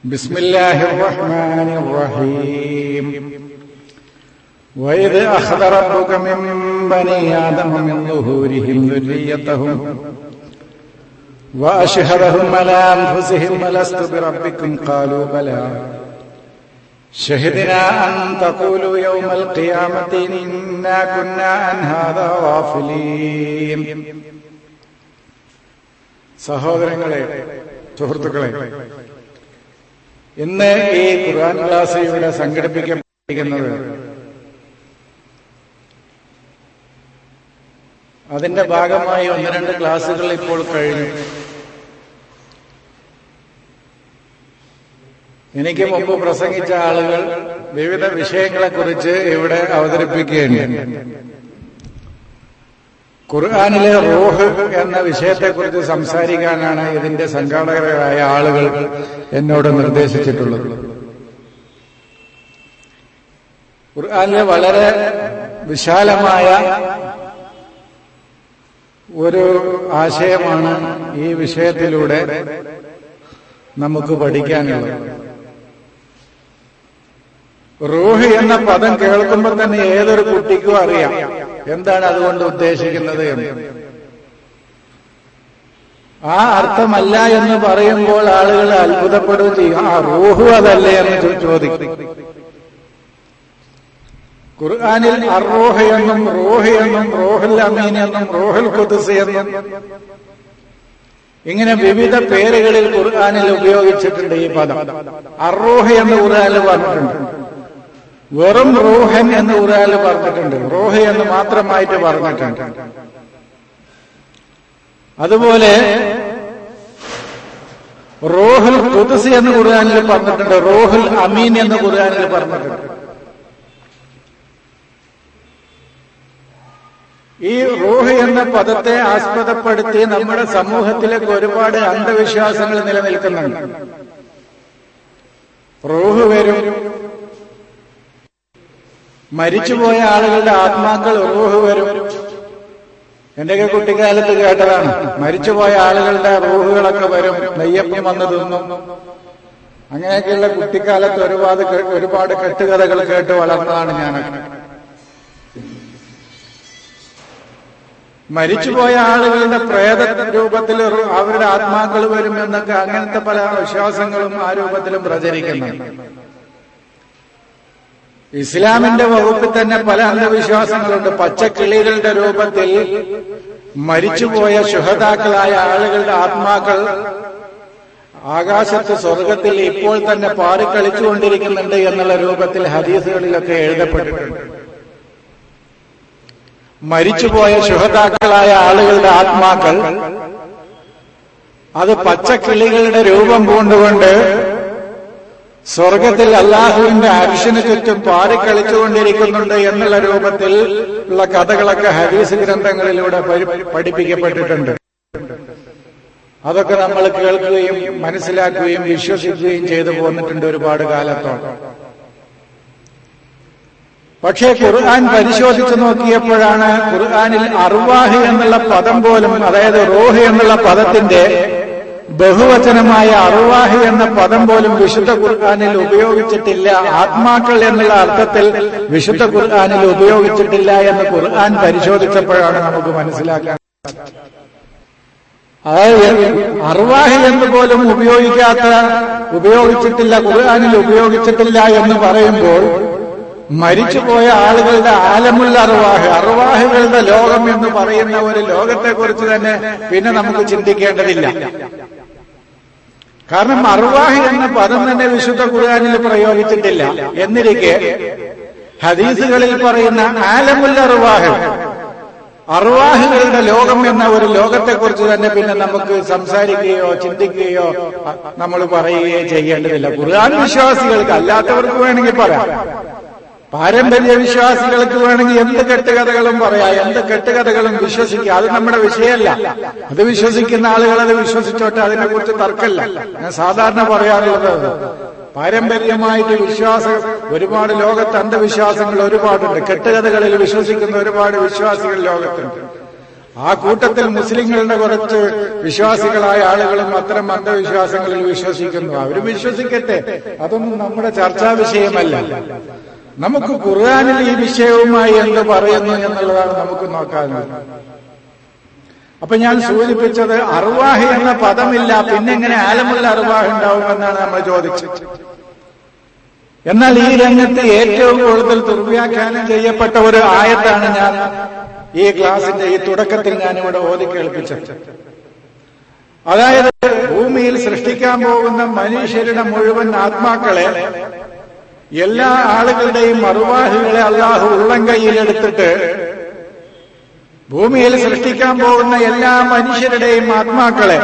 بسم الله الرحمن الرحيم وإذ أخذ ربك من بني آدم من ظهورهم ذريتهم وأشهدهم على أنفسهم ألست بربكم قالوا بلى شهدنا أن تقولوا يوم القيامة إنا كنا عن هذا غافلين സഹോദരങ്ങളെ സുഹൃത്തുക്കളെ ഇന്ന് ഈ ഖുർആൻ ക്ലാസ് ഇവിടെ സംഘടിപ്പിക്കപ്പെട്ടിരിക്കുന്നത് അതിന്റെ ഭാഗമായി ഒന്ന് രണ്ട് ക്ലാസ്സുകൾ ഇപ്പോൾ കഴിഞ്ഞു എനിക്ക് മുമ്പ് പ്രസംഗിച്ച ആളുകൾ വിവിധ വിഷയങ്ങളെക്കുറിച്ച് ഇവിടെ അവതരിപ്പിക്കുകയുണ്ട് ഖുർആാനിലെ റോഹ് എന്ന വിഷയത്തെക്കുറിച്ച് സംസാരിക്കാനാണ് ഇതിന്റെ സംഘാടകരായ ആളുകൾ എന്നോട് നിർദ്ദേശിച്ചിട്ടുള്ളത് ഖുർആാനിലെ വളരെ വിശാലമായ ഒരു ആശയമാണ് ഈ വിഷയത്തിലൂടെ നമുക്ക് പഠിക്കാനുള്ളത് റൂഹ് എന്ന പദം കേൾക്കുമ്പോൾ തന്നെ ഏതൊരു കുട്ടിക്കും അറിയാം എന്താണ് അതുകൊണ്ട് ഉദ്ദേശിക്കുന്നത് എന്ന് ആ അർത്ഥമല്ല എന്ന് പറയുമ്പോൾ ആളുകൾ അത്ഭുതപ്പെടുകയും ചെയ്യും ആ റൂഹു അതല്ലേ എന്ന് ചോദിക്കും ഖുർആാനിൽ അറോഹ് എന്നും റോഹ് എന്നും റോഹുൽ അമീൻ എന്നും റോഹുൽ ഖുദ്സ് എന്നും ഇങ്ങനെ വിവിധ പേരുകളിൽ ഖുർആാനിൽ ഉപയോഗിച്ചിട്ടുണ്ട് ഈ പദം അറോഹ് എന്ന് ഖുർആാനിൽ പറഞ്ഞിട്ടുണ്ട് വെറും റോഹൻ എന്ന് ഖുർആാനിൽ പറഞ്ഞിട്ടുണ്ട് റോഹ് എന്ന് മാത്രമായിട്ട് പറഞ്ഞിട്ടുണ്ട് അതുപോലെ റോഹുൽ ഖുദ്സ് എന്ന് ഖുർആാനിൽ പറഞ്ഞിട്ടുണ്ട് റോഹുൽ അമീൻ എന്ന് ഖുർആാനിൽ പറഞ്ഞിട്ടുണ്ട് ഈ റൂഹ് എന്ന പദത്തെ ആസ്പദപ്പെടുത്തി നമ്മുടെ സമൂഹത്തിലേക്ക് ഒരുപാട് അന്ധവിശ്വാസങ്ങൾ നിലനിൽക്കുന്നുണ്ട് റൂഹ് വരും മരിച്ചുപോയ ആളുകളുടെ ആത്മാക്കൾ റൂഹ് വരും എന്റെയൊക്കെ കുട്ടിക്കാലത്ത് കേട്ടതാണ് മരിച്ചുപോയ ആളുകളുടെ റൂഹുകളൊക്കെ വരും നെയ്യപ്പം വന്ന് തിന്നും അങ്ങനെയൊക്കെയുള്ള കുട്ടിക്കാലത്ത് ഒരുപാട് ഒരുപാട് കെട്ടുകഥകൾ കേട്ട് വളർന്നതാണ് ഞാനൊക്കെ മരിച്ചുപോയ ആളുകളുടെ പ്രേത രൂപത്തിൽ അവരുടെ ആത്മാക്കൾ വരും എന്നൊക്കെ അങ്ങനത്തെ പല വിശ്വാസങ്ങളും ആ രൂപത്തിലും പ്രചരിക്കുന്നുണ്ട് ഇസ്ലാമിന്റെ വകുപ്പിൽ തന്നെ പല അന്ധവിശ്വാസങ്ങളുണ്ട് പച്ചക്കിളികളുടെ രൂപത്തിൽ മരിച്ചുപോയ ശുഹതാക്കളായ ആളുകളുടെ ആത്മാക്കൾ ആകാശത്ത് സ്വർഗത്തിൽ ഇപ്പോൾ തന്നെ പാറിക്കളിച്ചുകൊണ്ടിരിക്കുന്നുണ്ട് എന്നുള്ള രൂപത്തിൽ ഹദീസുകളിലൊക്കെ എഴുതപ്പെട്ടിട്ടുണ്ട് മരിച്ചുപോയ ശുഹതാക്കളായ ആളുകളുടെ ആത്മാക്കൾ അത് പച്ചക്കിളികളുടെ രൂപം പൂണ്ടുകൊണ്ട് സ്വർഗത്തിൽ അള്ളാഹുവിന്റെ അരിശിന് ചുറ്റും പാറിക്കളിച്ചുകൊണ്ടിരിക്കുന്നുണ്ട് എന്നുള്ള രൂപത്തിൽ ഉള്ള കഥകളൊക്കെ ഹരീസ് ഗ്രന്ഥങ്ങളിലൂടെ പഠിപ്പിക്കപ്പെട്ടിട്ടുണ്ട് അതൊക്കെ നമ്മൾ കേൾക്കുകയും മനസ്സിലാക്കുകയും വിശ്വസിക്കുകയും ചെയ്തു പോന്നിട്ടുണ്ട് ഒരുപാട് കാലത്തോളം പക്ഷേ ഖുർആൻ പരിശോധിച്ചു നോക്കിയപ്പോഴാണ് ഖുർആനിൽ അർവാഹ് എന്നുള്ള പദം പോലും അതായത് റോഹ് എന്നുള്ള പദത്തിന്റെ ബഹുവചനമായ അറുവാഹ് എന്ന പദം പോലും വിശുദ്ധ ഖുർആാനിൽ ഉപയോഗിച്ചിട്ടില്ല ആത്മാക്കൾ എന്നുള്ള അർത്ഥത്തിൽ വിശുദ്ധ ഖുർആാനിൽ ഉപയോഗിച്ചിട്ടില്ല എന്ന് ഖുർആൻ പരിശോധിച്ചപ്പോഴാണ് നമുക്ക് മനസ്സിലാക്കാൻ അതായത് അറുവാഹ് എന്ന് പോലും ഉപയോഗിക്കാത്ത ഉപയോഗിച്ചിട്ടില്ല ഖുർആാനിൽ ഉപയോഗിച്ചിട്ടില്ല എന്ന് പറയുമ്പോൾ മരിച്ചുപോയ ആളുകളുടെ ആലമുള്ള അറുവാഹ് അറുവാഹുകളുടെ ലോകം എന്ന് പറയുന്ന ഒരു ലോകത്തെക്കുറിച്ച് തന്നെ പിന്നെ നമുക്ക് ചിന്തിക്കേണ്ടതില്ല കാരണം അറുവാഹ് എന്ന പദം തന്നെ വിശുദ്ധ ഖുർആാനിൽ പ്രയോഗിച്ചിട്ടില്ല എന്നിരിക്കെ ഹദീസുകളിൽ പറയുന്ന ആലമുല്ല അറുവാഹ് അറുവാഹുകളുടെ ലോകം എന്ന ഒരു ലോകത്തെക്കുറിച്ച് തന്നെ പിന്നെ നമുക്ക് സംസാരിക്കുകയോ ചിന്തിക്കുകയോ നമ്മൾ പറയുകയോ ചെയ്യേണ്ടതില്ല ഖുർആൻ വിശ്വാസികൾക്ക് അല്ലാത്തവർക്ക് വേണമെങ്കിൽ പറയാം പാരമ്പര്യ വിശ്വാസികൾക്ക് വേണമെങ്കിൽ എന്ത് കെട്ടുകഥകളും പറയാം എന്ത് കെട്ടുകഥകളും വിശ്വസിക്കുക അത് നമ്മുടെ വിഷയമല്ല അത് വിശ്വസിക്കുന്ന ആളുകൾ അത് വിശ്വസിച്ചോട്ടെ അതിനെക്കുറിച്ച് തർക്കമല്ല ഞാൻ സാധാരണ പറയാറുള്ളത് പാരമ്പര്യമായിട്ട് വിശ്വാസം ഒരുപാട് ലോകത്ത് അന്ധവിശ്വാസങ്ങൾ ഒരുപാടുണ്ട് കെട്ടുകഥകളിൽ വിശ്വസിക്കുന്ന ഒരുപാട് വിശ്വാസികൾ ലോകത്തുണ്ട് ആ കൂട്ടത്തിൽ മുസ്ലിങ്ങളുടെ കുറച്ച് വിശ്വാസികളായ ആളുകളും അത്തരം അന്ധവിശ്വാസങ്ങളിൽ വിശ്വസിക്കുന്നു അവരും വിശ്വസിക്കട്ടെ അതൊന്നും നമ്മുടെ ചർച്ചാ വിഷയമല്ല നമുക്ക് ഖുർആാനിൽ ഈ വിഷയവുമായി എന്ത് പറയുന്നു എന്നുള്ളതാണ് നമുക്ക് നോക്കാനുള്ളത് അപ്പൊ ഞാൻ സൂചിപ്പിച്ചത് അറുവാഹ് എന്ന പദമില്ല പിന്നെ എങ്ങനെ ആലമുള്ള അറുവാഹ് ഉണ്ടാവുമെന്നാണ് നമ്മൾ ചോദിച്ചത് എന്നാൽ ഈ രംഗത്ത് ഏറ്റവും കൂടുതൽ ദുർവ്യാഖ്യാനം ചെയ്യപ്പെട്ട ഒരു ആയത്താണ് ഞാൻ ഈ ക്ലാസിന്റെ ഈ തുടക്കത്തിൽ ഞാൻ ഇവിടെ ഓതി കേൾപ്പിച്ചത് അതായത് ഭൂമിയിൽ സൃഷ്ടിക്കാൻ പോകുന്ന മനുഷ്യരുടെ മുഴുവൻ ആത്മാക്കളെ എല്ലാ ആളുകളുടെയും മറുവാഹികളെ അള്ളാഹു ഉള്ളം കൈയിലെടുത്തിട്ട് ഭൂമിയിൽ സൃഷ്ടിക്കാൻ പോകുന്ന എല്ലാ മനുഷ്യരുടെയും ആത്മാക്കളെ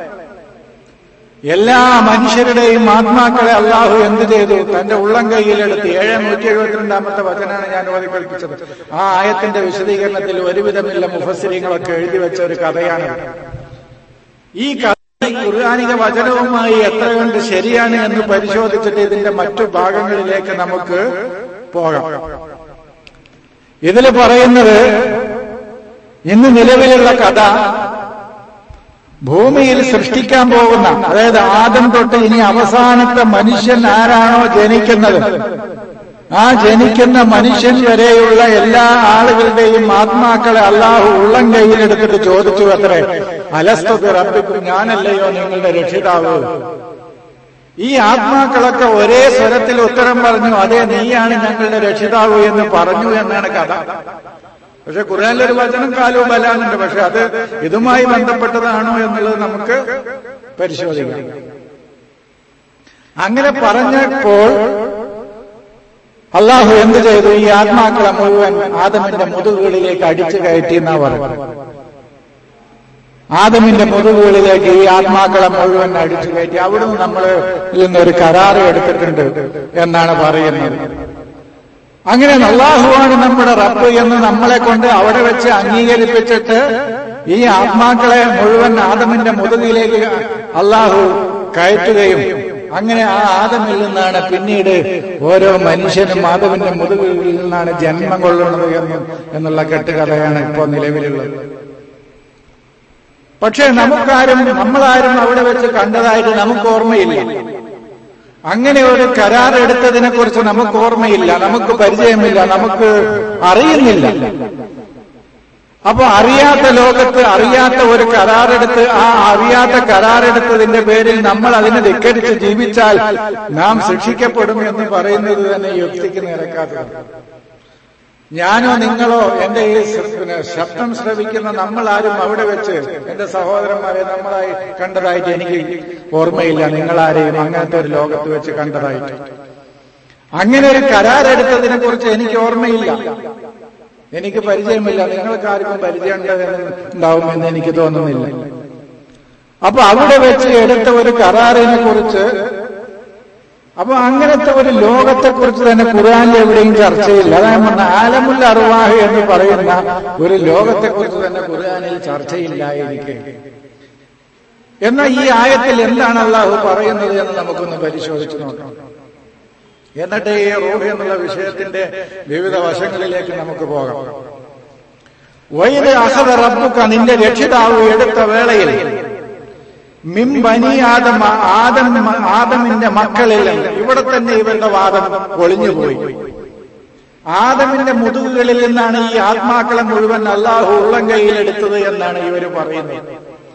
എല്ലാ മനുഷ്യരുടെയും ആത്മാക്കളെ അള്ളാഹു എന്ത് ചെയ്തു തന്റെ ഉള്ളം കൈയിലെടുത്ത് ഏഴ് നൂറ്റി എഴുപത്തിരണ്ടാമത്തെ വചനാണ് ഞാൻ ഓതി കൽപ്പിച്ചത് ആ ആയത്തിന്റെ വിശദീകരണത്തിൽ ഒരുവിധമില്ല മുഫസ്സിരിങ്ങളൊക്കെ എഴുതി വെച്ച ഒരു കഥയാണ് ഈ കഥ ഖുർആാനിക വചനവുമായി എത്ര കണ്ട് ശരിയാണ് എന്ന് പരിശോധിച്ചിട്ട് ഇതിന്റെ മറ്റു ഭാഗങ്ങളിലേക്ക് നമുക്ക് പോകാം ഇതിൽ പറയുന്നത് ഇന്ന് നിലവിലുള്ള കഥ ഭൂമിയിൽ സൃഷ്ടിക്കാൻ പോകുന്ന അതായത് ആദ്യം തൊട്ട് ഇനി അവസാനത്തെ മനുഷ്യൻ ആരാണോ ജനിക്കുന്നത് ആ ജനിക്കുന്ന മനുഷ്യൻ വരെയുള്ള എല്ലാ ആളുകളുടെയും ആത്മാക്കളെ അള്ളാഹു ഉള്ളം കയ്യിലെടുത്തിട്ട് ചോദിച്ചു അത്രേ അലസ്തത്ത് റബ്ബിക്കും ഞാനല്ലയോ നിങ്ങളുടെ രക്ഷിതാവ് ഈ ആത്മാക്കളൊക്കെ ഒരേ സ്വരത്തിൽ ഉത്തരം പറഞ്ഞു അതെ നീയാണ് ഞങ്ങളുടെ രക്ഷിതാവ് എന്ന് പറഞ്ഞു എന്നാണ് കഥ പക്ഷെ ഖുർആനിലൊരു വചനം കാലവും ബലാനുണ്ട് പക്ഷെ അത് ഇതുമായി ബന്ധപ്പെട്ടതാണോ എന്നുള്ളത് നമുക്ക് പരിശോധിക്കാം അങ്ങനെ പറഞ്ഞപ്പോൾ അള്ളാഹു എന്ത് ചെയ്തു ഈ ആത്മാക്കളെ മുഴുവൻ ആദമിന്റെ മുതുകുകളിലേക്ക് അടിച്ചു കയറ്റി എന്നാ പറഞ്ഞു ആദമിന്റെ മുതുകുകളിലേക്ക് ഈ ആത്മാക്കളെ മുഴുവൻ അടിച്ചു കയറ്റി അവിടുന്ന് നമ്മൾ നിന്നൊരു കരാറ് എടുത്തിട്ടുണ്ട് എന്നാണ് പറയുന്നത് അങ്ങനെ അള്ളാഹുവാണ് നമ്മുടെ റബ്ബ് എന്ന് നമ്മളെ കൊണ്ട് അവിടെ വെച്ച് അംഗീകരിപ്പിച്ചിട്ട് ഈ ആത്മാക്കളെ മുഴുവൻ ആദമിന്റെ മുതുകിലേക്ക് അള്ളാഹു കയറ്റുകയും അങ്ങനെ ആ ആദമിൽ നിന്നാണ് പിന്നീട് ഓരോ മനുഷ്യനും ആദമിന്റെ മുതുകിൽ നിന്നാണ് ജന്മം കൊള്ളുന്നത് എന്നും എന്നുള്ള കെട്ടുകഥയാണ് ഇപ്പോൾ നിലവിലുള്ളത് പക്ഷെ നമുക്കാരും നമ്മളാരും അവിടെ വെച്ച് കണ്ടതായിട്ട് നമുക്ക് ഓർമ്മയില്ല അങ്ങനെ ഒരു കരാർ എടുത്തതിനെ കുറിച്ച് നമുക്ക് ഓർമ്മയില്ല നമുക്ക് പരിചയമില്ല നമുക്ക് അറിയുന്നില്ല അപ്പൊ അറിയാത്ത ലോകത്ത് അറിയാത്ത ഒരു കരാറെടുത്ത് ആ അറിയാത്ത കരാറെടുത്തതിന്റെ പേരിൽ നമ്മൾ അതിനെ ധിക്കരിച്ച് ജീവിച്ചാൽ നാം ശിക്ഷിക്കപ്പെടും എന്ന് പറയുന്നത് തന്നെ യുക്തിക്ക് നിരക്കാത്തതാണ് ഞാനോ നിങ്ങളോ എന്റെ ഈ പിന്നെ ശബ്ദം ശ്രവിക്കുന്ന നമ്മളാരും അവിടെ വെച്ച് എന്റെ സഹോദരന്മാരെ നമ്മളായി കണ്ടതായിട്ട് എനിക്ക് ഓർമ്മയില്ല നിങ്ങളാരെയും അങ്ങനത്തെ ഒരു ലോകത്ത് വെച്ച് കണ്ടതായിട്ട് അങ്ങനെ ഒരു കരാറെടുത്തതിനെ കുറിച്ച് എനിക്ക് ഓർമ്മയില്ല എനിക്ക് പരിചയമില്ല നിങ്ങൾക്ക് ആർക്കും പരിചയം ഉണ്ടാവുമെന്ന് എനിക്ക് തോന്നുന്നില്ല അപ്പൊ അവിടെ വെച്ച് എടുത്ത ഒരു കരാറിനെ കുറിച്ച് അപ്പൊ അങ്ങനത്തെ ഒരു ലോകത്തെ കുറിച്ച് തന്നെ ഖുർആാനിൽ എവിടെയും ചർച്ചയില്ല അതായത് പറഞ്ഞ ആലമുല്ല അറുവാഹ് എന്ന് പറയുന്ന ഒരു ലോകത്തെ കുറിച്ച് തന്നെ ഖുർആാനിൽ ചർച്ചയില്ല എനിക്ക് എന്നാൽ ഈ ആയത്തിൽ എന്താണ് അള്ളാഹു പറയുന്നത് എന്ന് നമുക്കൊന്ന് പരിശോധിച്ചു നോക്കാം എന്നിട്ട് ഈ റൂഹ് എന്നുള്ള വിഷയത്തിന്റെ വിവിധ വശങ്ങളിലേക്ക് നമുക്ക് പോകാം വൈര് അഹദ റബ്ബുക്ക നിന്റെ രക്ഷിതാവ് എടുത്ത വേളയിൽ മിം ബനി ആദം ആദം ആദമിന്റെ മക്കളിൽ നിന്ന് ഇവിടെ തന്നെ ഇവരുടെ വാദം ഒളിഞ്ഞുപോയി ആദമിന്റെ മുതുകുകളിൽ നിന്നാണ് ഈ ആത്മാക്കളെ മുഴുവൻ അള്ളാഹു ഉള്ളം കൈയിലെടുത്തത് എന്നാണ് ഇവർ പറയുന്നത്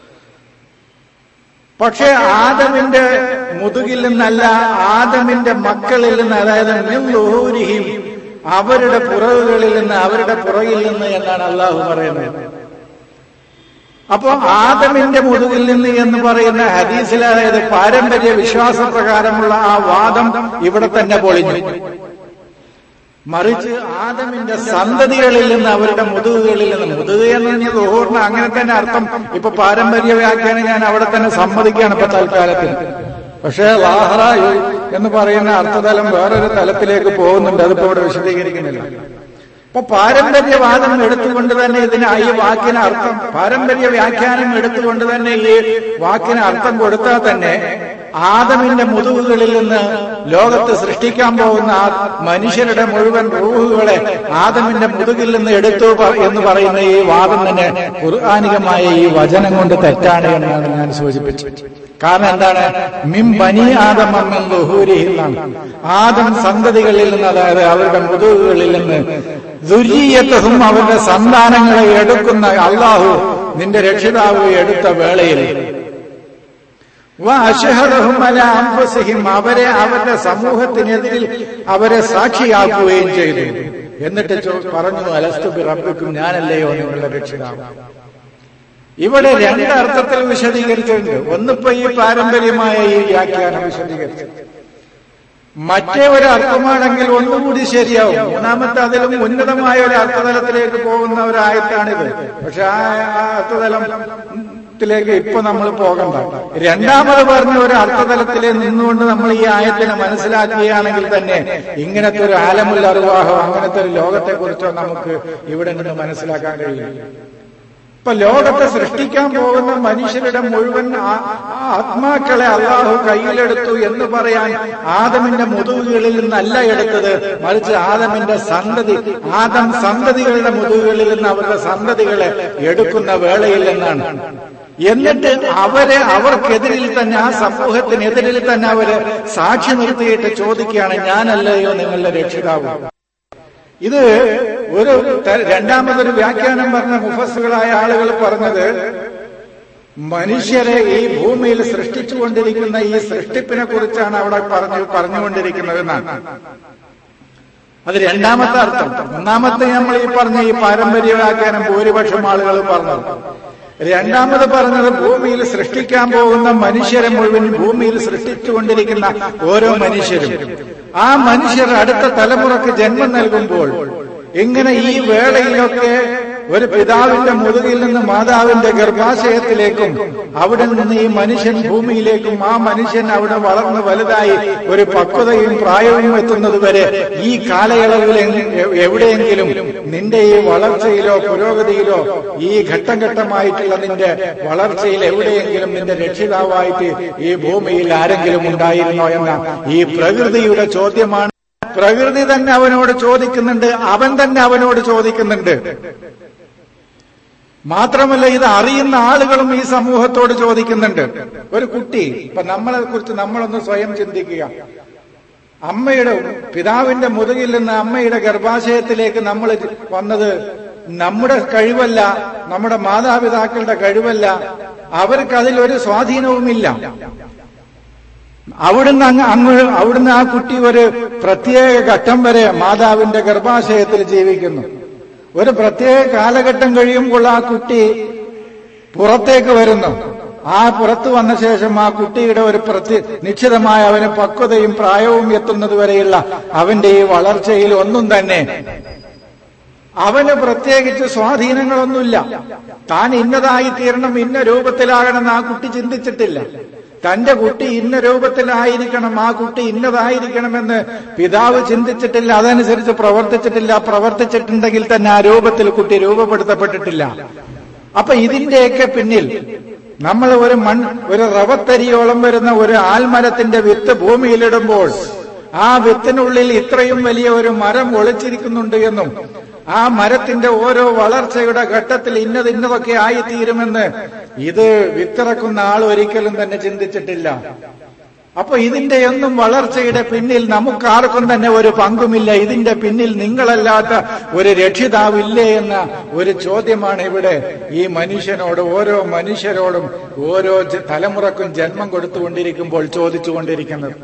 പക്ഷേ ആദമിന്റെ മുതുകിൽ നിന്നല്ല ആദമിന്റെ മക്കളിൽ നിന്ന് അതായത് മിൻലുഹൂരിഹിം അവരുടെ പുറകുകളിൽ നിന്ന് അവരുടെ പുറകിൽ നിന്ന് എന്നാണ് അള്ളാഹു പറയുന്നത് അപ്പോ ആദമിന്റെ മുതുകിൽ നിന്ന് എന്ന് പറയുന്ന ഹദീസിൽ അതായത് പാരമ്പര്യ വിശ്വാസപ്രകാരമുള്ള ആ വാദം ഇവിടെ തന്നെ പൊളിഞ്ഞു മറിച്ച് ആദമിന്റെ സന്തതികളിൽ നിന്ന് അവരുടെ മുതുകുകളിൽ നിന്ന് മുതുക എന്ന് പറഞ്ഞാൽ ദുഹൂറിന് അങ്ങനെ തന്നെ അർത്ഥം ഇപ്പൊ പാരമ്പര്യ വ്യാഖ്യാനം ഞാൻ അവിടെ തന്നെ സമ്മതിക്കുകയാണ് ഇപ്പൊ തൽക്കാലത്തിൽ പക്ഷേ ലാഹറ എന്ന് പറയുന്ന അർത്ഥതലം വേറൊരു തലത്തിലേക്ക് പോകുന്നുണ്ട് അതിപ്പോ ഇവിടെ വിശദീകരിക്കുന്നില്ല അപ്പൊ പാരമ്പര്യവാദം എടുത്തുകൊണ്ട് തന്നെ ഇതിന് ഈ വാക്കിന് അർത്ഥം പാരമ്പര്യ വ്യാഖ്യാനം എടുത്തുകൊണ്ട് തന്നെ ഈ വാക്കിന് അർത്ഥം കൊടുത്താൽ തന്നെ ആദമിന്റെ മുതുകുകളിൽ നിന്ന് ലോകത്ത് സൃഷ്ടിക്കാൻ പോകുന്ന ആ മനുഷ്യരുടെ മുഴുവൻ റൂഹുകളെ ആദമിന്റെ മുതുകിൽ നിന്ന് എടുത്തു പ- എന്ന് പറയുന്ന ഈ വാദം തന്നെ ഖുർആാനികമായ ഈ വചനം കൊണ്ട് തെറ്റാണ് എന്നാണ് ഞാൻ സൂചിപ്പിച്ചത് കാരണം എന്താണ് മിം ബനി ആദം അമ്മൻ ലുഹൂരിഹിൽ നിന്നാണ് ആദം സന്തതികളിൽ നിന്ന് അതായത് അവരുടെ മുതുകുകളിൽ നിന്ന് ദുരീയത്വം അവരുടെ സന്താനങ്ങളെ എടുക്കുന്ന അള്ളാഹു നിന്റെ രക്ഷിതാവ് എടുത്ത വേളയിൽ വഅശ്ഹദഹും അലാ അൻഫുസിഹിം അവരെ അവരുടെ സമൂഹത്തിനെതിരിൽ അവരെ സാക്ഷിയാക്കുകയും ചെയ്തു എന്നിട്ട് ചോ- പറഞ്ഞു അലസ്തു ബി റബ്ബിക്കും ഞാനല്ലയോ നിങ്ങളുടെ രക്ഷിതാവ് ഇവിടെ രണ്ട് അർത്ഥത്തിൽ വിശദീകരിച്ചിട്ടുണ്ട് ഒന്നിപ്പോ ഈ പാരമ്പര്യമായ ഈ വ്യാഖ്യാനം വിശദീകരിച്ചു മറ്റേ ഒരു അർത്ഥമാണെങ്കിൽ ഒന്നുകൂടി ശരിയാവും മൂന്നാമത്തെ അതിലും ഉന്നതമായ ഒരു അർത്ഥതലത്തിലേക്ക് പോകുന്ന ഒരു ആയത്താണിത് പക്ഷെ ആ ആ അർത്ഥതലത്തിലേക്ക് ഇപ്പൊ നമ്മൾ പോകണ്ട രണ്ടാമത് പറഞ്ഞ ഒരു അർത്ഥതലത്തിലെ നിന്നുകൊണ്ട് നമ്മൾ ഈ ആയത്തിനെ മനസ്സിലാക്കുകയാണെങ്കിൽ തന്നെ ഇങ്ങനത്തെ ഒരു ആലമുൽ അറിവാഹോ അങ്ങനത്തെ ഒരു ലോകത്തെ കുറിച്ചോ നമുക്ക് ഇവിടെ നിന്ന് മനസ്സിലാക്കാൻ കഴിയും ഇപ്പൊ ലോകത്തെ സൃഷ്ടിക്കാൻ പോകുന്ന മനുഷ്യരുടെ മുഴുവൻ ആ- ആ ആത്മാക്കളെ അള്ളാഹു കയ്യിലെടുത്തു എന്ന് പറയാൻ ആദമിന്റെ മുതുകുകളിൽ നിന്നല്ല എടുത്തത് മറിച്ച് ആദമിന്റെ സന്തതി ആദം സന്തതികളുടെ മുതുകുകളിൽ നിന്ന് അവരുടെ സന്തതികളെ എടുക്കുന്ന വേളയിൽ നിന്നാണ് എന്നിട്ട് അവരെ അവർക്കെതിരിൽ തന്നെ ആ സമൂഹത്തിനെതിരിൽ തന്നെ അവര് സാക്ഷി നിർത്തിയിട്ട് ചോദിക്കുകയാണ് ഞാനല്ലയോ നിങ്ങളുടെ രക്ഷിതാവ് ഇത് ഒരു ത- രണ്ടാമതൊരു വ്യാഖ്യാനം പറഞ്ഞ മുഫസ്സുകളായ ആളുകൾ പറഞ്ഞത് മനുഷ്യരെ ഈ ഭൂമിയിൽ സൃഷ്ടിച്ചുകൊണ്ടിരിക്കുന്ന ഈ സൃഷ്ടിപ്പിനെ കുറിച്ചാണ് അവിടെ പറഞ്ഞു പറഞ്ഞുകൊണ്ടിരിക്കുന്നത് എന്നാണ് അത് രണ്ടാമത്തെ അർത്ഥം ഒന്നാമത്തെ നമ്മൾ ഈ പറഞ്ഞ ഈ പാരമ്പര്യ വ്യാഖ്യാനം ഭൂരിപക്ഷം ആളുകൾ പറഞ്ഞത് രണ്ടാമത് പറഞ്ഞത് ഭൂമിയിൽ സൃഷ്ടിക്കാൻ പോകുന്ന മനുഷ്യരെ മുഴുവൻ ഭൂമിയിൽ സൃഷ്ടിച്ചുകൊണ്ടിരിക്കുന്ന ഓരോ മനുഷ്യരും ആ മനുഷ്യർ അടുത്ത തലമുറക്ക് ജന്മം നൽകുമ്പോൾ ഇങ്ങനെ ഈ വേളയിലൊക്കെ ഒരു പിതാവിന്റെ മുതുകിൽ നിന്ന് മാതാവിന്റെ ഗർഭാശയത്തിലേക്കും അവിടെ നിന്ന് ഈ മനുഷ്യൻ ഭൂമിയിലേക്കും ആ മനുഷ്യൻ അവിടെ വളർന്ന് വലുതായി ഒരു പക്വതയും പ്രായവും എത്തുന്നത് വരെ ഈ കാലയളവിൽ എങ് എവിടെയെങ്കിലും നിന്റെ ഈ വളർച്ചയിലോ പുരോഗതിയിലോ ഈ ഘട്ടം ഘട്ടമായിട്ടുള്ള നിന്റെ വളർച്ചയിൽ എവിടെയെങ്കിലും നിന്റെ രക്ഷിതാവായിട്ട് ഈ ഭൂമിയിൽ ആരെങ്കിലും ഉണ്ടായിരുന്നോ എന്ന ഈ പ്രകൃതിയുടെ ചോദ്യമാണ് പ്രകൃതി തന്നെ അവനോട് ചോദിക്കുന്നുണ്ട് അവൻ തന്നെ അവനോട് ചോദിക്കുന്നുണ്ട് മാത്രമല്ല ഇത് അറിയുന്ന ആളുകളും ഈ സമൂഹത്തോട് ചോദിക്കുന്നുണ്ട് ഒരു കുട്ടി ഇപ്പൊ നമ്മളെ കുറിച്ച് നമ്മളൊന്ന് സ്വയം ചിന്തിക്കുക അമ്മയുടെ പിതാവിന്റെ മുതുകിൽ നിന്ന് അമ്മയുടെ ഗർഭാശയത്തിലേക്ക് നമ്മൾ വന്നത് നമ്മുടെ കഴിവല്ല നമ്മുടെ മാതാപിതാക്കളുടെ കഴിവല്ല അവർക്ക് അതിലൊരു സ്വാധീനവുമില്ല അവിടുന്ന് അങ്ങ് അങ്ങ് അവിടുന്ന് ആ കുട്ടി ഒരു പ്രത്യേക ഘട്ടം വരെ മാതാവിന്റെ ഗർഭാശയത്തിൽ ജീവിക്കുന്നു ഒരു പ്രത്യേക കാലഘട്ടം കഴിയുമ്പോൾ ആ കുട്ടി പുറത്തേക്ക് വരുന്നു ആ പുറത്തു വന്ന ശേഷം ആ കുട്ടിയുടെ ഒരു പ്രത്യ നിശ്ചിതമായ അവന് പക്വതയും പ്രായവും എത്തുന്നത് വരെയുള്ള അവന്റെ ഈ വളർച്ചയിൽ ഒന്നും തന്നെ അവന് പ്രത്യേകിച്ച് സ്വാധീനങ്ങളൊന്നുമില്ല താൻ ഇന്നതായി തീരണം ഇന്ന രൂപത്തിലാകണമെന്ന് ആ കുട്ടി ചിന്തിച്ചിട്ടില്ല തന്റെ കുട്ടി ഇന്ന രൂപത്തിലായിരിക്കണം ആ കുട്ടി ഇന്നതായിരിക്കണമെന്ന് പിതാവ് ചിന്തിച്ചിട്ടില്ല അതനുസരിച്ച് പ്രവർത്തിച്ചിട്ടില്ല പ്രവർത്തിച്ചിട്ടുണ്ടെങ്കിൽ തന്നെ ആ രൂപത്തിൽ കുട്ടി രൂപപ്പെടുത്തപ്പെട്ടിട്ടില്ല അപ്പൊ ഇതിന്റെയൊക്കെ പിന്നിൽ നമ്മൾ ഒരു മൺ ഒരു റവത്തരിയോളം വരുന്ന ഒരു ആൽമരത്തിന്റെ വിത്ത് ഭൂമിയിലിടുമ്പോൾ ആ വിത്തിനുള്ളിൽ ഇത്രയും വലിയ ഒരു മരം ഒളിച്ചിരിക്കുന്നുണ്ട് എന്നും ആ മരത്തിന്റെ ഓരോ വളർച്ചയുടെ ഘട്ടത്തിൽ ഇന്നത് ഇന്നതൊക്കെ ആയിത്തീരുമെന്ന് ഇത് വിത്തിറക്കുന്ന ആൾ ഒരിക്കലും തന്നെ ചിന്തിച്ചിട്ടില്ല അപ്പൊ ഇതിന്റെ ഒന്നും വളർച്ചയുടെ പിന്നിൽ നമുക്കാർക്കും തന്നെ ഒരു പങ്കുമില്ല ഇതിന്റെ പിന്നിൽ നിങ്ങളല്ലാത്ത ഒരു രക്ഷിതാവില്ലേ എന്ന ഒരു ചോദ്യമാണ് ഇവിടെ ഈ മനുഷ്യനോട് ഓരോ മനുഷ്യരോടും ഓരോ ജ- തലമുറക്കും ജന്മം കൊടുത്തുകൊണ്ടിരിക്കുമ്പോൾ ചോദിച്ചുകൊണ്ടിരിക്കുന്നത്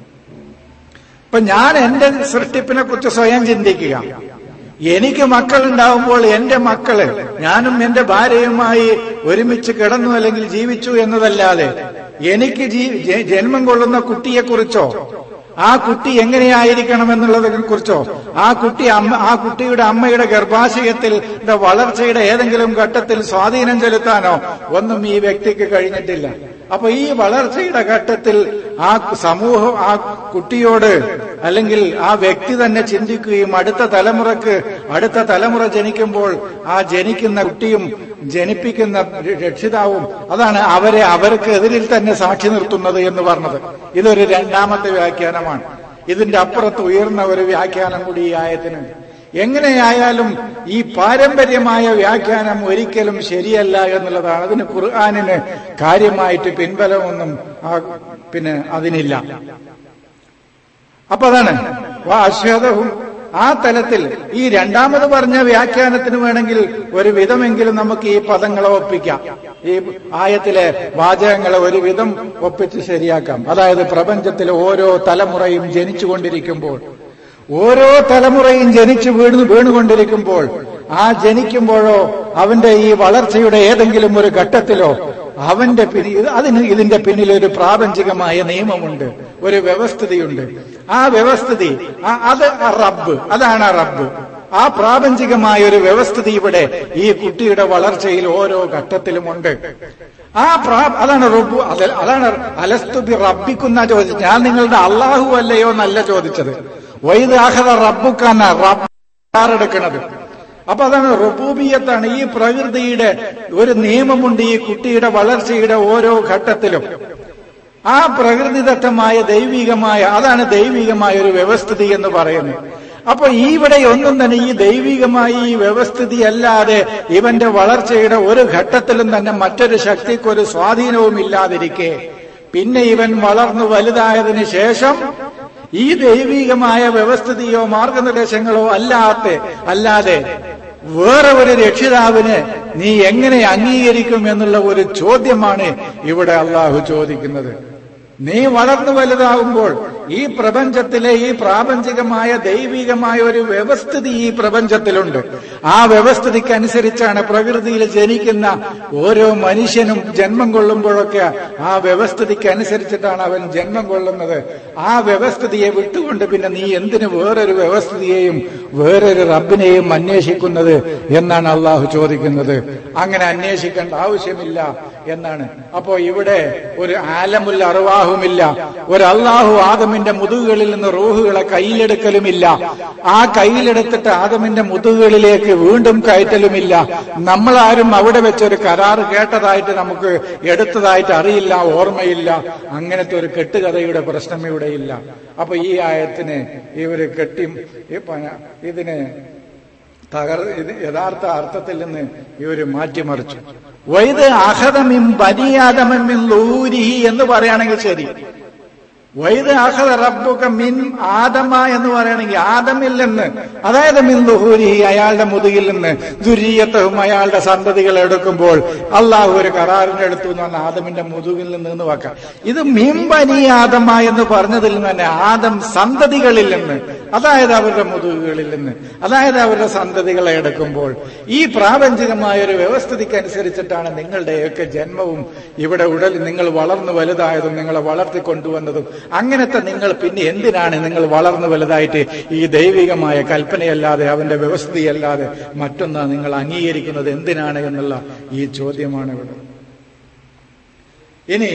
ഇപ്പൊ ഞാൻ എന്റെ സൃഷ്ടിപ്പിനെ കുറിച്ച് സ്വയം ചിന്തിക്കുക എനിക്ക് മക്കളുണ്ടാവുമ്പോൾ എന്റെ മക്കള് ഞാനും എന്റെ ഭാര്യയുമായി ഒരുമിച്ച് കിടന്നു അല്ലെങ്കിൽ ജീവിച്ചു എന്നതല്ലാതെ എനിക്ക് ജീ- ജ- ജന്മം കൊള്ളുന്ന കുട്ടിയെക്കുറിച്ചോ ആ കുട്ടി എങ്ങനെയായിരിക്കണം എന്നുള്ളതിനെ കുറിച്ചോ ആ കുട്ടി അമ്മ ആ കുട്ടിയുടെ അമ്മയുടെ ഗർഭാശയത്തിൽ ന്റെ വളർച്ചയുടെ ഏതെങ്കിലും ഘട്ടത്തിൽ സ്വാധീനം ചെലുത്താനോ ഒന്നും ഈ വ്യക്തിക്ക് കഴിഞ്ഞിട്ടില്ല അപ്പൊ ഈ വളർച്ചയുടെ ഘട്ടത്തിൽ ആ സമൂഹം ആ കുട്ടിയോട് അല്ലെങ്കിൽ ആ വ്യക്തി തന്നെ ചിന്തിക്കുകയും അടുത്ത തലമുറക്ക് അടുത്ത തലമുറ ജനിക്കുമ്പോൾ ആ ജനിക്കുന്ന കുട്ടിയും ജനിപ്പിക്കുന്ന രക്ഷിതാവും അതാണ് അവരെ അവർക്ക് എതിരിൽ തന്നെ സാക്ഷി നിർത്തുന്നത് എന്ന് പറഞ്ഞത് ഇതൊരു രണ്ടാമത്തെ വ്യാഖ്യാനമാണ് ഇതിന്റെ അപ്പുറത്ത് ഉയർന്ന ഒരു വ്യാഖ്യാനം കൂടി ഈ ആയത്തിനുണ്ട് എങ്ങനെയായാലും ഈ പാരമ്പര്യമായ വ്യാഖ്യാനം ഒരിക്കലും ശരിയല്ല എന്നുള്ളതാണ് അതിന് ഖുർആാനിന് കാര്യമായിട്ട് പിൻബലമൊന്നും ആ പിന്നെ അതിനില്ല അപ്പൊ അതാണ് അശ്വതവും ആ തലത്തിൽ ഈ രണ്ടാമത് പറഞ്ഞ വ്യാഖ്യാനത്തിന് വേണമെങ്കിൽ ഒരു വിധമെങ്കിലും നമുക്ക് ഈ പദങ്ങളെ ഒപ്പിക്കാം ഈ ആയത്തിലെ വാചകങ്ങളെ ഒരു വിധം ഒപ്പിച്ച് ശരിയാക്കാം അതായത് പ്രപഞ്ചത്തിലെ ഓരോ തലമുറയും ജനിച്ചുകൊണ്ടിരിക്കുമ്പോൾ ഓരോ തലമുറയും ജനിച്ചു വീണു വീണുകൊണ്ടിരിക്കുമ്പോൾ ആ ജനിക്കുമ്പോഴോ അവന്റെ ഈ വളർച്ചയുടെ ഏതെങ്കിലും ഒരു ഘട്ടത്തിലോ അവന്റെ അതിന് ഇതിന്റെ പിന്നിൽ ഒരു പ്രാപഞ്ചികമായ നിയമമുണ്ട് ഒരു വ്യവസ്ഥിതിയുണ്ട് ആ വ്യവസ്ഥിതി അത് റബ്ബ് അതാണ് ആ റബ്ബ് ആ പ്രാപഞ്ചികമായ ഒരു വ്യവസ്ഥിതി ഇവിടെ ഈ കുട്ടിയുടെ വളർച്ചയിൽ ഓരോ ഘട്ടത്തിലുമുണ്ട് ആ പ്രാ അതാണ് റബ്ബു അതാണ് അലസ്തുബി റബ്ബിക്കുന്ന ചോദിച്ചത് ഞാൻ നിങ്ങളുടെ അള്ളാഹു അല്ലയോ എന്നല്ല ചോദിച്ചത് വൈദാഹത റബ്ബുക്കാന്ന റബ്ബെടുക്കുന്നത് അപ്പൊ അതാണ് റബൂബിയത്താണ് ഈ പ്രകൃതിയുടെ ഒരു നിയമമുണ്ട് ഈ കുട്ടിയുടെ വളർച്ചയുടെ ഓരോ ഘട്ടത്തിലും ആ പ്രകൃതിദത്തമായ ദൈവികമായ അതാണ് ദൈവികമായ ഒരു വ്യവസ്ഥിതി എന്ന് പറയുന്നത് അപ്പൊ ഇവിടെ ഒന്നും തന്നെ ഈ ദൈവികമായ ഈ വ്യവസ്ഥിതി അല്ലാതെ ഇവന്റെ വളർച്ചയുടെ ഒരു ഘട്ടത്തിലും തന്നെ മറ്റൊരു ശക്തിക്കൊരു സ്വാധീനവും ഇല്ലാതിരിക്കെ പിന്നെ ഇവൻ വളർന്നു വലുതായതിനു ശേഷം ഈ ദൈവികമായ വ്യവസ്ഥിതിയോ മാർഗനിർദ്ദേശങ്ങളോ അല്ലാത്ത അല്ലാതെ വേറെ ഒരു രക്ഷിതാവിന് നീ എങ്ങനെ അംഗീകരിക്കും എന്നുള്ള ഒരു ചോദ്യമാണ് ഇവിടെ അള്ളാഹു ചോദിക്കുന്നത് നീ വളർന്നു വലുതാവുമ്പോൾ ഈ പ്രപഞ്ചത്തിലെ ഈ പ്രാപഞ്ചികമായ ദൈവികമായ ഒരു വ്യവസ്ഥിതി ഈ പ്രപഞ്ചത്തിലുണ്ട് ആ വ്യവസ്ഥിതിക്കനുസരിച്ചാണ് പ്രകൃതിയിൽ ജനിക്കുന്ന ഓരോ മനുഷ്യനും ജന്മം കൊള്ളുമ്പോഴൊക്കെ ആ വ്യവസ്ഥിതിക്കനുസരിച്ചിട്ടാണ് അവൻ ജന്മം കൊള്ളുന്നത് ആ വ്യവസ്ഥിതിയെ വിട്ടുകൊണ്ട് പിന്നെ നീ എന്തിനു വേറൊരു വ്യവസ്ഥിതിയെയും വേറൊരു റബ്ബിനെയും അന്വേഷിക്കുന്നത് എന്നാണ് അള്ളാഹു ചോദിക്കുന്നത് അങ്ങനെ അന്വേഷിക്കേണ്ട ആവശ്യമില്ല എന്നാണ് അപ്പോ ഇവിടെ ഒരു ആലമുല്ല അറിവാഹുമില്ല ഒരു അള്ളാഹു ആദമിന്റെ മുതുകുകളിൽ നിന്ന് റൂഹുകളെ കയ്യിലെടുക്കലുമില്ല ആ കയ്യിലെടുത്തിട്ട് ആദമിന്റെ മുതുകുകളിലേക്ക് വീണ്ടും കയറ്റലുമില്ല നമ്മളാരും അവിടെ വെച്ചൊരു കരാറ് കേട്ടതായിട്ട് നമുക്ക് എടുത്തതായിട്ട് അറിയില്ല ഓർമ്മയില്ല അങ്ങനത്തെ ഒരു കെട്ടുകഥയുടെ പ്രശ്നം ഇവിടെ ഇല്ല അപ്പൊ ഈ ആയത്തിന് ഇവര് കെട്ടി ഇതിന് തകർ ഇത് യഥാർത്ഥ അർത്ഥത്തിൽ നിന്ന് ഇവര് മാറ്റിമറിച്ചു വൈദ് അഹദമിൻ ബനിയാദമിൻ ലൂരിഹി എന്ന് പറയുകയാണെങ്കിൽ ശരി വൈദ് അഹദ റബ്ബുക മിൻ ആദമ എന്ന് പറയുകയാണെങ്കിൽ ആദമിൽ നിന്ന് അതായത് മിൻ ലുഹൂരിഹി അയാളുടെ മുതുകിൽ നിന്ന് ദുരീയത്തവും അയാളുടെ സന്തതികൾ എടുക്കുമ്പോൾ അള്ളാഹു ഒരു കരാറിന് എടുത്തു എന്ന് പറഞ്ഞാൽ ആദമിന്റെ മുതുകിൽ നിന്ന് എന്ന് വാക്കാം ഇത് മിംബനി ആദമ എന്ന് പറഞ്ഞതിൽ നിന്ന് തന്നെ ആദം സന്തതികളിൽ നിന്ന് അതായത് അവരുടെ മുതുകുകളിൽ നിന്ന് അതായത് അവരുടെ സന്തതികളെ എടുക്കുമ്പോൾ ഈ പ്രാപഞ്ചികമായ ഒരു വ്യവസ്ഥിതിക്കനുസരിച്ചിട്ടാണ് നിങ്ങളുടെയൊക്കെ ജന്മവും ഇവിടെ ഉടൽ നിങ്ങൾ വളർന്നു വലുതായതും നിങ്ങളെ വളർത്തിക്കൊണ്ടുവന്നതും അങ്ങനത്തെ നിങ്ങൾ പിന്നെ എന്തിനാണ് നിങ്ങൾ വളർന്നു വലുതായിട്ട് ഈ ദൈവികമായ കൽപ്പനയല്ലാതെ അവന്റെ വ്യവസ്ഥയല്ലാതെ മറ്റൊന്ന് നിങ്ങൾ അംഗീകരിക്കുന്നത് എന്തിനാണ് എന്നുള്ള ഈ ചോദ്യമാണ് ഇവിടെ ഇനി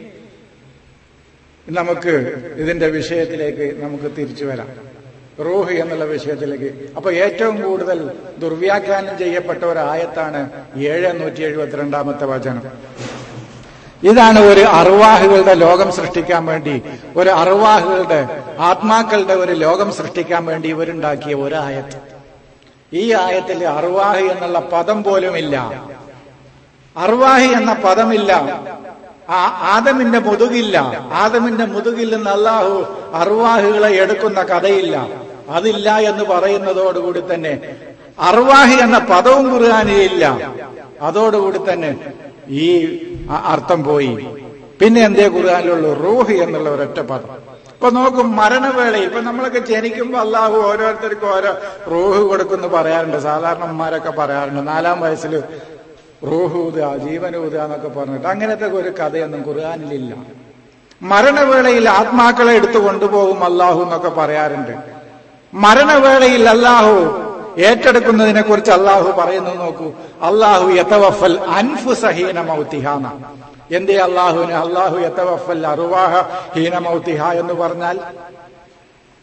നമുക്ക് ഇതിന്റെ വിഷയത്തിലേക്ക് നമുക്ക് തിരിച്ചു വരാം റൂഹ് എന്നുള്ള വിഷയത്തിലേക്ക് അപ്പൊ ഏറ്റവും കൂടുതൽ ദുർവ്യാഖ്യാനം ചെയ്യപ്പെട്ട ഒരു ആയത്താണ് ഏഴ് നൂറ്റി എഴുപത്തിരണ്ടാമത്തെ വചനം ഇതാണ് ഒരു അറുവാഹുകളുടെ ലോകം സൃഷ്ടിക്കാൻ വേണ്ടി ഒരു അറുവാഹുകളുടെ ആത്മാക്കളുടെ ഒരു ലോകം സൃഷ്ടിക്കാൻ വേണ്ടി ഇവരുണ്ടാക്കിയ ഒരു ആയത്ത് ഈ ആയത്തിൽ അറുവാഹി എന്നുള്ള പദം പോലുമില്ല അറുവാഹി എന്ന പദമില്ല ആ ആദമിന്റെ മുതുകില്ല ആദമിന്റെ മുതുകിൽ നിന്ന് അള്ളാഹു അറുവാഹികളെ എടുക്കുന്ന കഥയില്ല അതില്ല എന്ന് പറയുന്നതോടുകൂടി തന്നെ അറുവാഹി എന്ന പദവും ഖുർആാനിലില്ല അതോടുകൂടി തന്നെ ഈ അർത്ഥം പോയി പിന്നെ എന്തേ ഖുർആാനിലുള്ളൂ റൂഹ് എന്നുള്ള ഒരൊറ്റ പദം ഇപ്പൊ നോക്കും മരണവേളയിൽ ഇപ്പൊ നമ്മളൊക്കെ ജനിക്കുമ്പോ അള്ളാഹു ഓരോരുത്തർക്കും ഓരോ റൂഹ് കൊടുക്കുന്നു പറയാറുണ്ട് സാധാരണന്മാരൊക്കെ പറയാറുണ്ട് നാലാം വയസ്സിൽ റൂഹൂത ജീവനൂത എന്നൊക്കെ പറഞ്ഞിട്ട് അങ്ങനത്തെ ഒരു കഥയൊന്നും ഖുർആാനിലില്ല മരണവേളയിൽ ആത്മാക്കളെ എടുത്തു കൊണ്ടുപോകും അള്ളാഹു എന്നൊക്കെ പറയാറുണ്ട് മരണവേളയിൽ അള്ളാഹു ഏറ്റെടുക്കുന്നതിനെ കുറിച്ച് അള്ളാഹു പറയുന്നത് നോക്കൂ അള്ളാഹു യത്തവഫൽ അൻഫു സഹീന മൗത്തിഹാന എന്തേ അള്ളാഹുവിന് അള്ളാഹു യത്തവഫൽ അറുവാഹ ഹീന മൗത്തിഹ എന്ന് പറഞ്ഞാൽ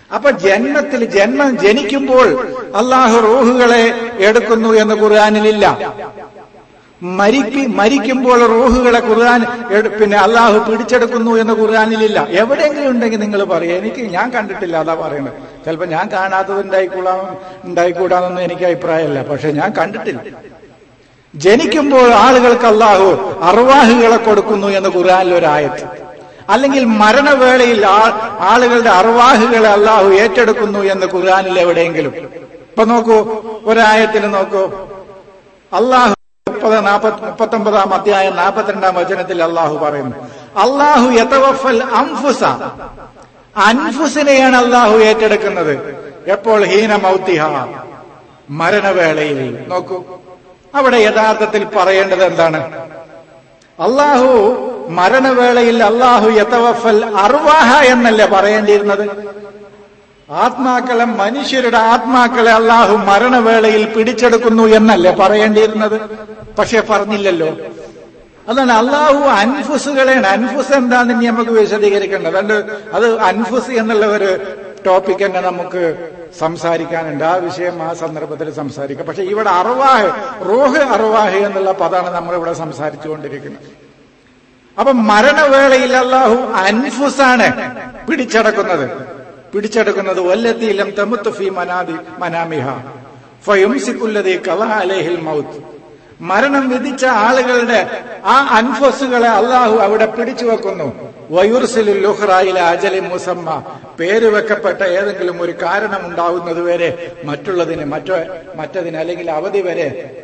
അപ്പൊ ജന്മത്തിൽ ജന്മം ജനിക്കുമ്പോൾ അള്ളാഹു റൂഹുകളെ എടുക്കുന്നു എന്ന് ഖുർആാനിലില്ല മരിപ്പി മരിക്കുമ്പോൾ റൂഹുകളെ ഖുർആൻ എടു- പിന്നെ അള്ളാഹു പിടിച്ചെടുക്കുന്നു എന്ന് ഖുർആാനിലില്ല എവിടെയെങ്കിലും ഉണ്ടെങ്കിൽ നിങ്ങൾ പറയും എനിക്ക് ഞാൻ കണ്ടിട്ടില്ല അതാ പറയുന്നത് ചിലപ്പോ ഞാൻ കാണാത്തത് ഉണ്ടായിക്കൂടാ ഉണ്ടായിക്കൂടാന്നൊന്നും എനിക്ക് അഭിപ്രായമല്ല പക്ഷെ ഞാൻ കണ്ടിട്ടില്ല ജനിക്കുമ്പോൾ ആളുകൾക്ക് അള്ളാഹു അർവാഹുകളെ കൊടുക്കുന്നു എന്ന് ഖുർആാനിൽ ഒരു ആയത്ത് അല്ലെങ്കിൽ മരണവേളയിൽ ആ- ആളുകളുടെ അർവാഹുകളെ അള്ളാഹു ഏറ്റെടുക്കുന്നു എന്ന് ഖുർആാനിൽ എവിടെയെങ്കിലും ഇപ്പൊ നോക്കൂ ഒരായത്തിൽ നോക്കൂ അള്ളാഹു മുപ്പത് നാപ്പത്തി മുപ്പത്തൊമ്പതാം അധ്യായം നാൽപ്പത്തിരണ്ടാം വചനത്തിൽ അള്ളാഹു പറയുന്നു അള്ളാഹു യതവഫൽ അംഫുസ അൻഫുസിനെയാണ് അള്ളാഹു ഏറ്റെടുക്കുന്നത് എപ്പോൾ ഹീന മൗത്തിഹ മരണവേളയിൽ നോക്കൂ അവിടെ യഥാർത്ഥത്തിൽ പറയേണ്ടത് എന്താണ് അള്ളാഹു മരണവേളയിൽ അള്ളാഹു യതവഫൽ അർവാഹ എന്നല്ലേ പറയേണ്ടിയിരുന്നത് ആത്മാക്കളെ മനുഷ്യരുടെ ആത്മാക്കളെ അള്ളാഹു മരണവേളയിൽ പിടിച്ചെടുക്കുന്നു എന്നല്ലേ പറയേണ്ടിയിരുന്നത് പക്ഷെ പറഞ്ഞില്ലല്ലോ അതാണ് അള്ളാഹു അൻഫുസുകളെയാണ് അൻഫുസ് എന്താണെന്ന് ഇനി നമുക്ക് വിശദീകരിക്കേണ്ടത് അതുകൊണ്ട് അത് അൻഫുസ് എന്നുള്ള ഒരു ടോപ്പിക് തന്നെ നമുക്ക് സംസാരിക്കാനുണ്ട് ആ വിഷയം ആ സന്ദർഭത്തിൽ സംസാരിക്കാം പക്ഷെ ഇവിടെ അറുവാഹ് റോഹ് അറുവാഹ് എന്നുള്ള പദമാണ് നമ്മളിവിടെ സംസാരിച്ചുകൊണ്ടിരിക്കുന്നത് അപ്പൊ മരണവേളയിൽ അള്ളാഹു അൻഫുസാണ് പിടിച്ചടക്കുന്നത് പിടിച്ചെടുക്കുന്നത് വല്ലത്തിയിലും തെമുത്ത് ഫി മനാദി മനാമിഹ ഫയുംസിക്കുല്ലതി കല അലേഹിൽ മൗത്ത് മരണം വിധിച്ച ആളുകളുടെ ആ അൻഫസുകളെ അള്ളാഹു അവിടെ പിടിച്ചു വെക്കുന്നു വയുർസിലുൽ ലുഹ്റായിലെ അജലി മുസമ്മ പേര് വെക്കപ്പെട്ട ഏതെങ്കിലും ഒരു കാരണം ഉണ്ടാവുന്നത് വരെ മറ്റുള്ളതിന് മറ്റോ മറ്റതിന് അല്ലെങ്കിൽ അവധി വരെ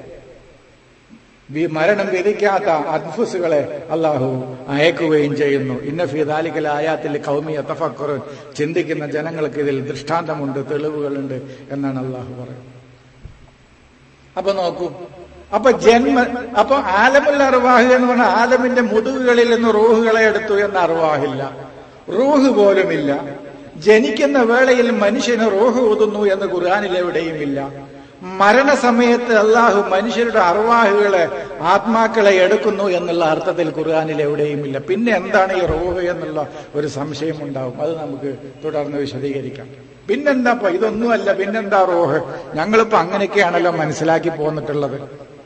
വി- മരണം വിധിക്കാത്ത അദ്ഫുസുകളെ അള്ളാഹു അയക്കുകയും ചെയ്യുന്നു ഇന്ന ഫിദാലിക്കൽ ആയാത്തിൽ കൗമിയ തഫക്കുറ് ചിന്തിക്കുന്ന ജനങ്ങൾക്ക് ഇതിൽ ദൃഷ്ടാന്തമുണ്ട് തെളിവുകളുണ്ട് എന്നാണ് അള്ളാഹു പറയുന്നത് അപ്പൊ നോക്കൂ അപ്പൊ ജന്മ അപ്പൊ ആലമുൽ അറുവാഹ് എന്ന് പറഞ്ഞാൽ ആലമിന്റെ മുതുകുകളിൽ നിന്ന് റൂഹുകളെ എടുത്തു എന്ന അറുവാഹില്ല റൂഹ് പോലുമില്ല ജനിക്കുന്ന വേളയിൽ മനുഷ്യന് റൂഹ് ഊതുന്നു എന്ന് ഖുർആാനിൽ എവിടെയും ഇല്ല മരണസമയത്ത് അള്ളാഹു മനുഷ്യരുടെ അറുവാഹുകളെ ആത്മാക്കളെ എടുക്കുന്നു എന്നുള്ള അർത്ഥത്തിൽ ഖുർആാനിൽ എവിടെയും ഇല്ല പിന്നെ എന്താണ് ഈ റൂഹ് എന്നുള്ള ഒരു സംശയം ഉണ്ടാവും അത് നമുക്ക് തുടർന്ന് വിശദീകരിക്കാം പിന്നെന്താ ഇപ്പൊ ഇതൊന്നുമല്ല പിന്നെന്താ റൂഹ് ഞങ്ങളിപ്പോ അങ്ങനെയൊക്കെയാണല്ലോ മനസ്സിലാക്കി പോന്നിട്ടുള്ളത്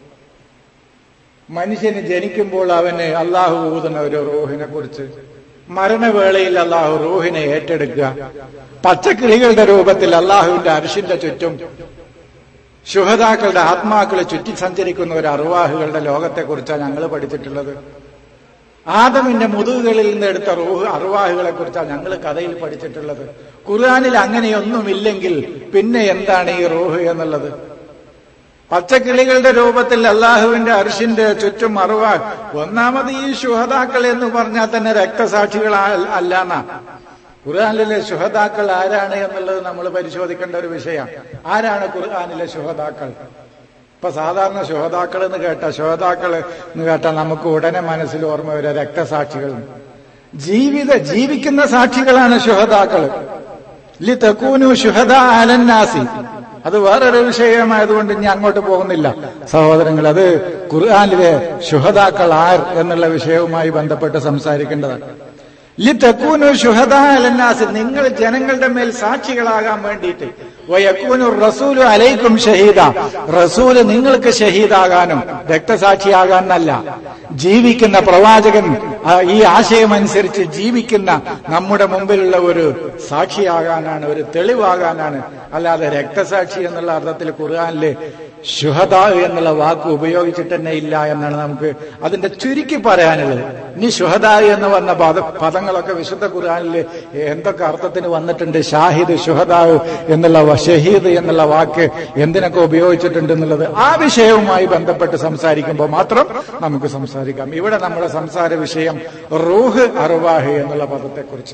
മനുഷ്യന് ജനിക്കുമ്പോൾ അവന് അള്ളാഹു ഊതുന്ന ഒരു റൂഹിനെ കുറിച്ച് മരണവേളയിൽ അള്ളാഹു റൂഹിനെ ഏറ്റെടുക്കുക പച്ചക്കിളികളുടെ രൂപത്തിൽ അള്ളാഹുവിന്റെ അരിശിന്റെ ചുറ്റും ശുഹതാക്കളുടെ ആത്മാക്കളെ ചുറ്റി സഞ്ചരിക്കുന്ന ഒരു അറുവാഹുകളുടെ ലോകത്തെക്കുറിച്ചാണ് ഞങ്ങൾ പഠിച്ചിട്ടുള്ളത് ആദമിന്റെ മുതുകുകളിൽ നിന്ന് എടുത്ത റൂഹ് അറുവാഹുകളെ കുറിച്ചാണ് ഞങ്ങൾ കഥയിൽ പഠിച്ചിട്ടുള്ളത് ഖുർആാനിൽ അങ്ങനെയൊന്നുമില്ലെങ്കിൽ പിന്നെ എന്താണ് ഈ റൂഹ് എന്നുള്ളത് പച്ചക്കിളികളുടെ രൂപത്തിൽ അള്ളാഹുവിന്റെ അർഷിന്റെ ചുറ്റും അറുവാ ഒന്നാമത് ഈ ശുഹതാക്കൾ എന്ന് പറഞ്ഞാൽ തന്നെ രക്തസാക്ഷികൾ അല്ലാന്നാ ഖുർആാനിലെ ശുഹതാക്കൾ ആരാണ് എന്നുള്ളത് നമ്മൾ പരിശോധിക്കേണ്ട ഒരു വിഷയമാണ് ആരാണ് ഖുർആാനിലെ ശുഹതാക്കൾ ഇപ്പൊ സാധാരണ ശുഹതാക്കൾ എന്ന് കേട്ട ശുഹതാക്കൾ എന്ന് കേട്ടാൽ നമുക്ക് ഉടനെ മനസ്സിൽ ഓർമ്മ വരിക രക്തസാക്ഷികൾ ജീവിത ജീവിക്കുന്ന സാക്ഷികളാണ് ശുഹതാക്കൾ ലി തെക്കൂനു ശുഹദ അലന്നാസി അത് വേറൊരു വിഷയമായതുകൊണ്ട് ഇനി അങ്ങോട്ട് പോകുന്നില്ല സഹോദരങ്ങൾ അത് ഖുർആാനിലെ ശുഹതാക്കൾ ആർ എന്നുള്ള വിഷയവുമായി ബന്ധപ്പെട്ട് സംസാരിക്കേണ്ടതാണ് ലി തെക്കൂനു ശുഹദ അലന്നാസി നിങ്ങൾ ജനങ്ങളുടെ മേൽ സാക്ഷികളാകാൻ വേണ്ടിയിട്ട് വയക്കൂനു റസൂലു അലൈക്കും ഷഹീദ റസൂല് നിങ്ങൾക്ക് ഷഹീദാകാനും രക്തസാക്ഷിയാകാനല്ല ജീവിക്കുന്ന പ്രവാചകൻ ആ, ഈ ആശയമനുസരിച്ച് ജീവിക്കുന്ന നമ്മുടെ മുമ്പിലുള്ള ഒരു സാക്ഷിയാകാനാണ് ഒരു തെളിവാകാനാണ് അല്ലാതെ രക്തസാക്ഷി എന്നുള്ള അർത്ഥത്തിൽ ഖുർആാനില് ശുഹദ എന്നുള്ള വാക്ക് ഉപയോഗിച്ചിട്ട് തന്നെ ഇല്ല എന്നാണ് നമുക്ക് അതിന്റെ ചുരുക്കി പറയാനുള്ളത് ഇനി ശുഹദ എന്ന് വന്ന പദ പദങ്ങളൊക്കെ വിശുദ്ധ ഖുർആാനില് എന്തൊക്കെ അർത്ഥത്തിന് വന്നിട്ടുണ്ട് ഷാഹിദ് ശുഹദാവ് എന്നുള്ള വ- ഷഹീദ് എന്നുള്ള വാക്ക് എന്തിനൊക്കെ ഉപയോഗിച്ചിട്ടുണ്ട് എന്നുള്ളത് ആ വിഷയവുമായി ബന്ധപ്പെട്ട് സംസാരിക്കുമ്പോൾ മാത്രം നമുക്ക് സംസാരിക്കാം ഇവിടെ നമ്മുടെ സംസാര വിഷയം റൂഹ് അറുവാഹ് എന്നുള്ള പദത്തെക്കുറിച്ച്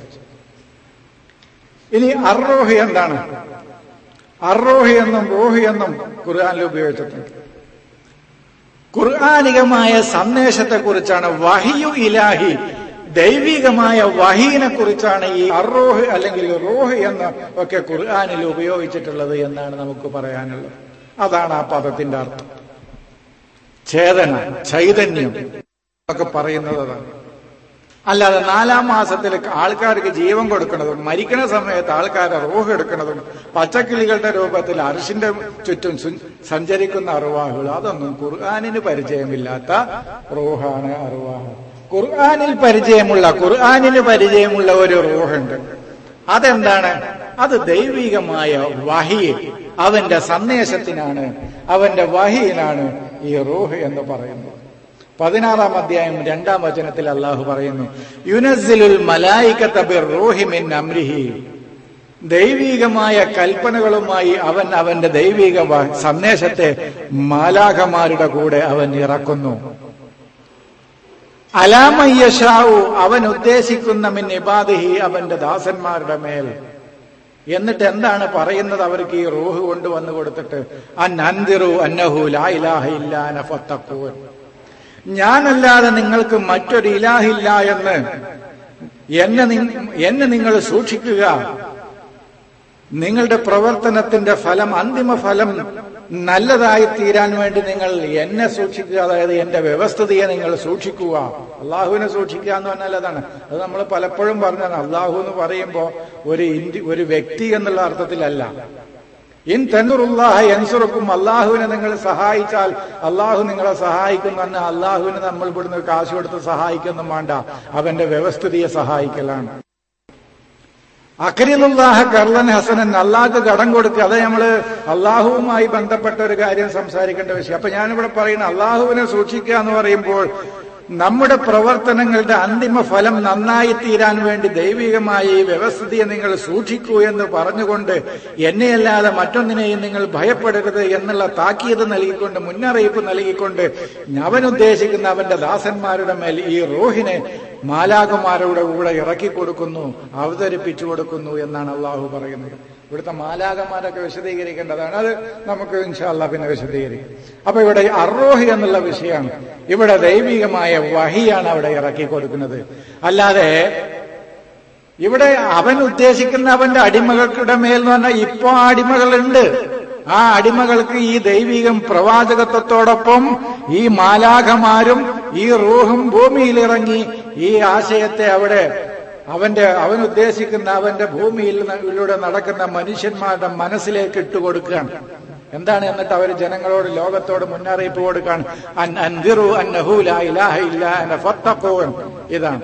ഇനി അർറോഹ് എന്താണ് അർറോഹ് എന്നും റോഹ് എന്നും ഖുർആാനിൽ ഉപയോഗിച്ചിട്ടുണ്ട് ഖുർആാനികമായ സന്ദേശത്തെക്കുറിച്ചാണ് വഹിയു ഇലാഹി ദൈവികമായ വഹീനെ കുറിച്ചാണ് ഈ അറോഹ് അല്ലെങ്കിൽ റോഹ് എന്ന് ഒക്കെ ഖുർആാനിൽ ഉപയോഗിച്ചിട്ടുള്ളത് എന്നാണ് നമുക്ക് പറയാനുള്ളത് അതാണ് ആ പദത്തിന്റെ അർത്ഥം ചേതന ചൈതന്യം ഒക്കെ പറയുന്നത് അതാണ് അല്ലാതെ നാലാം മാസത്തിൽ ആൾക്കാർക്ക് ജീവൻ കൊടുക്കുന്നതും മരിക്കുന്ന സമയത്ത് ആൾക്കാരെ റൂഹ് എടുക്കുന്നതും പച്ചക്കിളികളുടെ രൂപത്തിൽ അർഷിന്റെ ചുറ്റും സു- സഞ്ചരിക്കുന്ന അറുവാഹുകൾ അതൊന്നും ഖുർആാനിന് പരിചയമില്ലാത്ത റൂഹാണ് അറുവാഹ് ഖുർആാനിൽ പരിചയമുള്ള ഖുർആാനിന് പരിചയമുള്ള ഒരു റൂഹുണ്ട് അതെന്താണ് അത് ദൈവികമായ വഹി അവന്റെ സന്ദേശത്തിനാണ് അവന്റെ വഹിയിലാണ് ഈ റൂഹ് എന്ന് പറയുന്നത് പതിനാറാം അധ്യായം രണ്ടാം വചനത്തിൽ അള്ളാഹു പറയുന്നു യുനസിലുൽ മലായിക്കത്ത ബിർ റൂഹി മിൻ അംരിഹി ദൈവികമായ കൽപ്പനകളുമായി അവൻ അവന്റെ ദൈവിക വ- സന്ദേശത്തെ മാലാഖമാരുടെ കൂടെ അവൻ ഇറക്കുന്നു അലാമയ്യഷാവു അവൻ ഉദ്ദേശിക്കുന്ന മിൻ ഇബാദിഹി അവന്റെ ദാസന്മാരുടെ മേൽ എന്നിട്ട് എന്താണ് പറയുന്നത് അവർക്ക് ഈ റൂഹ് കൊണ്ടുവന്നു കൊടുത്തിട്ട് അൻ അന്തിറു അന്നഹു ലാ ഇലാഹ ഇല്ലാന ഫത്തഖൂൻ ഞാനല്ലാതെ നിങ്ങൾക്ക് മറ്റൊരു ഇലാഹില്ല എന്ന് എന്നെ നി- എന്നെ നിങ്ങൾ സൂക്ഷിക്കുക നിങ്ങളുടെ പ്രവർത്തനത്തിന്റെ ഫലം അന്തിമ ഫലം നല്ലതായി തീരാൻ വേണ്ടി നിങ്ങൾ എന്നെ സൂക്ഷിക്കുക അതായത് എന്റെ വ്യവസ്ഥിതിയെ നിങ്ങൾ സൂക്ഷിക്കുക അള്ളാഹുവിനെ സൂക്ഷിക്കുക എന്ന് പറഞ്ഞാൽ അതാണ് അത് നമ്മൾ പലപ്പോഴും പറഞ്ഞതാണ് അള്ളാഹു എന്ന് പറയുമ്പോൾ ഒരു ഇന്ത്യ ഒരു വ്യക്തി എന്നുള്ള അർത്ഥത്തിലല്ല ഇൻ തെന്നുറുല്ലാഹ എൻസുറുക്കും അള്ളാഹുവിനെ നിങ്ങൾ സഹായിച്ചാൽ അള്ളാഹു നിങ്ങളെ സഹായിക്കും എന്ന് അള്ളാഹുവിനെ നമ്മൾ ഇവിടുന്ന് കാശ് കൊടുത്ത് സഹായിക്കൊന്നും വേണ്ട അവന്റെ വ്യവസ്ഥിതിയെ സഹായിക്കലാണ് അക്കരിലുല്ലാഹ കർലൻ ഹസനൻ അള്ളാഹ്ക്ക് കടം കൊടുക്കുക അത് നമ്മള് അള്ളാഹുവുമായി ബന്ധപ്പെട്ട ഒരു കാര്യം സംസാരിക്കേണ്ട വിഷയം അപ്പൊ ഞാനിവിടെ പറയുന്ന അള്ളാഹുവിനെ സൂക്ഷിക്കുക എന്ന് പറയുമ്പോൾ നമ്മുടെ പ്രവർത്തനങ്ങളുടെ അന്തിമ ഫലം നന്നായി തീരാൻ വേണ്ടി ദൈവികമായ ഈ വ്യവസ്ഥിതിയെ നിങ്ങൾ സൂക്ഷിക്കൂ എന്ന് പറഞ്ഞുകൊണ്ട് എന്നെയല്ലാതെ മറ്റൊന്നിനെയും നിങ്ങൾ ഭയപ്പെടരുത് എന്നുള്ള താക്കീത് നൽകിക്കൊണ്ട് മുന്നറിയിപ്പ് നൽകിക്കൊണ്ട് അവൻ ഉദ്ദേശിക്കുന്ന അവന്റെ ദാസന്മാരുടെ മേൽ ഈ റോഹിനെ മാലാകുമാരുടെ കൂടെ ഇറക്കി കൊടുക്കുന്നു അവതരിപ്പിച്ചു കൊടുക്കുന്നു എന്നാണ് അള്ളാഹു പറയുന്നത് ഇവിടുത്തെ മാലാകന്മാരൊക്കെ വിശദീകരിക്കേണ്ടതാണ് അത് നമുക്ക് ഇൻഷാല്ല പിന്നെ വിശദീകരിക്കും അപ്പൊ ഇവിടെ അറോഹി എന്നുള്ള വിഷയമാണ് ഇവിടെ ദൈവികമായ വഹിയാണ് അവിടെ ഇറക്കി കൊടുക്കുന്നത് അല്ലാതെ ഇവിടെ അവൻ ഉദ്ദേശിക്കുന്ന അവന്റെ അടിമകളുടെ മേൽ എന്ന് പറഞ്ഞാൽ ഇപ്പോ അടിമകളുണ്ട് ആ അടിമകൾക്ക് ഈ ദൈവികം പ്രവാചകത്വത്തോടൊപ്പം ഈ മാലാഖമാരും ഈ റൂഹും ഭൂമിയിൽ ഇറങ്ങി ഈ ആശയത്തെ അവിടെ അവന്റെ അവൻ ഉദ്ദേശിക്കുന്ന അവന്റെ ഭൂമിയിലൂടെ നടക്കുന്ന മനുഷ്യന്മാരുടെ മനസ്സിലേക്ക് ഇട്ടുകൊടുക്കുകയാണ് എന്താണ് എന്നിട്ട് അവർ ജനങ്ങളോട് ലോകത്തോട് മുന്നറിയിപ്പ് കൊടുക്കാൻ അൻ അൻദിറു അന്നഹു ലാ ഇലാഹ ഇല്ലാ അന ഫത്തഖൂൻ ഇതാണ്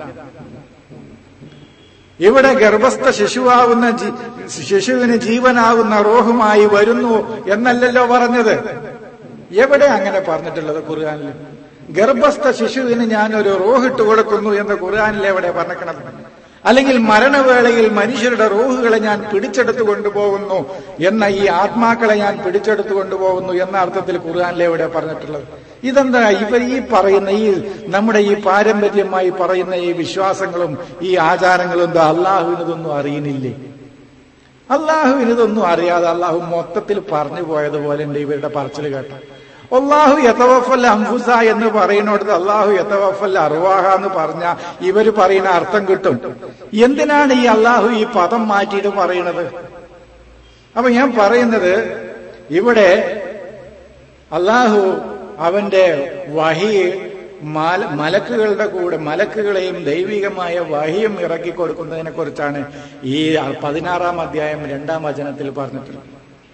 ഇവിടെ ഗർഭസ്ഥ ശിശുവാകുന്ന ജി- ശിശുവിന് ജീവനാകുന്ന റോഹുമായി വരുന്നു എന്നല്ലല്ലോ പറഞ്ഞത് എവിടെ അങ്ങനെ പറഞ്ഞിട്ടുള്ളത് ഖുർആാനിൽ ഗർഭസ്ഥ ശിശുവിന് ഞാൻ ഒരു റോഹിട്ട് കൊടുക്കുന്നു എന്ന് ഖുർആാനിൽ എവിടെ പറഞ്ഞിരിക്കണത് അല്ലെങ്കിൽ മരണവേളയിൽ മനുഷ്യരുടെ റോഹുകളെ ഞാൻ പിടിച്ചെടുത്തു കൊണ്ടുപോകുന്നു എന്ന ഈ ആത്മാക്കളെ ഞാൻ പിടിച്ചെടുത്തു കൊണ്ടുപോകുന്നു എന്ന അർത്ഥത്തിൽ ഖുർആാനിൽ എവിടെ പറഞ്ഞിട്ടുള്ളത് ഇതെന്താ ഇവർ ഈ പറയുന്ന ഈ നമ്മുടെ ഈ പാരമ്പര്യമായി പറയുന്ന ഈ വിശ്വാസങ്ങളും ഈ ആചാരങ്ങളും എന്താ അള്ളാഹുവിനതൊന്നും അറിയുന്നില്ലേ അള്ളാഹുവിന് ഇതൊന്നും അറിയാതെ അള്ളാഹു മൊത്തത്തിൽ പറഞ്ഞു പോയതുപോലെ ഉണ്ട് ഇവരുടെ പറച്ചിൽ കേട്ട അള്ളാഹു യഥവഫൽ അംഫുസ എന്ന് പറയുന്നിടത്ത് അള്ളാഹു യഥവഫൽ അറുവാഹ എന്ന് പറഞ്ഞ ഇവര് പറയുന്ന അർത്ഥം കിട്ടും എന്തിനാണ് ഈ അള്ളാഹു ഈ പദം മാറ്റിയിട്ട് പറയുന്നത് അപ്പൊ ഞാൻ പറയുന്നത് ഇവിടെ അള്ളാഹു അവന്റെ വഹി മല- മലക്കുകളുടെ കൂടെ മലക്കുകളെയും ദൈവികമായ വഹിയും ഇറക്കി കൊടുക്കുന്നതിനെ കുറിച്ചാണ് ഈ പതിനാറാം അധ്യായം രണ്ടാം വചനത്തിൽ പറഞ്ഞിട്ടുള്ളത്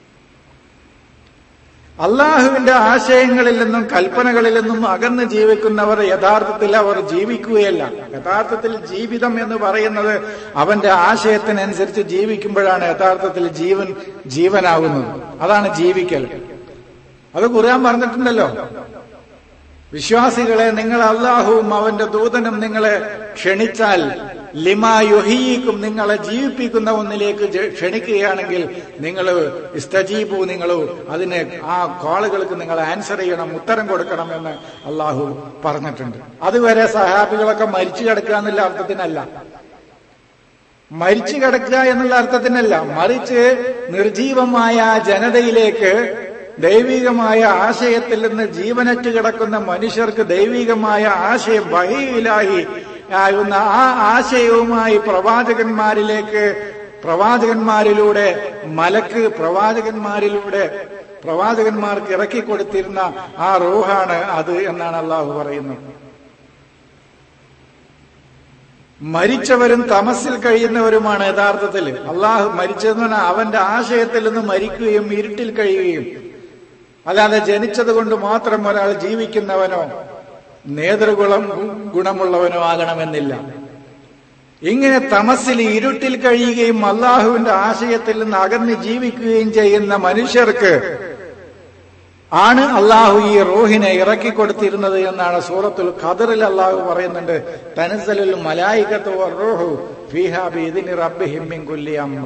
അള്ളാഹുവിന്റെ ആശയങ്ങളിൽ നിന്നും കൽപ്പനകളിൽ നിന്നും അകന്ന് ജീവിക്കുന്നവർ യഥാർത്ഥത്തിൽ അവർ ജീവിക്കുകയല്ല യഥാർത്ഥത്തിൽ ജീവിതം എന്ന് പറയുന്നത് അവന്റെ ആശയത്തിനനുസരിച്ച് ജീവിക്കുമ്പോഴാണ് യഥാർത്ഥത്തിൽ ജീവൻ ജീവനാകുന്നത് അതാണ് ജീവിക്കൽ അത് ഖുർആൻ പറഞ്ഞിട്ടുണ്ടല്ലോ വിശ്വാസികളെ നിങ്ങൾ അള്ളാഹുവും അവന്റെ ദൂതനും നിങ്ങളെ ക്ഷണിച്ചാൽ ലിമാ യുഹീക്കും നിങ്ങളെ ജീവിപ്പിക്കുന്ന ഒന്നിലേക്ക് ജ- ക്ഷണിക്കുകയാണെങ്കിൽ നിങ്ങൾ ഇസ്തജീബു നിങ്ങൾ അതിന് ആ കോളുകൾക്ക് നിങ്ങൾ ആൻസർ ചെയ്യണം ഉത്തരം കൊടുക്കണം എന്ന് അള്ളാഹു പറഞ്ഞിട്ടുണ്ട് അതുവരെ സഹാബികളൊക്കെ മരിച്ചു കിടക്കുക എന്നുള്ള അർത്ഥത്തിനല്ല മരിച്ചു കിടക്കുക എന്നുള്ള അർത്ഥത്തിനല്ല മറിച്ച് നിർജീവമായ ജനതയിലേക്ക് ദൈവികമായ ആശയത്തിൽ നിന്ന് ജീവനറ്റ് കിടക്കുന്ന മനുഷ്യർക്ക് ദൈവികമായ ആശയം വഹിയിലായി ആകുന്ന ആ ആശയവുമായി പ്രവാചകന്മാരിലേക്ക് പ്രവാചകന്മാരിലൂടെ മലക്ക് പ്രവാചകന്മാരിലൂടെ പ്രവാചകന്മാർക്ക് ഇറക്കിക്കൊടുത്തിരുന്ന ആ റൂഹാണ് അത് എന്നാണ് അള്ളാഹു പറയുന്നത് മരിച്ചവരും തമസിൽ കഴിയുന്നവരുമാണ് യഥാർത്ഥത്തിൽ അള്ളാഹു മരിച്ചതെന്ന് പറഞ്ഞാൽ അവന്റെ ആശയത്തിൽ നിന്ന് മരിക്കുകയും ഇരുട്ടിൽ കഴിയുകയും അല്ലാതെ ജനിച്ചത് കൊണ്ട് മാത്രം ഒരാൾ ജീവിക്കുന്നവനോ നേതൃഗുണം ഗുണമുള്ളവനോ ആകണമെന്നില്ല ഇങ്ങനെ തമസിൽ ഇരുട്ടിൽ കഴിയുകയും അള്ളാഹുവിന്റെ ആശയത്തിൽ നിന്ന് അകന്ന് ജീവിക്കുകയും ചെയ്യുന്ന മനുഷ്യർക്ക് ആണ് അള്ളാഹു ഈ റോഹിനെ ഇറക്കിക്കൊടുത്തിരുന്നത് എന്നാണ് സൂറത്തുൽ ഖദറിൽ അള്ളാഹു പറയുന്നുണ്ട് തനസലുൽ മലായികത്ത് റോഹു ഫിഹാബി ഇതിന് റബ്ബിഹിമ്മിൻ കുല്ലി അമ്ര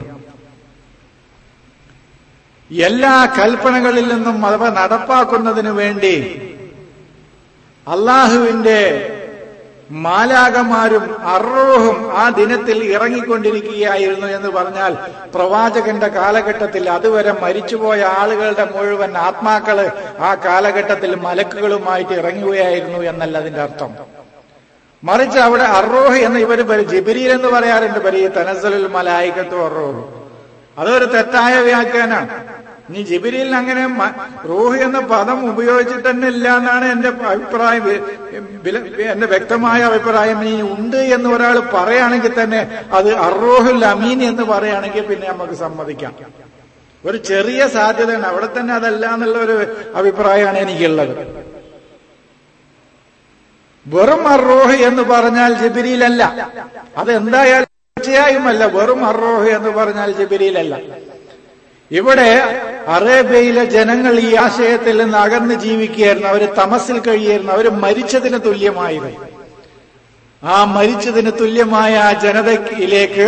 എല്ലാ കൽപ്പനകളിൽ നിന്നും അവ നടപ്പാക്കുന്നതിന് വേണ്ടി അള്ളാഹുവിന്റെ മാലാകമാരും അറോഹും ആ ദിനത്തിൽ ഇറങ്ങിക്കൊണ്ടിരിക്കുകയായിരുന്നു എന്ന് പറഞ്ഞാൽ പ്രവാചകന്റെ കാലഘട്ടത്തിൽ അതുവരെ മരിച്ചുപോയ ആളുകളുടെ മുഴുവൻ ആത്മാക്കള് ആ കാലഘട്ടത്തിൽ മലക്കുകളുമായിട്ട് ഇറങ്ങുകയായിരുന്നു എന്നല്ല അതിന്റെ അർത്ഥം മറിച്ച് അവിടെ അറോഹ് എന്ന് ഇവര് ജിബിരിയിൽ എന്ന് പറയാറുണ്ട് പരി തനസലുൽ മലായിക്കത്തു അറോഹ് അതൊരു തെറ്റായ വ്യാഖ്യാനാണ് ഇനി ജിബിരിയിൽ അങ്ങനെ റൂഹ് എന്ന പദം ഉപയോഗിച്ചിട്ട് തന്നെ ഇല്ല എന്നാണ് എന്റെ അഭിപ്രായം എന്റെ വ്യക്തമായ അഭിപ്രായം ഇനി ഉണ്ട് എന്ന് ഒരാൾ പറയുകയാണെങ്കിൽ തന്നെ അത് അറോഹുൽ അമീൻ എന്ന് പറയുകയാണെങ്കിൽ പിന്നെ നമുക്ക് സമ്മതിക്കാം ഒരു ചെറിയ സാധ്യതയാണ് അവിടെ തന്നെ അതല്ല എന്നുള്ള ഒരു അഭിപ്രായമാണ് എനിക്കുള്ളത് വെറും അറോഹ് എന്ന് പറഞ്ഞാൽ ജിബിരിയിലല്ല അതെന്തായാലും തീർച്ചയായും അല്ല വെറും അറോഹ് എന്ന് പറഞ്ഞാൽ ജിബിരിയിലല്ല ഇവിടെ അറേബ്യയിലെ ജനങ്ങൾ ഈ ആശയത്തിൽ നിന്ന് അകന്ന് ജീവിക്കുകയായിരുന്നു അവര് തമസിൽ കഴിയായിരുന്നു അവര് മരിച്ചതിന് തുല്യമായിരുന്നു ആ മരിച്ചതിന് തുല്യമായ ആ ജനതയിലേക്ക്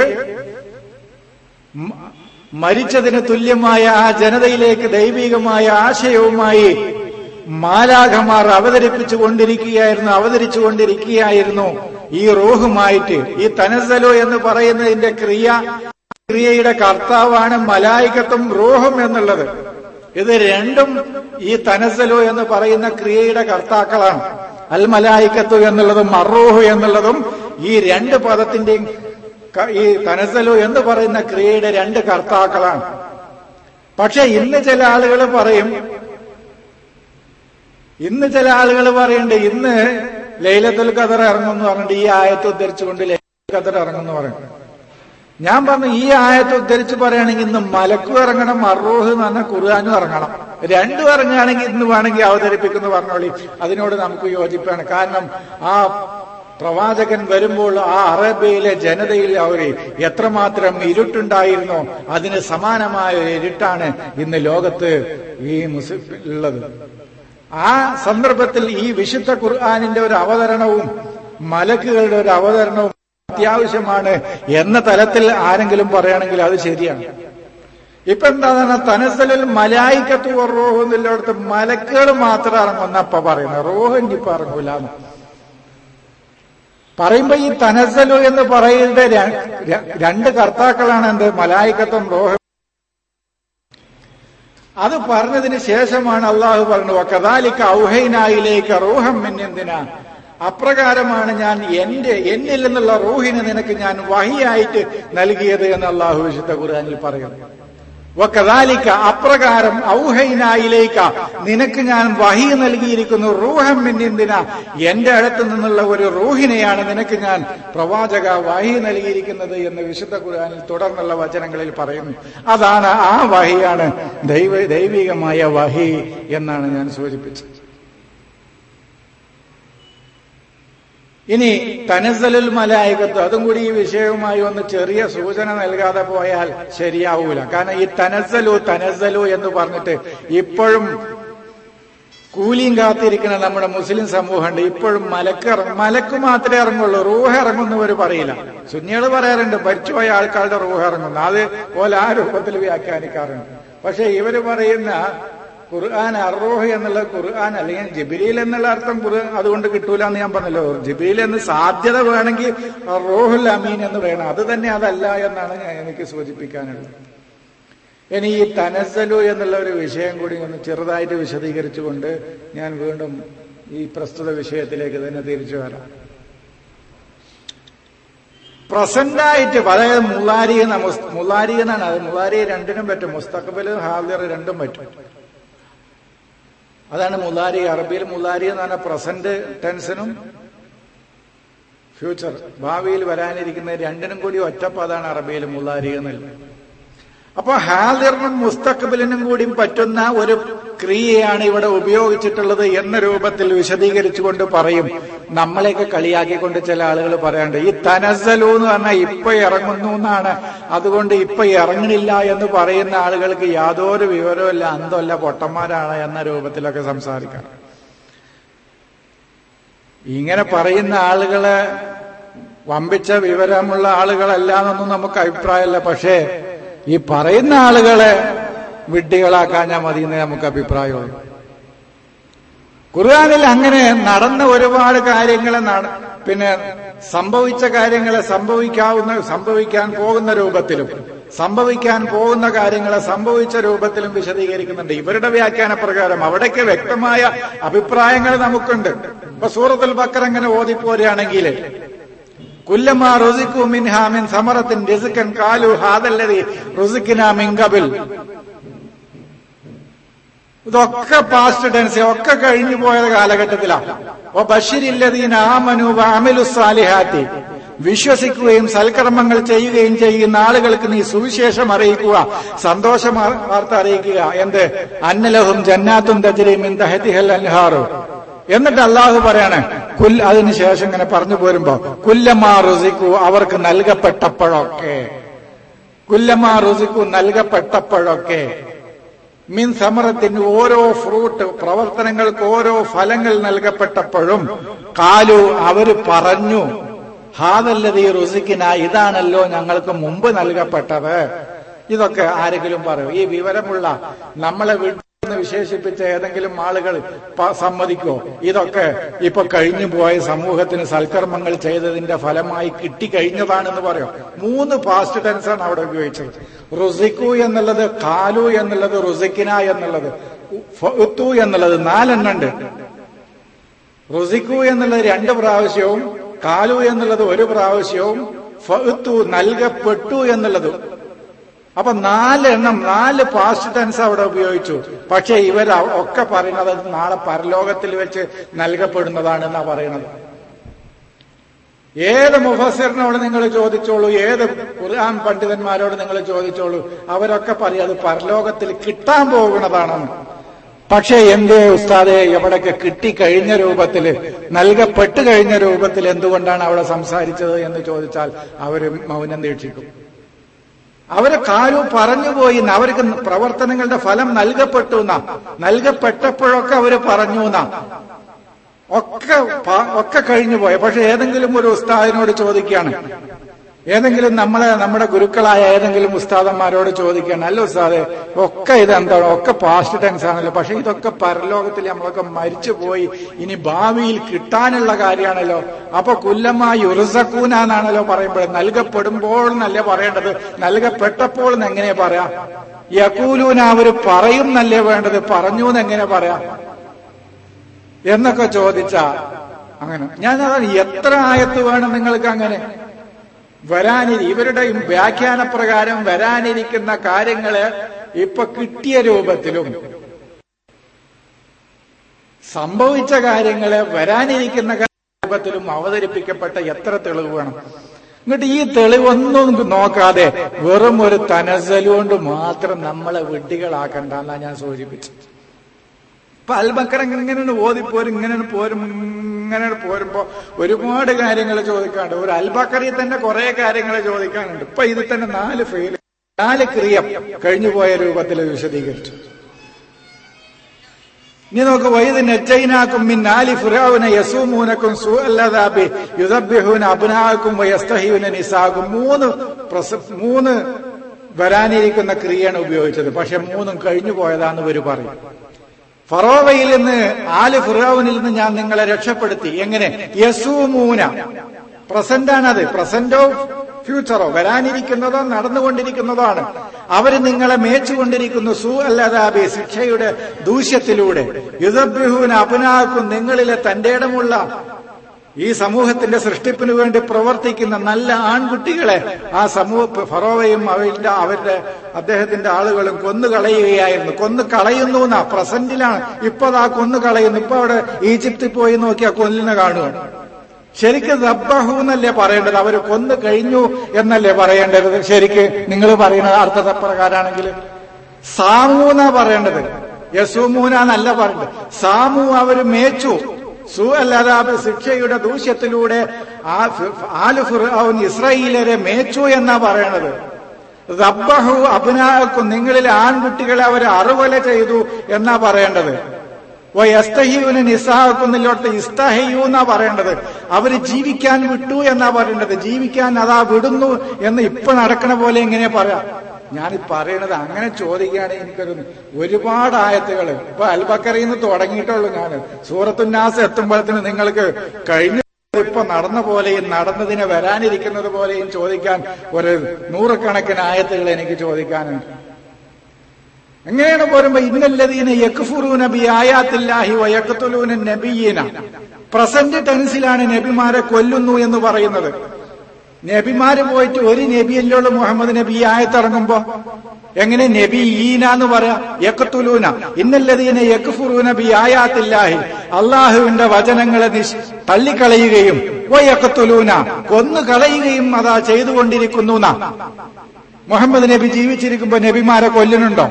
മരിച്ചതിന് തുല്യമായ ആ ജനതയിലേക്ക് ദൈവികമായ ആശയവുമായി മാലാഖമാർ അവതരിപ്പിച്ചു കൊണ്ടിരിക്കുകയായിരുന്നു അവതരിച്ചു കൊണ്ടിരിക്കുകയായിരുന്നു ഈ റോഹുമായിട്ട് ഈ തനസലോ എന്ന് പറയുന്നതിന്റെ ക്രിയ ക്രിയയുടെ കർത്താവാണ് മലായികത്തും റോഹും എന്നുള്ളത് ഇത് രണ്ടും ഈ തനസലു എന്ന് പറയുന്ന ക്രിയയുടെ കർത്താക്കളാണ് അൽ മലായിക്കത്തു എന്നുള്ളതും അറോഹു എന്നുള്ളതും ഈ രണ്ട് പദത്തിന്റെയും ഈ തനസലു എന്ന് പറയുന്ന ക്രിയയുടെ രണ്ട് കർത്താക്കളാണ് പക്ഷെ ഇന്ന് ചില ആളുകൾ പറയും ഇന്ന് ചില ആളുകൾ പറയുന്നുണ്ട് ഇന്ന് ലൈലത്തുൽ ഖദർ ഇറങ്ങുമെന്ന് പറഞ്ഞിട്ട് ഈ ആയത്ത് ഉദ്ധരിച്ചുകൊണ്ട് ലൈലത്തുൽ ഖദർ ഇറങ്ങുമെന്ന് പറയും ഞാൻ പറഞ്ഞു ഈ ആയത്ത് ഉദ്ധരിച്ച് പറയുകയാണെങ്കിൽ ഇന്ന് മലക്കും ഇറങ്ങണം അറോഹ് എന്ന് പറഞ്ഞാൽ ഖുർആാനും ഇറങ്ങണം രണ്ടും ഇറങ്ങുകയാണെങ്കിൽ ഇന്ന് വേണമെങ്കിൽ അവതരിപ്പിക്കുന്നു പറഞ്ഞോളി അതിനോട് നമുക്ക് യോജിപ്പാണ് കാരണം ആ പ്രവാചകൻ വരുമ്പോൾ ആ അറേബ്യയിലെ ജനതയിൽ അവർ എത്രമാത്രം ഇരുട്ടുണ്ടായിരുന്നോ അതിന് സമാനമായ ഒരു ഇരുട്ടാണ് ഇന്ന് ലോകത്ത് ഈ മുസ്ലിം ഉള്ളത് ആ സന്ദർഭത്തിൽ ഈ വിശുദ്ധ ഖുർആാനിന്റെ ഒരു അവതരണവും മലക്കുകളുടെ ഒരു അവതരണവും അത്യാവശ്യമാണ് എന്ന തലത്തിൽ ആരെങ്കിലും പറയുകയാണെങ്കിൽ അത് ശരിയാണ് ഇപ്പൊ എന്താണ് തനസലിൽ മലായിക്കത്ത് റോഹ് എന്നില്ലടത്ത് മലക്കുകൾ മാത്രം ഇറങ്ങുന്നപ്പ പറയുന്നത് റോഹ് ഇനിയിപ്പോ ഇറങ്ങൂലെന്ന് പറയുമ്പോ ഈ തനസലു എന്ന് പറയുന്ന രണ്ട് കർത്താക്കളാണ് എന്ത് മലായിക്കത്തും റോഹ് അത് പറഞ്ഞതിന് ശേഷമാണ് അള്ളാഹു പറഞ്ഞത് കഥാലിക്ക ഔഹൈനായിലേക്ക് റൂഹം മിന്നെന്തിനാ അപ്രകാരമാണ് ഞാൻ എന്റെ എന്നിൽ നിന്നുള്ള റൂഹിനെ നിനക്ക് ഞാൻ വഹിയായിട്ട് നൽകിയത് എന്ന് അള്ളാഹു വിശുദ്ധ ഖുർആനിൽ പറയുന്നു വക്കതാലിക്ക അപ്രകാരം ഔഹൈനായിലേക്ക നിനക്ക് ഞാൻ വഹി നൽകിയിരിക്കുന്നു റൂഹം മിന്നിന്തിന എന്റെ അടുത്ത് നിന്നുള്ള ഒരു റൂഹിനെയാണ് നിനക്ക് ഞാൻ പ്രവാചക വഹി നൽകിയിരിക്കുന്നത് എന്ന് വിശുദ്ധ ഖുർആനിൽ തുടർന്നുള്ള വചനങ്ങളിൽ പറയുന്നു അതാണ് ആ വഹിയാണ് ദൈവ ദൈവികമായ വഹി എന്നാണ് ഞാൻ സൂചിപ്പിച്ചത് ഇനി തനസലുൽ മലായികത്ത് അതും കൂടി ഈ വിഷയവുമായി ഒന്ന് ചെറിയ സൂചന നൽകാതെ പോയാൽ ശരിയാവൂല കാരണം ഈ തനസലു തനസലു എന്ന് പറഞ്ഞിട്ട് ഇപ്പോഴും കൂലിയും കാത്തിരിക്കുന്ന നമ്മുടെ മുസ്ലിം സമൂഹമുണ്ട് ഇപ്പോഴും മലക്ക് ഇറങ്ങും മലക്ക് മാത്രമേ ഇറങ്ങുള്ളൂ റൂഹ് ഇറങ്ങുന്നവർ പറയില്ല സുന്നികൾ പറയാറുണ്ട് മരിച്ചുപോയ ആൾക്കാരുടെ റൂഹ് ഇറങ്ങുന്നു അത് പോലെ ആ രൂപത്തിൽ വ്യാഖ്യാനിക്കാറുണ്ട് പക്ഷെ ഇവര് പറയുന്ന ഖുർആൻ അറോഹ് എന്നുള്ള ഖുർആൻ അല്ലെങ്കിൽ ജിബിരിയിൽ എന്നുള്ള അർത്ഥം ഖുർആൻ അതുകൊണ്ട് കിട്ടൂല എന്ന് ഞാൻ പറഞ്ഞല്ലോ ജിബിരിയിൽ എന്ന് സാധ്യത വേണമെങ്കിൽ റോഹുൽ അമീൻ എന്ന് പറയണം അത് തന്നെ അതല്ല എന്നാണ് ഞാൻ എനിക്ക് സൂചിപ്പിക്കാനുള്ളത് ഇനി ഈ തനസലു എന്നുള്ള ഒരു വിഷയം കൂടി ഒന്ന് ചെറുതായിട്ട് വിശദീകരിച്ചുകൊണ്ട് ഞാൻ വീണ്ടും ഈ പ്രസ്തുത വിഷയത്തിലേക്ക് തന്നെ തിരിച്ചു വരാം പ്രസന്റായിട്ട് അതായത് മുലാരി എന്ന മുലാരി എന്നാണ് അത് മുലാരി രണ്ടിനും പറ്റും മുസ്തഖബൽ ഹാദിർ രണ്ടും പറ്റും അതാണ് മുലാരി അറബിയിൽ മുലാരി എന്ന് പറഞ്ഞ പ്രസന്റ് ടെൻസിനും ഫ്യൂച്ചർ ഭാവിയിൽ വരാനിരിക്കുന്ന രണ്ടിനും കൂടി ഒറ്റപ്പതാണ് അറബിയിൽ മുള്ളാരി എന്നുള്ളത് അപ്പൊ ഹാദിറിനും മുസ്തഖബിലിനും കൂടി പറ്റുന്ന ഒരു ക്രിയയാണ് ഇവിടെ ഉപയോഗിച്ചിട്ടുള്ളത് എന്ന രൂപത്തിൽ വിശദീകരിച്ചുകൊണ്ട് പറയും നമ്മളെയൊക്കെ കളിയാക്കിക്കൊണ്ട് ചില ആളുകൾ പറയാണ്ട് ഈ തനസലു എന്ന് പറഞ്ഞാൽ ഇപ്പൊ ഇറങ്ങുന്നു എന്നാണ് അതുകൊണ്ട് ഇപ്പൊ ഇറങ്ങണില്ല എന്ന് പറയുന്ന ആളുകൾക്ക് യാതൊരു വിവരവുമില്ല അന്തമല്ല പൊട്ടന്മാരാണ് എന്ന രൂപത്തിലൊക്കെ സംസാരിക്കാം ഇങ്ങനെ പറയുന്ന ആളുകളെ വമ്പിച്ച വിവരമുള്ള ആളുകളല്ല എന്നൊന്നും നമുക്ക് അഭിപ്രായമല്ല പക്ഷേ ഈ പറയുന്ന ആളുകളെ വിഡ്ഢികളാക്കാഞ്ഞാൽ മതി എന്നേ നമുക്ക് അഭിപ്രായമുള്ളൂ ഖുർആാനിൽ അങ്ങനെ നടന്ന ഒരുപാട് കാര്യങ്ങളെ നട പിന്നെ സംഭവിച്ച കാര്യങ്ങളെ സംഭവിക്കാവുന്ന സംഭവിക്കാൻ പോകുന്ന രൂപത്തിലും സംഭവിക്കാൻ പോകുന്ന കാര്യങ്ങളെ സംഭവിച്ച രൂപത്തിലും വിശദീകരിക്കുന്നുണ്ട് ഇവരുടെ വ്യാഖ്യാന പ്രകാരം അവിടേക്ക് വ്യക്തമായ അഭിപ്രായങ്ങൾ നമുക്കുണ്ട് ഇപ്പൊ സൂറത്തുൽ ബക്കർ അങ്ങനെ ഓതിപ്പോരുകയാണെങ്കിൽ കുല്ലമാ റുസിക്കു മിൻഹാമിൻ സമറത്തിൻ റിസുക്കൻ കാലു ഹാദല്ലതി റുസിക്കിന മിങ്കബിൽ ഇതൊക്കെ പാസ്റ്റ് ടെൻസ് ഒക്കെ കഴിഞ്ഞു പോയ കാലഘട്ടത്തിലാണ് ഓ ബഷീരില്ലതീൻ ആമനു അമിലു സാലിഹാത്തി വിശ്വസിക്കുകയും സൽക്കർമ്മങ്ങൾ ചെയ്യുകയും ചെയ്യുന്ന ആളുകൾക്ക് നീ സുവിശേഷം അറിയിക്കുക സന്തോഷം വാർത്ത അറിയിക്കുക എന്ത് അന്നലഹും ജന്നാത്തും തജരീമിൻ തഹതിഹൽ അൻഹാറു എന്നിട്ട് അള്ളാഹു പറയാണ് കുൽ അതിനുശേഷം ഇങ്ങനെ പറഞ്ഞു പോരുമ്പോ കുല്ലമാ റുസിക്കു അവർക്ക് നൽകപ്പെട്ടപ്പോഴൊക്കെ കുല്ലമാ റുസിക്കു നൽകപ്പെട്ടപ്പോഴൊക്കെ മീൻ സമറത്തിന് ഓരോ ഫ്രൂട്ട് പ്രവർത്തനങ്ങൾക്ക് ഓരോ ഫലങ്ങൾ നൽകപ്പെട്ടപ്പോഴും കാലു അവര് പറഞ്ഞു ഹാദല്ലത് ഈ റുസിക്കിന ഇതാണല്ലോ ഞങ്ങൾക്ക് മുമ്പ് നൽകപ്പെട്ടത് ഇതൊക്കെ ആരെങ്കിലും പറയും ഈ വിവരമുള്ള നമ്മളെ വീട്ടിൽ നിന്ന് വിശേഷിപ്പിച്ച ഏതെങ്കിലും ആളുകൾ സമ്മതിക്കോ ഇതൊക്കെ ഇപ്പൊ കഴിഞ്ഞു പോയ സമൂഹത്തിന് സൽക്കർമ്മങ്ങൾ ചെയ്തതിന്റെ ഫലമായി കിട്ടിക്കഴിഞ്ഞതാണെന്ന് പറയും മൂന്ന് പാസ്റ്റ് ടെൻസാണ് അവിടെ ഉപയോഗിച്ചത് റുസിക്കു എന്നുള്ളത് കാലു എന്നുള്ളത് റുസിക്കിന എന്നുള്ളത് ഫു എന്നുള്ളത് നാലെണ്ണുണ്ട് റുസിക്കു എന്നുള്ളത് രണ്ട് പ്രാവശ്യവും കാലു എന്നുള്ളത് ഒരു പ്രാവശ്യവും ഫു നൽകപ്പെട്ടു എന്നുള്ളത് അപ്പൊ നാലെണ്ണം നാല് പാസ്റ്റ് ടെൻസ് അവിടെ ഉപയോഗിച്ചു പക്ഷെ ഇവർ ഒക്കെ പറയുന്നത് നാളെ പരലോകത്തിൽ വെച്ച് നൽകപ്പെടുന്നതാണെന്നാ പറയുന്നത് ഏത് മുഫസറിനോട് നിങ്ങൾ ചോദിച്ചോളൂ ഏത് ഖുർആൻ പണ്ഡിതന്മാരോട് നിങ്ങൾ ചോദിച്ചോളൂ അവരൊക്കെ പറയും അത് പരലോകത്തിൽ കിട്ടാൻ പോകുന്നതാണെന്ന് പക്ഷെ എന്തേ ഉസ്താദെ എവിടൊക്കെ കിട്ടിക്കഴിഞ്ഞ രൂപത്തിൽ നൽകപ്പെട്ടു കഴിഞ്ഞ രൂപത്തിൽ എന്തുകൊണ്ടാണ് അവിടെ സംസാരിച്ചത് എന്ന് ചോദിച്ചാൽ അവര് മൗനം ദീക്ഷിക്കും അവരെ കാലു പറഞ്ഞുപോയി അവർക്ക് പ്രവർത്തനങ്ങളുടെ ഫലം നൽകപ്പെട്ടു എന്നാ നൽകപ്പെട്ടപ്പോഴൊക്കെ അവര് പറഞ്ഞു എന്നാ ഒക്കെ ഒക്കെ കഴിഞ്ഞു പോയ പക്ഷെ ഏതെങ്കിലും ഒരു ഉസ്താദിനോട് ചോദിക്കുകയാണ് ഏതെങ്കിലും നമ്മളെ നമ്മുടെ ഗുരുക്കളായ ഏതെങ്കിലും ഉസ്താദന്മാരോട് ചോദിക്കുകയാണ് അല്ല ഉസ്താദെ ഒക്കെ ഇതെന്താണ് ഒക്കെ പാസ്റ്റ് ടെൻസ് ആണല്ലോ പക്ഷെ ഇതൊക്കെ പരലോകത്തിൽ നമ്മളൊക്കെ മരിച്ചുപോയി ഇനി ഭാവിയിൽ കിട്ടാനുള്ള കാര്യമാണല്ലോ അപ്പൊ കുല്ലമായി ഉറുസക്കൂന എന്നാണല്ലോ പറയുമ്പോൾ നൽകപ്പെടുമ്പോൾ എന്നല്ലേ പറയേണ്ടത് നൽകപ്പെട്ടപ്പോൾ എന്ന് എങ്ങനെ പറയാം യക്കൂലൂന അവര് പറയും എന്നല്ലേ വേണ്ടത് പറഞ്ഞു എന്ന് എങ്ങനെ പറയാം എന്നൊക്കെ ചോദിച്ച അങ്ങനെ ഞാൻ അതാണ് എത്ര ആയത്ത് വേണം നിങ്ങൾക്ക് അങ്ങനെ വരാനിരി ഇവരുടെയും വ്യാഖ്യാന പ്രകാരം വരാനിരിക്കുന്ന കാര്യങ്ങള് ഇപ്പൊ കിട്ടിയ രൂപത്തിലും സംഭവിച്ച കാര്യങ്ങളെ വരാനിരിക്കുന്ന രൂപത്തിലും അവതരിപ്പിക്കപ്പെട്ട എത്ര തെളിവ് വേണം എന്നിട്ട് ഈ തെളിവൊന്നും നോക്കാതെ വെറും ഒരു തനസല് കൊണ്ട് മാത്രം നമ്മളെ വിഡ്ഢികളാക്കണ്ട എന്നാ ഞാൻ സൂചിപ്പിച്ചത് ഇപ്പൊ അൽബക്കർ ഇങ്ങനെ ഓതിപ്പോരും ഇങ്ങനെ പോരും ഇങ്ങനെ പോരുമ്പോ ഒരുപാട് കാര്യങ്ങൾ ചോദിക്കാനുണ്ട് ഒരു അൽബക്കറിൽ തന്നെ കുറെ കാര്യങ്ങൾ ചോദിക്കാനുണ്ട് ഇപ്പൊ ഇതിൽ തന്നെ നാല് ഫെയിൽ നാല് ക്രിയ കഴിഞ്ഞുപോയ രൂപത്തിൽ വിശദീകരിച്ചു ഇനി നോക്ക് വൈദ് നെച്ചൈനാക്കും മിൻ നാലി ഫിറാവുന യസൂമൂനക്കും സു അല്ലാതാബി യുദബ്യഹൂന അബ്നാക്കും വയസ്തഹീന നിസാകും മൂന്ന് മൂന്ന് വരാനിരിക്കുന്ന ക്രിയയാണ് ഉപയോഗിച്ചത് പക്ഷെ മൂന്നും കഴിഞ്ഞു പോയതാന്ന് ഇവര് പറയും ഫറോവയിൽ നിന്ന് ആല് ഫിറാവുനിൽ നിന്ന് ഞാൻ നിങ്ങളെ രക്ഷപ്പെടുത്തി എങ്ങനെ യസൂമൂന പ്രസന്റാണത് പ്രസന്റോ ഫ്യൂച്ചറോ വരാനിരിക്കുന്നതോ നടന്നുകൊണ്ടിരിക്കുന്നതോ ആണ് അവര് നിങ്ങളെ മേച്ചുകൊണ്ടിരിക്കുന്നു സു അല്ലാതാബി ശിക്ഷയുടെ ദൂഷ്യത്തിലൂടെ യുദ്ധബ്യൂഹുവിന് അപനാക്കും നിങ്ങളിലെ തന്റെ ഇടമുള്ള ഈ സമൂഹത്തിന്റെ സൃഷ്ടിപ്പിന് വേണ്ടി പ്രവർത്തിക്കുന്ന നല്ല ആൺകുട്ടികളെ ആ സമൂഹ ഫറോവയും അവരുടെ അവരുടെ അദ്ദേഹത്തിന്റെ ആളുകളും കൊന്നു കളയുകയായിരുന്നു കൊന്നു കളയുന്നു എന്നാ പ്രസന്റിലാണ് ഇപ്പൊ ആ കൊന്നു കളയുന്നു ഇപ്പൊ അവിടെ ഈജിപ്തിൽ പോയി നോക്കിയാ കൊല്ലിനെ കാണുക ശരിക്ക് ദബ്ബഹു എന്നല്ലേ പറയേണ്ടത് അവർ കൊന്നു കഴിഞ്ഞു എന്നല്ലേ പറയേണ്ടത് ശരിക്ക് നിങ്ങൾ പറയുന്നത് അർത്ഥപ്രകാരാണെങ്കിൽ സാമു എന്നാ പറയേണ്ടത് യസൂമൂന എന്നല്ല പറയേണ്ടത് സാമു അവർ മേച്ചു സു അല്ലാതെ ശിക്ഷയുടെ ദൂഷ്യത്തിലൂടെ ആ ഫി- ആലു ഫിർഔൻ ഇസ്രായേലരെ മേച്ചു എന്നാ പറയണത് റബ്ബഹു അഭിനാക്കും നിങ്ങളിൽ ആൺകുട്ടികളെ അവർ അറുകൊല ചെയ്തു എന്നാ പറയേണ്ടത് ഓ എസ്തഹീവിന് നിസ്സാഹക്കുന്നില്ലോട്ട് ഇസ്തഹയു എന്നാ പറയേണ്ടത് അവര് ജീവിക്കാൻ വിട്ടു എന്നാ പറയേണ്ടത് ജീവിക്കാൻ അതാ വിടുന്നു എന്ന് ഇപ്പൊ നടക്കണ പോലെ എങ്ങനെ പറയാം ഞാൻ പറയണത് അങ്ങനെ ചോദിക്കുകയാണെങ്കിൽ എനിക്കൊരു ഒരുപാട് ആയത്തുകൾ ഇപ്പൊ അൽബക്കറിയിൽ നിന്ന് തുടങ്ങിയിട്ടുള്ളൂ ഞാൻ സൂറത്തുന്നാസ് എത്തുമ്പോഴത്തിന് നിങ്ങൾക്ക് കഴിഞ്ഞ ഇപ്പൊ നടന്ന പോലെയും നടന്നതിന് വരാനിരിക്കുന്നത് പോലെയും ചോദിക്കാൻ ഒരു നൂറുകണക്കിന് ആയത്തുകൾ എനിക്ക് ചോദിക്കാനുണ്ട് എങ്ങനെയാണ് പോരുമ്പോ ഇന്നല്ലതീന യക്ഫുറൂന ബി ആയാത്തില്ലാഹി വയക്കത്തുലൂന നബിയീന പ്രസന്റ് ടെൻസിലാണ് നബിമാരെ കൊല്ലുന്നു എന്ന് പറയുന്നത് നബിമാര് പോയിട്ട് ഒരു നബിയല്ലോളൂ മുഹമ്മദ് നബി ഈ ആയത്തിറങ്ങുമ്പോ എങ്ങനെ നബി ഈന എന്ന് പറയാ യക്കത്തുലൂന ഇന്നല്ലതീന യക്ഫുറൂന ബി ആയാത്തില്ലാഹി അള്ളാഹുവിന്റെ വചനങ്ങളെ നിഷ് തള്ളിക്കളയുകയും വയക്കത്തുലൂന കൊന്നു കളയുകയും അതാ ചെയ്തുകൊണ്ടിരിക്കുന്നു എന്നാ മുഹമ്മദ് നബി ജീവിച്ചിരിക്കുമ്പോ നബിമാരെ കൊല്ലുന്നുണ്ടോ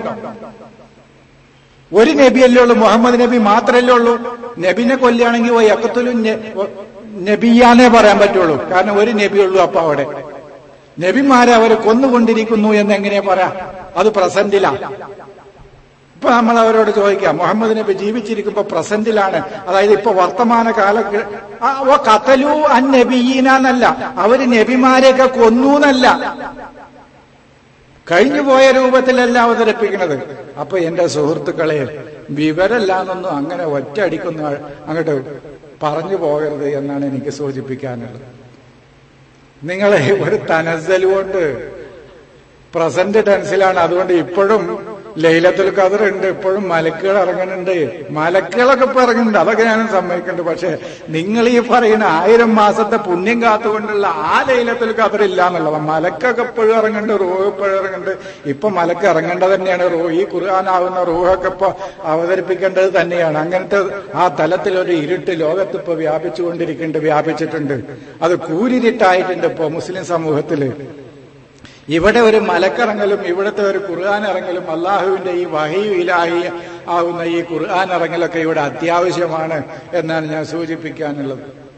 ഒരു നബിയല്ലേ ഉള്ളൂ മുഹമ്മദ് നബി മാത്രമല്ലേ ഉള്ളൂ നബിനെ കൊല്ലുകയാണെങ്കിൽ ഓ യക്കത്തുലും നബിയാനേ പറയാൻ പറ്റുള്ളൂ കാരണം ഒരു നബിയുള്ളൂ അപ്പൊ അവിടെ നബിമാരെ അവർ കൊന്നുകൊണ്ടിരിക്കുന്നു എന്ന് എങ്ങനെ പറയാം അത് പ്രസന്റിലാ ഇപ്പൊ നമ്മൾ അവരോട് ചോദിക്കാം മുഹമ്മദ് നബി ജീവിച്ചിരിക്കുമ്പോ പ്രസന്റിലാണ് അതായത് ഇപ്പൊ വർത്തമാന കാല ഓ കത്തലു അൻ നബിയീനല്ല അവര് നബിമാരെയൊക്കെ കൊന്നു എന്നല്ല കഴിഞ്ഞുപോയ രൂപത്തിലല്ല അവതരിപ്പിക്കുന്നത് അപ്പൊ എന്റെ സുഹൃത്തുക്കളെ വിവരല്ലാന്നൊന്നും അങ്ങനെ ഒറ്റയടിക്കൊന്നും അങ്ങോട്ട് പറഞ്ഞു പോകരുത് എന്നാണ് എനിക്ക് സൂചിപ്പിക്കാനുള്ളത് നിങ്ങളെ ഒരു തനസൽ കൊണ്ട് പ്രസന്റ് ടെൻസിലാണ് അതുകൊണ്ട് ഇപ്പോഴും ലൈലത്തുൽ ഖദർ ഉണ്ട് ഇപ്പോഴും മലക്കുകൾ ഇറങ്ങുന്നുണ്ട് മലക്കുകളൊക്കെ ഇപ്പൊ ഇറങ്ങുന്നുണ്ട് അതൊക്കെ ഞാനും സമ്മതിക്കുന്നുണ്ട് പക്ഷെ നിങ്ങൾ ഈ പറയുന്ന ആയിരം മാസത്തെ പുണ്യം കാത്തുകൊണ്ടുള്ള ആ ലൈലത്തുൽ ഖദർ ഇല്ല എന്നുള്ളത് മലക്കൊക്കെ ഇപ്പോഴും ഇറങ്ങുന്നുണ്ട് റൂഹ് ഇപ്പോഴും ഇറങ്ങുന്നുണ്ട് ഇപ്പൊ മലക്ക് ഇറങ്ങേണ്ടത് തന്നെയാണ് റൂ ഈ ഖുർആാനാവുന്ന റൂഹൊക്കെ ഇപ്പൊ അവതരിപ്പിക്കേണ്ടത് തന്നെയാണ് അങ്ങനത്തെ ആ തലത്തിലൊരു ഇരുട്ട് ലോകത്ത് ഇപ്പൊ വ്യാപിച്ചുകൊണ്ടിരിക്കുന്നുണ്ട് വ്യാപിച്ചിട്ടുണ്ട് അത് കൂരിരുട്ടായിട്ടുണ്ട് ഇപ്പൊ മുസ്ലിം സമൂഹത്തില് ഇവിടെ ഒരു മലക്കിറങ്ങലും ഇവിടുത്തെ ഒരു ഖുർആൻ ഇറങ്ങലും അള്ളാഹുവിന്റെ ഈ വഹി ഇലാഹി ആവുന്ന ഈ ഖുർആൻ ഇറങ്ങലൊക്കെ ഇവിടെ അത്യാവശ്യമാണ് എന്നാണ് ഞാൻ സൂചിപ്പിക്കാനുള്ളത്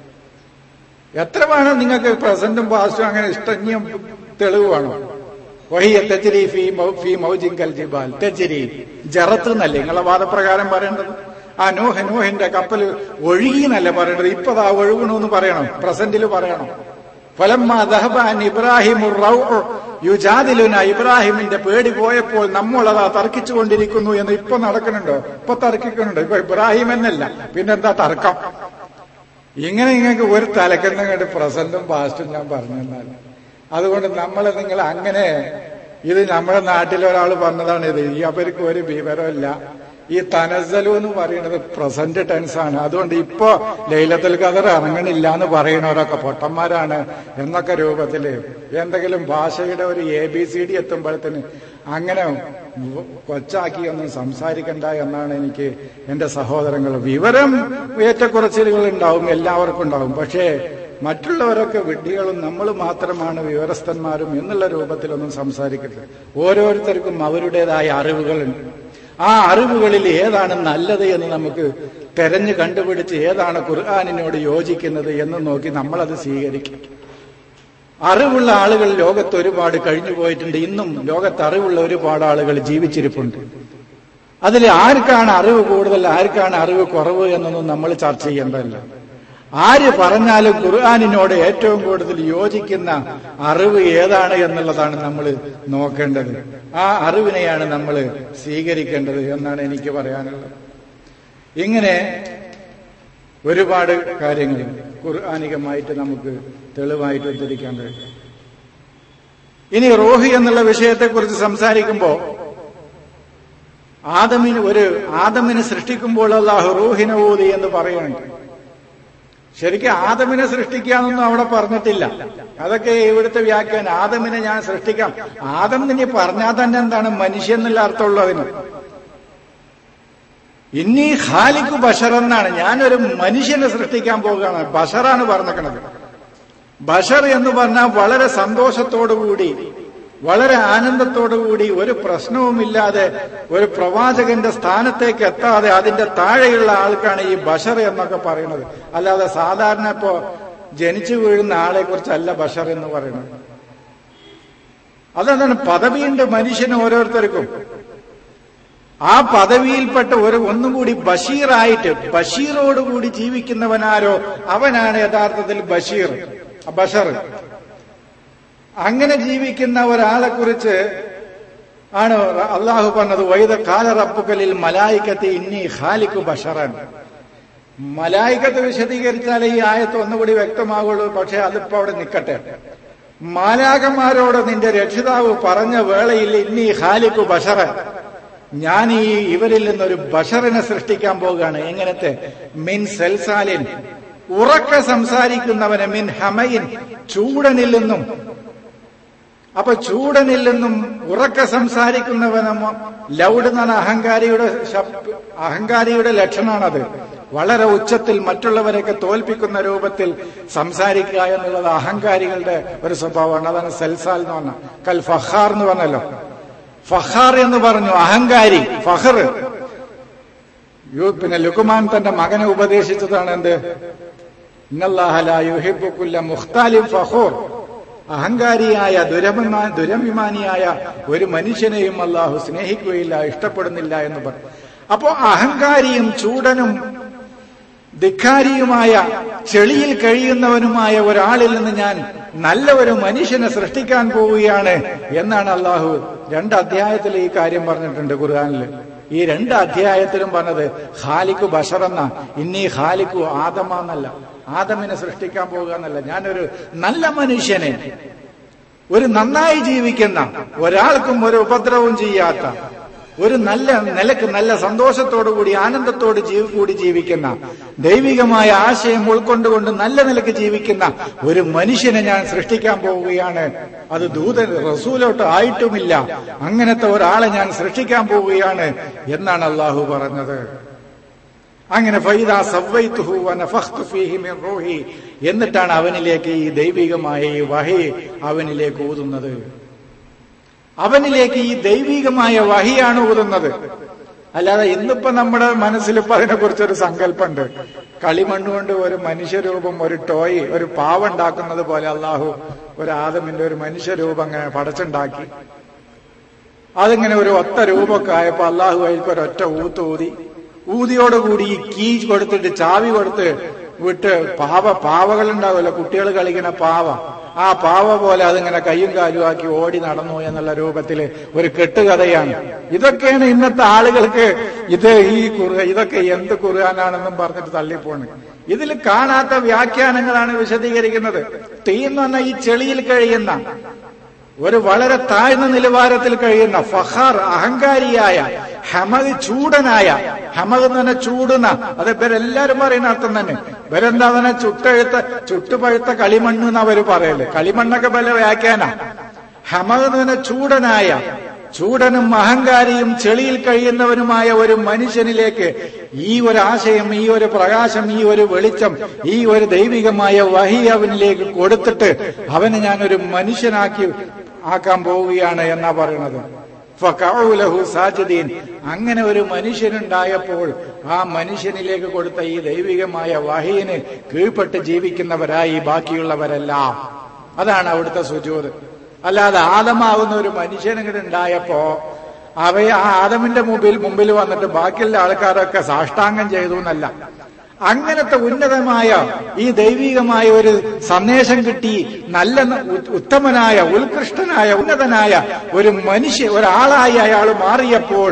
എത്ര വേണം നിങ്ങൾക്ക് പ്രസന്റും പാസ്റ്റും അങ്ങനെ ഇഷ്ടഞ്ഞും തെളിവ് വേണം വഹിയ തെച്ചരി ഫീ ഫീ മൗജിങ്കൽ ജിബാൽ തെച്ചരി ജറത്ത് എന്നല്ലേ നിങ്ങളെ വാദപ്രകാരം പറയേണ്ടത് ആ നൂഹ് നൂഹിന്റെ കപ്പൽ ഒഴുകി എന്നല്ലേ പറയേണ്ടത് ഇപ്പതാ ഒഴുകണമെന്ന് പറയണം പ്രസന്റിൽ പറയണം ഫലമ്മ ദഹബാൻ ഇബ്രാഹിം യുജാദിലുന ഇബ്രാഹിമിന്റെ പേടി പോയപ്പോൾ നമ്മളതാ തർക്കിച്ചുകൊണ്ടിരിക്കുന്നു എന്ന് ഇപ്പൊ നടക്കുന്നുണ്ടോ ഇപ്പൊ തർക്കിക്കുന്നുണ്ടോ ഇപ്പൊ ഇബ്രാഹിം എന്നല്ല പിന്നെന്താ തർക്കം ഇങ്ങനെ നിങ്ങൾക്ക് ഒരു തലക്കുന്ന കണ്ട് പ്രസന്റും പാസ്റ്റും ഞാൻ പറഞ്ഞു തന്നാൽ അതുകൊണ്ട് നമ്മൾ നിങ്ങൾ അങ്ങനെ ഇത് നമ്മുടെ നാട്ടിലൊരാൾ പറഞ്ഞതാണ് ഇത് ഈ അവർക്ക് ഒരു വിവരമില്ല ഈ തനസലു എന്ന് പറയുന്നത് പ്രസന്റ് ടെൻസ് ആണ് അതുകൊണ്ട് ഇപ്പോ ലൈലത്തുൽ ഖദർ ഇറങ്ങണില്ല എന്ന് പറയുന്നവരൊക്കെ പൊട്ടന്മാരാണ് എന്നൊക്കെ രൂപത്തില് എന്തെങ്കിലും ഭാഷയുടെ ഒരു എ ബി സി ഡി എത്തുമ്പോഴത്തേന് അങ്ങനെ കൊച്ചാക്കി ഒന്നും സംസാരിക്കണ്ട എന്നാണ് എനിക്ക് എന്റെ സഹോദരങ്ങൾ വിവരം ഏറ്റക്കുറച്ചിലുകൾ ഉണ്ടാവും എല്ലാവർക്കും ഉണ്ടാവും പക്ഷേ മറ്റുള്ളവരൊക്കെ വിഡ്ഢികളും നമ്മൾ മാത്രമാണ് വിവരസ്ഥന്മാരും എന്നുള്ള രൂപത്തിലൊന്നും സംസാരിക്കരുത് ഓരോരുത്തർക്കും അവരുടേതായ അറിവുകളുണ്ട് ആ അറിവുകളിൽ ഏതാണ് നല്ലത് എന്ന് നമുക്ക് തെരഞ്ഞു കണ്ടുപിടിച്ച് ഏതാണ് ഖുർആാനിനോട് യോജിക്കുന്നത് എന്ന് നോക്കി നമ്മളത് സ്വീകരിക്കും അറിവുള്ള ആളുകൾ ലോകത്ത് ഒരുപാട് കഴിഞ്ഞു പോയിട്ടുണ്ട് ഇന്നും ലോകത്ത് അറിവുള്ള ഒരുപാട് ആളുകൾ ജീവിച്ചിരിപ്പുണ്ട് അതിൽ ആർക്കാണ് അറിവ് കൂടുതൽ ആർക്കാണ് അറിവ് കുറവ് എന്നൊന്നും നമ്മൾ ചർച്ച ചെയ്യേണ്ടതല്ല ആര് പറഞ്ഞാലും ഖുർആാനിനോട് ഏറ്റവും കൂടുതൽ യോജിക്കുന്ന അറിവ് ഏതാണ് എന്നുള്ളതാണ് നമ്മൾ നോക്കേണ്ടത് ആ അറിവിനെയാണ് നമ്മൾ സ്വീകരിക്കേണ്ടത് എന്നാണ് എനിക്ക് പറയാനുള്ളത് ഇങ്ങനെ ഒരുപാട് കാര്യങ്ങൾ ഖുർആാനികമായിട്ട് നമുക്ക് തെളിവായിട്ട് ഉദ്ധരിക്കാൻ കഴിയും ഇനി റോഹി എന്നുള്ള വിഷയത്തെക്കുറിച്ച് സംസാരിക്കുമ്പോൾ ആദമിന് ഒരു ആദമിനെ സൃഷ്ടിക്കുമ്പോൾ അള്ളാഹു റൂഹിനെ ഊതി എന്ന് പറയുന്നുണ്ട് ശരിക്കും ആദമിനെ സൃഷ്ടിക്കാന്നൊന്നും അവിടെ പറഞ്ഞിട്ടില്ല അതൊക്കെ ഇവിടുത്തെ വ്യാഖ്യാനം ആദമിനെ ഞാൻ സൃഷ്ടിക്കാം ആദം ഇനി പറഞ്ഞാൽ തന്നെ എന്താണ് മനുഷ്യൻ എന്നുള്ള അർത്ഥമുള്ളൂ അതിന് ഇന്നീ ഖാലിക്കു ബഷർ എന്നാണ് ഞാനൊരു മനുഷ്യനെ സൃഷ്ടിക്കാൻ പോകുകയാണ് ബഷറാണ് പറഞ്ഞിരിക്കുന്നത് ബഷർ എന്ന് പറഞ്ഞാൽ വളരെ സന്തോഷത്തോടുകൂടി വളരെ ആനന്ദത്തോടുകൂടി ഒരു പ്രശ്നവുമില്ലാതെ ഒരു പ്രവാചകന്റെ സ്ഥാനത്തേക്ക് എത്താതെ അതിന്റെ താഴെയുള്ള ആൾക്കാണ് ഈ ബഷർ എന്നൊക്കെ പറയുന്നത് അല്ലാതെ സാധാരണ ഇപ്പോ ജനിച്ചു വീഴുന്ന ആളെ കുറിച്ചല്ല ബഷർ എന്ന് പറയുന്നത് അതെന്താണ് പദവിയുണ്ട് മനുഷ്യന് ഓരോരുത്തർക്കും ആ പദവിയിൽപ്പെട്ട ഒരു ഒന്നും കൂടി ബഷീറായിട്ട് ബഷീറോടുകൂടി ജീവിക്കുന്നവനാരോ അവനാണ് യഥാർത്ഥത്തിൽ ബഷീർ ബഷർ അങ്ങനെ ജീവിക്കുന്ന ഒരാളെ കുറിച്ച് ആണ് അള്ളാഹു പറഞ്ഞത് വൈദ കാല റബ്ബുക്കലിൽ മലായിക്കത്ത് ഇന്നി ഖാലിക്കു ബഷറൻ മലായിക്കത്ത് വിശദീകരിച്ചാലേ ഈ ആയത്ത് ഒന്നുകൂടി വ്യക്തമാകുള്ളൂ പക്ഷെ അതിപ്പോ അവിടെ നിൽക്കട്ടെ മാലാകന്മാരോട് നിന്റെ രക്ഷിതാവ് പറഞ്ഞ വേളയിൽ ഇന്നി ഖാലിക്കു ബഷറൻ ഞാൻ ഈ ഇവരിൽ നിന്നൊരു ബഷറിനെ സൃഷ്ടിക്കാൻ പോവുകയാണ് എങ്ങനത്തെ മിൻ സെൽസാലിൻ ഉറക്ക സംസാരിക്കുന്നവന് മിൻ ഹമയിൻ ചൂടനിൽ നിന്നും അപ്പൊ ചൂടനിൽ നിന്നും ഉറക്ക സംസാരിക്കുന്നവനും ലൗഡ് എന്നാണ് അഹങ്കാരിയുടെ അഹങ്കാരിയുടെ ലക്ഷണമാണത് വളരെ ഉച്ചത്തിൽ മറ്റുള്ളവരെയൊക്കെ തോൽപ്പിക്കുന്ന രൂപത്തിൽ സംസാരിക്കുക എന്നുള്ളത് അഹങ്കാരികളുടെ ഒരു സ്വഭാവമാണ് അതാണ് സെൽസാൽ എന്ന് പറഞ്ഞ കൽ ഫഹാർ എന്ന് പറഞ്ഞല്ലോ ഫഹാർ എന്ന് പറഞ്ഞു അഹങ്കാരി ഫഹർ പിന്നെ ലുക്കുമാൻ തന്റെ മകനെ ഉപദേശിച്ചതാണ് എന്ത് ഇന്നല്ലാഹുഹിബുക്കുല്ല മുഖ്താലിം ഫഹൂർ അഹങ്കാരിയായ ദുരഭിമാ ദുരഭിമാനിയായ ഒരു മനുഷ്യനെയും അള്ളാഹു സ്നേഹിക്കുകയില്ല ഇഷ്ടപ്പെടുന്നില്ല എന്ന് പറഞ്ഞു അപ്പോ അഹങ്കാരിയും ചൂടനും ധിക്കാരിയുമായ ചെളിയിൽ കഴിയുന്നവനുമായ ഒരാളിൽ നിന്ന് ഞാൻ നല്ല ഒരു മനുഷ്യനെ സൃഷ്ടിക്കാൻ പോവുകയാണ് എന്നാണ് അള്ളാഹു രണ്ട് അധ്യായത്തിൽ ഈ കാര്യം പറഞ്ഞിട്ടുണ്ട് ഖുർആാനിൽ ഈ രണ്ട് അധ്യായത്തിലും പറഞ്ഞത് ഖാലിക്കു ബഷറെന്ന ഇന്നീ ഖാലിക്കു ആദമാന്നല്ല ആദമിനെ സൃഷ്ടിക്കാൻ പോകുക എന്നല്ല ഞാനൊരു നല്ല മനുഷ്യനെ ഒരു നന്നായി ജീവിക്കുന്ന ഒരാൾക്കും ഒരു ഉപദ്രവവും ചെയ്യാത്ത ഒരു നല്ല നിലക്ക് നല്ല സന്തോഷത്തോടുകൂടി ആനന്ദത്തോട് കൂടി ജീവിക്കുന്ന ദൈവികമായ ആശയം ഉൾക്കൊണ്ടുകൊണ്ട് നല്ല നിലക്ക് ജീവിക്കുന്ന ഒരു മനുഷ്യനെ ഞാൻ സൃഷ്ടിക്കാൻ പോവുകയാണ് അത് ദൂതൻ റസൂലോട്ട് ആയിട്ടുമില്ല അങ്ങനത്തെ ഒരാളെ ഞാൻ സൃഷ്ടിക്കാൻ പോവുകയാണ് എന്നാണ് അള്ളാഹു പറഞ്ഞത് അങ്ങനെ ഫൈദ റൂഹി എന്നിട്ടാണ് അവനിലേക്ക് ഈ ദൈവികമായ ഈ വഹി അവനിലേക്ക് ഊതുന്നത് അവനിലേക്ക് ഈ ദൈവികമായ വഹിയാണ് ഊതുന്നത് അല്ലാതെ ഇന്നിപ്പോ നമ്മുടെ മനസ്സിൽ ഇപ്പൊ അതിനെ കുറിച്ചൊരു സങ്കല്പമുണ്ട് കളിമണ്ണുകൊണ്ട് ഒരു മനുഷ്യരൂപം ഒരു ടോയ് ഒരു പാവ ഉണ്ടാക്കുന്നത് പോലെ അള്ളാഹു ഒരു ആദമിന്റെ ഒരു മനുഷ്യരൂപം അങ്ങനെ പടച്ചുണ്ടാക്കി അതിങ്ങനെ ഒരു ഒത്ത രൂപമൊക്കെ ആയപ്പോ അള്ളാഹു അതിൽക്ക് ഒരൊറ്റ ഊത്ത് ഊതി ഊതിയോടുകൂടി ഈ കീ കൊടുത്തിട്ട് ചാവി കൊടുത്ത് വിട്ട് പാവ പാവകൾ ഉണ്ടാവുമല്ലോ കുട്ടികൾ കളിക്കുന്ന പാവ ആ പാവ പോലെ അതിങ്ങനെ കയ്യും കാലും ആക്കി ഓടി നടന്നു എന്നുള്ള രൂപത്തിൽ ഒരു കെട്ടുകഥയാണ് ഇതൊക്കെയാണ് ഇന്നത്തെ ആളുകൾക്ക് ഇത് ഈ കുറുക ഇതൊക്കെ എന്ത് കുറുകാനാണെന്നും പറഞ്ഞിട്ട് തള്ളിപ്പോണ് ഇതിൽ കാണാത്ത വ്യാഖ്യാനങ്ങളാണ് വിശദീകരിക്കുന്നത് തീ എന്ന് പറഞ്ഞാൽ ഈ ചെളിയിൽ കഴിയുന്ന ഒരു വളരെ താഴ്ന്ന നിലവാരത്തിൽ കഴിയുന്ന ഫഹാർ അഹങ്കാരിയായ ഹമദ് ചൂടനായ ഹമദ് എന്ന് പറഞ്ഞ ചൂടുന്ന അത് ഇവരെല്ലാരും പറയുന്ന അർത്ഥം തന്നെ ഇവരെന്താ പറഞ്ഞ ചുട്ടെഴുത്ത ചുട്ടുപഴുത്ത കളിമണ്ണ് എന്ന് അവര് പറയല് കളിമണ്ണൊക്കെ പല വ്യാഖ്യാന ഹമദ് എന്ന് പറഞ്ഞ ചൂടനായ ചൂടനും അഹങ്കാരിയും ചെളിയിൽ കഴിയുന്നവനുമായ ഒരു മനുഷ്യനിലേക്ക് ഈ ഒരു ആശയം ഈ ഒരു പ്രകാശം ഈ ഒരു വെളിച്ചം ഈ ഒരു ദൈവികമായ വഹി അവനിലേക്ക് കൊടുത്തിട്ട് അവനെ ഞാനൊരു മനുഷ്യനാക്കി ആക്കാൻ പോവുകയാണ് എന്നാ പറയണത് ഫകൗലഹു സാജിദീൻ അങ്ങനെ ഒരു മനുഷ്യനുണ്ടായപ്പോൾ ആ മനുഷ്യനിലേക്ക് കൊടുത്ത ഈ ദൈവികമായ വഹീന് കീഴ്പ്പെട്ട് ജീവിക്കുന്നവരായി ബാക്കിയുള്ളവരെല്ലാം അതാണ് അവിടുത്തെ സുജൂത് അല്ലാതെ ആദമാവുന്ന ഒരു മനുഷ്യനിങ്ങനെ ഉണ്ടായപ്പോ അവയെ ആ ആദമിന്റെ മുമ്പിൽ മുമ്പിൽ വന്നിട്ട് ബാക്കിയുള്ള ആൾക്കാരൊക്കെ സാഷ്ടാംഗം ചെയ്തു എന്നല്ല അങ്ങനത്തെ ഉന്നതമായ ഈ ദൈവികമായ ഒരു സന്ദേശം കിട്ടി നല്ല ഉത്തമനായ ഉത്കൃഷ്ടനായ ഉന്നതനായ ഒരു മനുഷ്യ ഒരാളായി അയാൾ മാറിയപ്പോൾ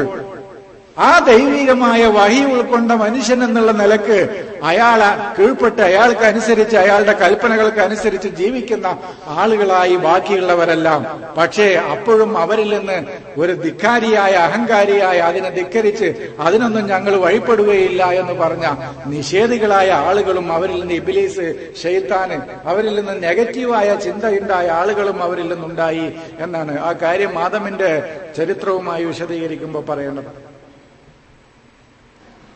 ആ ദൈവികമായ വഹി ഉൾക്കൊണ്ട മനുഷ്യൻ എന്നുള്ള നിലക്ക് അയാളെ കീഴ്പ്പെട്ട് അയാൾക്ക് അനുസരിച്ച് അയാളുടെ കൽപ്പനകൾക്ക് അനുസരിച്ച് ജീവിക്കുന്ന ആളുകളായി ബാക്കിയുള്ളവരെല്ലാം പക്ഷേ അപ്പോഴും അവരിൽ നിന്ന് ഒരു ധിക്കാരിയായ അഹങ്കാരിയായ അതിനെ ധിക്കരിച്ച് അതിനൊന്നും ഞങ്ങൾ വഴിപ്പെടുകയില്ല എന്ന് പറഞ്ഞ നിഷേധികളായ ആളുകളും അവരിൽ നിന്ന് ഇബിലീസ് ഷെയ്ത്താന് അവരിൽ നിന്ന് നെഗറ്റീവായ ചിന്തയുണ്ടായ ആളുകളും അവരിൽ നിന്നുണ്ടായി എന്നാണ് ആ കാര്യം ആദമിന്റെ ചരിത്രവുമായി വിശദീകരിക്കുമ്പോൾ പറയേണ്ടത്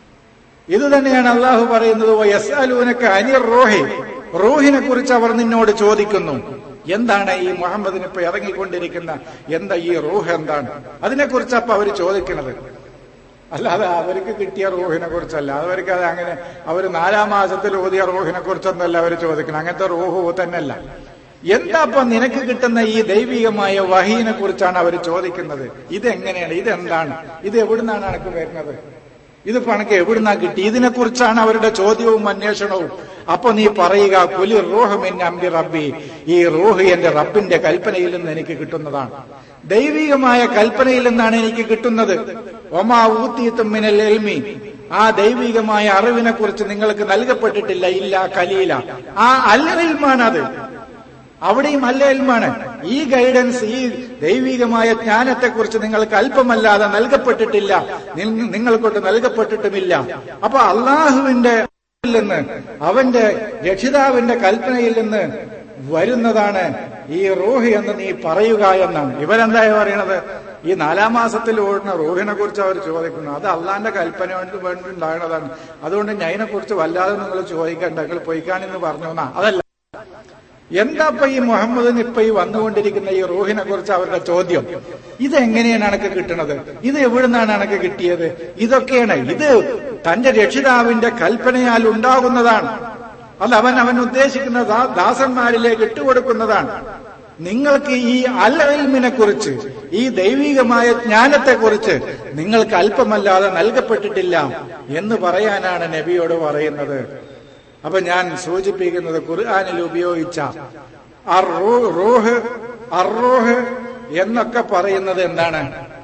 ഇത് തന്നെയാണ് അള്ളാഹു പറയുന്നത് യസ്അലൂനക അനിർ റൂഹി റൂഹിനെ കുറിച്ച് അവർ നിന്നോട് ചോദിക്കുന്നു എന്താണ് ഈ മുഹമ്മദിന് ഇപ്പൊ ഇറങ്ങിക്കൊണ്ടിരിക്കുന്ന എന്താ ഈ റൂഹ് എന്താണ് അതിനെക്കുറിച്ച് അപ്പൊ അവർ ചോദിക്കുന്നത് അല്ലാതെ അവർക്ക് കിട്ടിയ റൂഹിനെ കുറിച്ചല്ല അവർക്ക് അത് അങ്ങനെ അവർ നാലാം മാസത്തിൽ ഓതിയ റൂഹിനെ കുറിച്ചൊന്നല്ല അവർ ചോദിക്കണം അങ്ങനത്തെ റൂഹ് തന്നെയല്ല എന്താ അപ്പൊ നിനക്ക് കിട്ടുന്ന ഈ ദൈവികമായ വഹീനെ കുറിച്ചാണ് അവർ ചോദിക്കുന്നത് ഇതെങ്ങനെയാണ് ഇതെന്താണ് ഇത് എവിടുന്നാണ് എനക്ക് വരുന്നത് ഇതിപ്പോ എനക്ക് എവിടുന്നാ കിട്ടി ഇതിനെ കുറിച്ചാണ് അവരുടെ ചോദ്യവും അന്വേഷണവും അപ്പൊ നീ പറയുക കുലി റൂഹ് മിൻ അംബി റബ്ബി ഈ റൂഹ് എന്റെ റബ്ബിന്റെ കൽപ്പനയിൽ നിന്ന് എനിക്ക് കിട്ടുന്നതാണ് ദൈവികമായ കൽപ്പനയിൽ നിന്നാണ് എനിക്ക് കിട്ടുന്നത് ഒമാ ഊത്തീത്തും മിനൽ എൽമി ആ ദൈവികമായ അറിവിനെ കുറിച്ച് നിങ്ങൾക്ക് നൽകപ്പെട്ടിട്ടില്ല ഇല്ല കലീല ആ അല്ലൽമാണ് അത് അവിടെയും അല്ല എൽമാണ് ഈ ഗൈഡൻസ് ഈ ദൈവികമായ ജ്ഞാനത്തെക്കുറിച്ച് നിങ്ങൾക്ക് അല്പമല്ലാതെ നൽകപ്പെട്ടിട്ടില്ല നിങ്ങ- നിങ്ങൾക്കൊണ്ട് നൽകപ്പെട്ടിട്ടുമില്ല അപ്പൊ അള്ളാഹുവിന്റെ നിന്ന് അവന്റെ രക്ഷിതാവിന്റെ കൽപ്പനയിൽ നിന്ന് വരുന്നതാണ് ഈ റൂഹ് എന്ന് നീ പറയുക എന്നാണ് ഇവരെന്തായി പറയണത് ഈ നാലാം മാസത്തിൽ ഓടുന്ന റൂഹിനെ കുറിച്ച് അവർ ചോദിക്കുന്നു അത് അള്ളാന്റെ കൽപ്പന കൊണ്ട് വേണ്ടി ഉണ്ടാകുന്നതാണ് അതുകൊണ്ട് ഞാൻ അതിനെക്കുറിച്ച് വല്ലാതെ നിങ്ങൾ ചോദിക്കണ്ട നിങ്ങൾ പൊയ്ക്കാണെന്ന് പറഞ്ഞു എന്നാ അതല്ല എന്താ ഇപ്പൊ ഈ മുഹമ്മദിന് ഇപ്പൊ ഈ വന്നുകൊണ്ടിരിക്കുന്ന ഈ റൂഹിനെ കുറിച്ച് അവരുടെ ചോദ്യം ഇത് എങ്ങനെയാണ് എനക്ക് കിട്ടുന്നത് ഇത് എവിടുന്നാണ് എനക്ക് കിട്ടിയത് ഇതൊക്കെയാണ് ഇത് തന്റെ രക്ഷിതാവിന്റെ കൽപ്പനയാൽ ഉണ്ടാകുന്നതാണ് അല്ല അവൻ അവൻ ഉദ്ദേശിക്കുന്ന ദാ- ദാസന്മാരിലേക്ക് ഇട്ടുകൊടുക്കുന്നതാണ് നിങ്ങൾക്ക് ഈ അൽമിനെ കുറിച്ച് ഈ ദൈവികമായ ജ്ഞാനത്തെ കുറിച്ച് നിങ്ങൾക്ക് അല്പമല്ലാതെ നൽകപ്പെട്ടിട്ടില്ല എന്ന് പറയാനാണ് നബിയോട് പറയുന്നത് അപ്പൊ ഞാൻ സൂചിപ്പിക്കുന്നത് ഖുർആാനിൽ ഉപയോഗിച്ച അർറൂ- റൂഹ് അർറൂഹ് എന്നൊക്കെ പറയുന്നത് എന്താണ്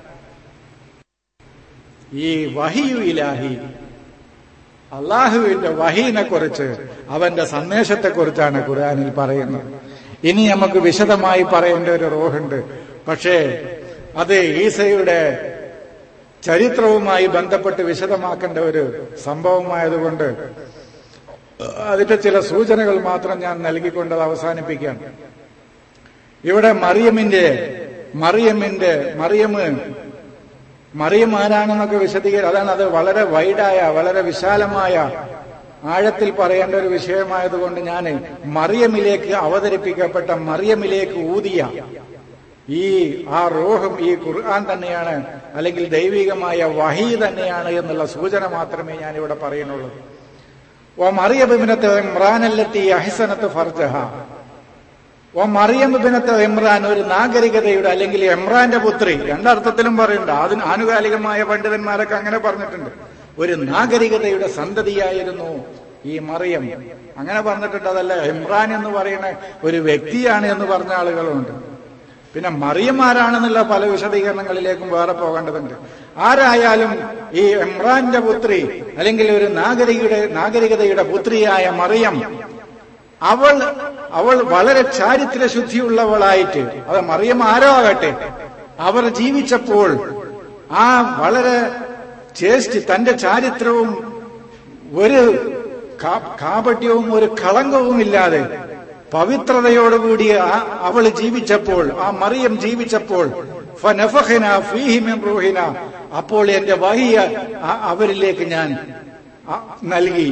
ഈ വഹിയു ഇലാഹി അള്ളാഹുവിന്റെ വഹീനെ കുറിച്ച് അവന്റെ സന്ദേശത്തെ കുറിച്ചാണ് ഖുർആാനിൽ പറയുന്നത് ഇനി നമുക്ക് വിശദമായി പറയേണ്ട ഒരു റോഹുണ്ട് പക്ഷേ അത് ഈസയുടെ ചരിത്രവുമായി ബന്ധപ്പെട്ട് വിശദമാക്കേണ്ട ഒരു സംഭവമായതുകൊണ്ട് അതിന്റെ ചില സൂചനകൾ മാത്രം ഞാൻ നൽകിക്കൊണ്ട് അത് അവസാനിപ്പിക്കാം ഇവിടെ മറിയമിന്റെ മറിയമിന്റെ മറിയമ് മറിയം ആരാണെന്നൊക്കെ വിശദീകരിക്കും അതാണ് അത് വളരെ വൈഡായ വളരെ വിശാലമായ ആഴത്തിൽ പറയേണ്ട ഒരു വിഷയമായതുകൊണ്ട് ഞാൻ മറിയമിലേക്ക് അവതരിപ്പിക്കപ്പെട്ട മറിയമിലേക്ക് ഊതിയ ഈ ആ റോഹും ഈ ഖുർആൻ തന്നെയാണ് അല്ലെങ്കിൽ ദൈവികമായ വഹി തന്നെയാണ് എന്നുള്ള സൂചന മാത്രമേ ഞാൻ ഇവിടെ പറയുന്നുള്ളൂ ഓ മറിയബിനത്ത് ഇമ്രാനല്ലെത്തി അഹിസനത്ത് ഫർജഹ ഓ മറിയബിനത്ത് ഇമ്രാൻ ഒരു നാഗരികതയുടെ അല്ലെങ്കിൽ ഇമ്രാന്റെ പുത്രി രണ്ടർത്ഥത്തിലും പറയുന്നുണ്ട് അതിന് ആനുകാലികമായ പണ്ഡിതന്മാരൊക്കെ അങ്ങനെ പറഞ്ഞിട്ടുണ്ട് ഒരു നാഗരികതയുടെ സന്തതിയായിരുന്നു ഈ മറിയം അങ്ങനെ പറഞ്ഞിട്ടുണ്ട് അതല്ല ഇമ്രാൻ എന്ന് പറയുന്ന ഒരു വ്യക്തിയാണ് എന്ന് പറഞ്ഞ ആളുകളുണ്ട് പിന്നെ മറിയന്മാരാണെന്നുള്ള പല വിശദീകരണങ്ങളിലേക്കും വേറെ പോകേണ്ടതുണ്ട് ആരായാലും ഈ ഇമ്രാന്റെ പുത്രി അല്ലെങ്കിൽ ഒരു നാഗരികയുടെ നാഗരികതയുടെ പുത്രിയായ മറിയം അവൾ അവൾ വളരെ ചാരിത്ര ശുദ്ധിയുള്ളവളായിട്ട് അത് മറിയം ആരോ ആകട്ടെ അവർ ജീവിച്ചപ്പോൾ ആ വളരെ ചേഷ്ടി തന്റെ ചാരിത്രവും ഒരു കാ- കാപട്യവും ഒരു കളങ്കവും ഇല്ലാതെ പവിത്രതയോടുകൂടി ആ അവൾ ജീവിച്ചപ്പോൾ ആ മറിയം ജീവിച്ചപ്പോൾ ഫനഫഖന ഫീഹി മിൻ റൂഹിന അപ്പോൾ എന്റെ വഹിയ ആ- അവരിലേക്ക് ഞാൻ ആ, നൽകി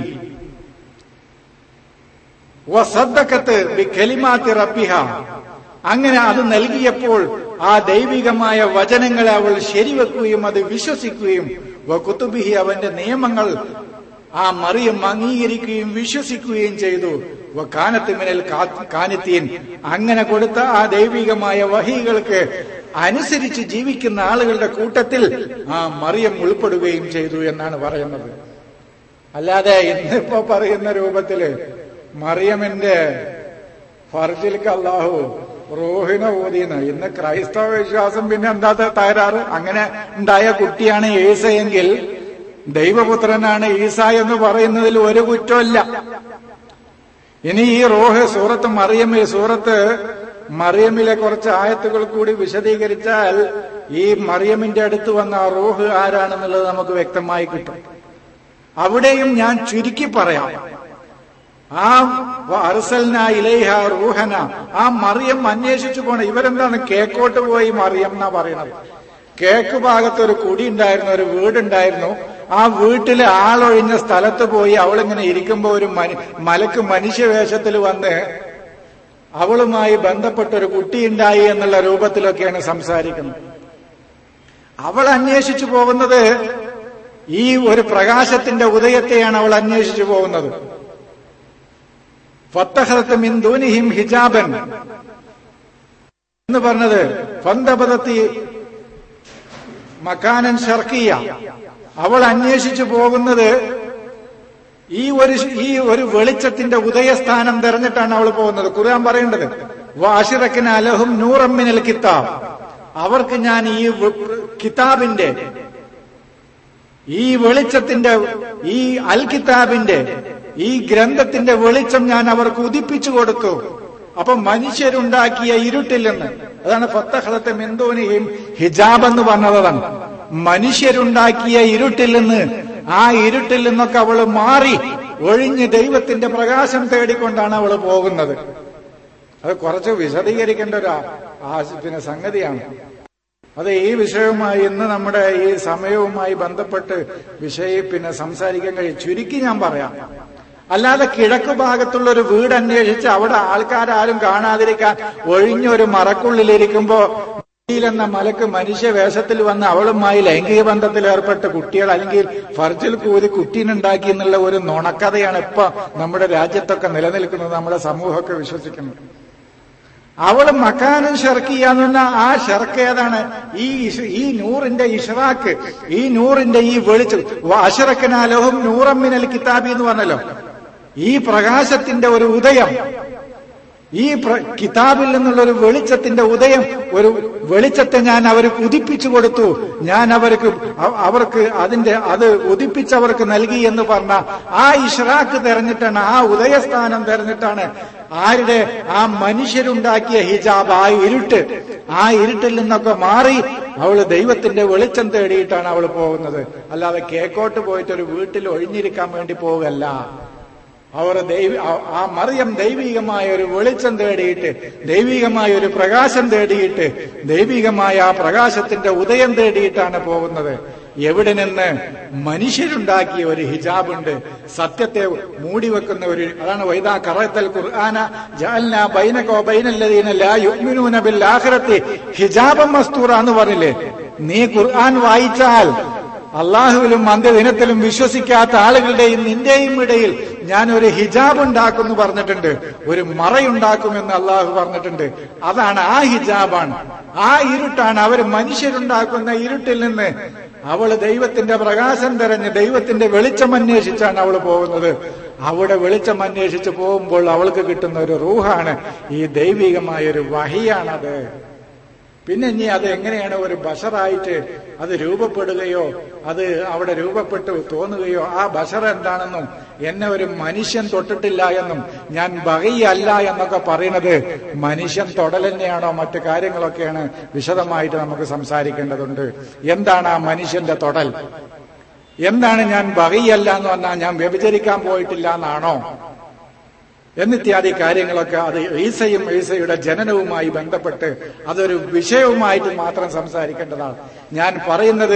വസദ്ദഖത്ത് ബികലിമാത്തി റബ്ബിഹ അങ്ങനെ അത് നൽകിയപ്പോൾ ആ ദൈവികമായ വചനങ്ങളെ അവൾ ശരിവെക്കുകയും അത് വിശ്വസിക്കുകയും വകുത്തുബിഹി അവന്റെ നിയമങ്ങൾ ആ മറിയം അംഗീകരിക്കുകയും വിശ്വസിക്കുകയും ചെയ്തു കാനത്ത് മിനൽ കാനിത്തീൻ അങ്ങനെ കൊടുത്ത ആ ദൈവികമായ വഹികൾക്ക് അനുസരിച്ച് ജീവിക്കുന്ന ആളുകളുടെ കൂട്ടത്തിൽ ആ മറിയം ഉൾപ്പെടുകയും ചെയ്തു എന്നാണ് പറയുന്നത് അല്ലാതെ ഇന്നിപ്പോ പറയുന്ന രൂപത്തില് മറിയമിന്റെ ഫർജിൽക്ക് അള്ളാഹു റോഹിന ഊതിന്ന് ഇന്ന് ക്രൈസ്തവ വിശ്വാസം പിന്നെ എന്താ തകരാറ് അങ്ങനെ ഉണ്ടായ കുട്ടിയാണ് ഈസയെങ്കിൽ ദൈവപുത്രനാണ് ഈസ എന്ന് പറയുന്നതിൽ ഒരു കുറ്റമില്ല ഇനി ഈ റോഹ് സൂറത്ത് മറിയമ്മ സൂറത്ത് മറിയമ്മിലെ കുറച്ച് ആയത്തുകൾ കൂടി വിശദീകരിച്ചാൽ ഈ മറിയമ്മിന്റെ അടുത്ത് വന്ന ആ റോഹ് ആരാണെന്നുള്ളത് നമുക്ക് വ്യക്തമായി കിട്ടും അവിടെയും ഞാൻ ചുരുക്കി പറയാം ആ അറസൽന ഇലൈഹ റൂഹന ആ മറിയം അന്വേഷിച്ചു പോണ ഇവരെന്താണ് കേക്കോട്ട് പോയി മറിയം എന്നാ പറയണത് കേക്ക് ഭാഗത്ത് ഒരു കുടി ഉണ്ടായിരുന്നു ഒരു വീടുണ്ടായിരുന്നു ആ വീട്ടിലെ ആളൊഴിഞ്ഞ സ്ഥലത്ത് പോയി അവളിങ്ങനെ ഇരിക്കുമ്പോ ഒരു മനി മലക്ക് മനുഷ്യവേഷത്തിൽ വന്ന് അവളുമായി ബന്ധപ്പെട്ട ഒരു കുട്ടിയുണ്ടായി എന്നുള്ള രൂപത്തിലൊക്കെയാണ് സംസാരിക്കുന്നത് അവൾ അന്വേഷിച്ചു പോകുന്നത് ഈ ഒരു പ്രകാശത്തിന്റെ ഉദയത്തെയാണ് അവൾ അന്വേഷിച്ചു പോകുന്നത് ഫത്തഹത്ത് മിന്ദൂനിഹിം ഹിജാബൻ എന്ന് പറഞ്ഞത് ഫന്തപദത്തി മക്കാനൻ ഷർക്കിയ അവൾ അന്വേഷിച്ചു പോകുന്നത് ഈ ഒരു ഈ ഒരു വെളിച്ചത്തിന്റെ ഉദയസ്ഥാനം തെരഞ്ഞിട്ടാണ് അവൾ പോകുന്നത് ഖുർആൻ പറയേണ്ടത് വാഷിറക്കിന് അലഹും നൂറമ്മിനൽ കിതാബ് അവർക്ക് ഞാൻ ഈ കിതാബിന്റെ ഈ വെളിച്ചത്തിന്റെ ഈ അൽ കിതാബിന്റെ ഈ ഗ്രന്ഥത്തിന്റെ വെളിച്ചം ഞാൻ അവർക്ക് ഉദിപ്പിച്ചു കൊടുത്തു അപ്പൊ മനുഷ്യരുണ്ടാക്കിയ ഇരുട്ടിൽ നിന്ന് അതാണ് ഫത്തഹത്തെ മെന്തോനിയും ഹിജാബ് എന്ന് പറഞ്ഞതാണ് മനുഷ്യരുണ്ടാക്കിയ ഇരുട്ടിൽ നിന്ന് ആ ഇരുട്ടിൽ നിന്നൊക്കെ അവള് മാറി ഒഴിഞ്ഞ് ദൈവത്തിന്റെ പ്രകാശം തേടിക്കൊണ്ടാണ് അവള് പോകുന്നത് അത് കുറച്ച് വിശദീകരിക്കേണ്ട ഒരു പിന്നെ സംഗതിയാണ് അത് ഈ വിഷയവുമായി ഇന്ന് നമ്മുടെ ഈ സമയവുമായി ബന്ധപ്പെട്ട് വിഷയ പിന്നെ സംസാരിക്കാൻ കഴിയും ചുരുക്കി ഞാൻ പറയാം അല്ലാതെ കിഴക്ക് ഭാഗത്തുള്ള ഒരു വീട് അന്വേഷിച്ച് അവിടെ ആൾക്കാരും കാണാതിരിക്കാൻ ഒഴിഞ്ഞൊരു മറക്കുള്ളിലിരിക്കുമ്പോ എന്ന മലക്ക് മനുഷ്യ വേഷത്തിൽ വന്ന് അവളുമായി ലൈംഗിക ബന്ധത്തിൽ ഏർപ്പെട്ട കുട്ടികൾ അല്ലെങ്കിൽ ഫർജിൽ കൂതി കുട്ടീനുണ്ടാക്കി എന്നുള്ള ഒരു നുണക്കഥയാണ് ഇപ്പൊ നമ്മുടെ രാജ്യത്തൊക്കെ നിലനിൽക്കുന്നത് നമ്മുടെ സമൂഹമൊക്കെ വിശ്വസിക്കുന്നത് അവള് മക്കാനും ഷെർക്കിയ എന്ന് പറഞ്ഞാൽ ആ ഷെർക്ക് ഏതാണ് ഈ ഈ നൂറിന്റെ ഇഷറാക്ക് ഈ നൂറിന്റെ ഈ വെളിച്ചം അഷറക്കനാലോഹം നൂറമ്മിനൽ കിതാബി എന്ന് പറഞ്ഞല്ലോ ഈ പ്രകാശത്തിന്റെ ഒരു ഉദയം ഈ കിതാബിൽ നിന്നുള്ള ഒരു വെളിച്ചത്തിന്റെ ഉദയം ഒരു വെളിച്ചത്തെ ഞാൻ അവർക്ക് ഉദിപ്പിച്ചു കൊടുത്തു ഞാൻ അവർക്ക് അവർക്ക് അതിന്റെ അത് ഉദിപ്പിച്ചവർക്ക് നൽകി എന്ന് പറഞ്ഞ ആ ഇഷ്റാക്ക് തെരഞ്ഞിട്ടാണ് ആ ഉദയസ്ഥാനം തെരഞ്ഞിട്ടാണ് ആരുടെ ആ മനുഷ്യരുണ്ടാക്കിയ ഹിജാബ് ആ ഇരുട്ട് ആ ഇരുട്ടിൽ നിന്നൊക്കെ മാറി അവള് ദൈവത്തിന്റെ വെളിച്ചം തേടിയിട്ടാണ് അവൾ പോകുന്നത് അല്ലാതെ കേക്കോട്ട് പോയിട്ട് ഒരു വീട്ടിൽ ഒഴിഞ്ഞിരിക്കാൻ വേണ്ടി പോകല്ല അവർ ദൈവ ആ മറിയം ദൈവികമായ ഒരു വെളിച്ചം തേടിയിട്ട് ദൈവികമായ ഒരു പ്രകാശം തേടിയിട്ട് ദൈവികമായ ആ പ്രകാശത്തിന്റെ ഉദയം തേടിയിട്ടാണ് പോകുന്നത് എവിടെ നിന്ന് മനുഷ്യരുണ്ടാക്കിയ ഒരു ഹിജാബുണ്ട് സത്യത്തെ മൂടിവെക്കുന്ന ഒരു അതാണ് വൈദാ കറത്തൽ ഖുർആന ജഅൽന ബൈനകോ ബൈനല്ലദീന ലാ യുഅ്മിനൂന ബിൽ ആഖിറത്തി ഹിജാബം മസ്തൂറ എന്ന് പറഞ്ഞില്ലേ നീ ഖുർആൻ വായിച്ചാൽ അള്ളാഹുവിലും അന്ത്യദിനത്തിലും വിശ്വസിക്കാത്ത ആളുകളുടെയും നിന്റെയും ഇടയിൽ ഞാൻ ഒരു ഹിജാബ് ഉണ്ടാക്കുമെന്ന് പറഞ്ഞിട്ടുണ്ട് ഒരു മറയുണ്ടാക്കുമെന്ന് അള്ളാഹു പറഞ്ഞിട്ടുണ്ട് അതാണ് ആ ഹിജാബാണ് ആ ഇരുട്ടാണ് അവർ മനുഷ്യരുണ്ടാക്കുന്ന ഇരുട്ടിൽ നിന്ന് അവള് ദൈവത്തിന്റെ പ്രകാശം തെരഞ്ഞ് ദൈവത്തിന്റെ വെളിച്ചം അന്വേഷിച്ചാണ് അവൾ പോകുന്നത് അവിടെ വെളിച്ചം അന്വേഷിച്ച് പോകുമ്പോൾ അവൾക്ക് കിട്ടുന്ന ഒരു റൂഹാണ് ഈ ദൈവികമായ ഒരു വഹിയാണത് പിന്നെ ഇനി അത് എങ്ങനെയാണ് ഒരു ബഷറായിട്ട് അത് രൂപപ്പെടുകയോ അത് അവിടെ രൂപപ്പെട്ട് തോന്നുകയോ ആ ബഷർ എന്താണെന്നും എന്നെ ഒരു മനുഷ്യൻ തൊട്ടിട്ടില്ല എന്നും ഞാൻ ബഹയല്ല എന്നൊക്കെ പറയുന്നത് മനുഷ്യൻ തൊടൽ തന്നെയാണോ മറ്റു കാര്യങ്ങളൊക്കെയാണ് വിശദമായിട്ട് നമുക്ക് സംസാരിക്കേണ്ടതുണ്ട് എന്താണ് ആ മനുഷ്യന്റെ തൊടൽ എന്താണ് ഞാൻ ബഹയല്ല എന്ന് പറഞ്ഞാൽ ഞാൻ വ്യഭിചരിക്കാൻ പോയിട്ടില്ല എന്നാണോ എന്നിത്യാദി കാര്യങ്ങളൊക്കെ അത് ഈസയും ഈസയുടെ ജനനവുമായി ബന്ധപ്പെട്ട് അതൊരു വിഷയവുമായിട്ട് മാത്രം സംസാരിക്കേണ്ടതാണ് ഞാൻ പറയുന്നത്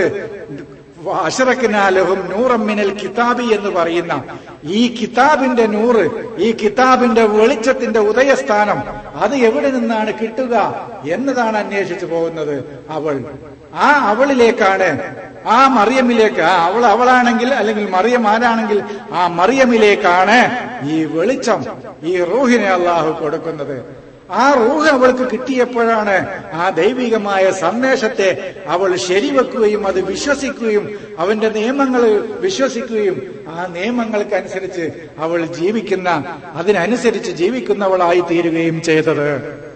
അഷറക്കിനാലഹും നൂറമ്മിനൽ കിതാബി എന്ന് പറയുന്ന ഈ കിതാബിന്റെ നൂറ് ഈ കിതാബിന്റെ വെളിച്ചത്തിന്റെ ഉദയസ്ഥാനം അത് എവിടെ നിന്നാണ് കിട്ടുക എന്നതാണ് അന്വേഷിച്ചു പോകുന്നത് അവൾ ആ അവളിലേക്കാണ് ആ മറിയമിലേക്ക് ആ അവൾ അവളാണെങ്കിൽ അല്ലെങ്കിൽ മറിയം ആരാണെങ്കിൽ ആ മറിയമിലേക്കാണ് ഈ വെളിച്ചം ഈ റൂഹിനെ അള്ളാഹു കൊടുക്കുന്നത് ആ റൂഹ് അവൾക്ക് കിട്ടിയപ്പോഴാണ് ആ ദൈവികമായ സന്ദേശത്തെ അവൾ ശരിവെക്കുകയും അത് വിശ്വസിക്കുകയും അവന്റെ നിയമങ്ങൾ വിശ്വസിക്കുകയും ആ നിയമങ്ങൾക്കനുസരിച്ച് അവൾ ജീവിക്കുന്ന അതിനനുസരിച്ച് ജീവിക്കുന്നവളായി തീരുകയും ചെയ്തത്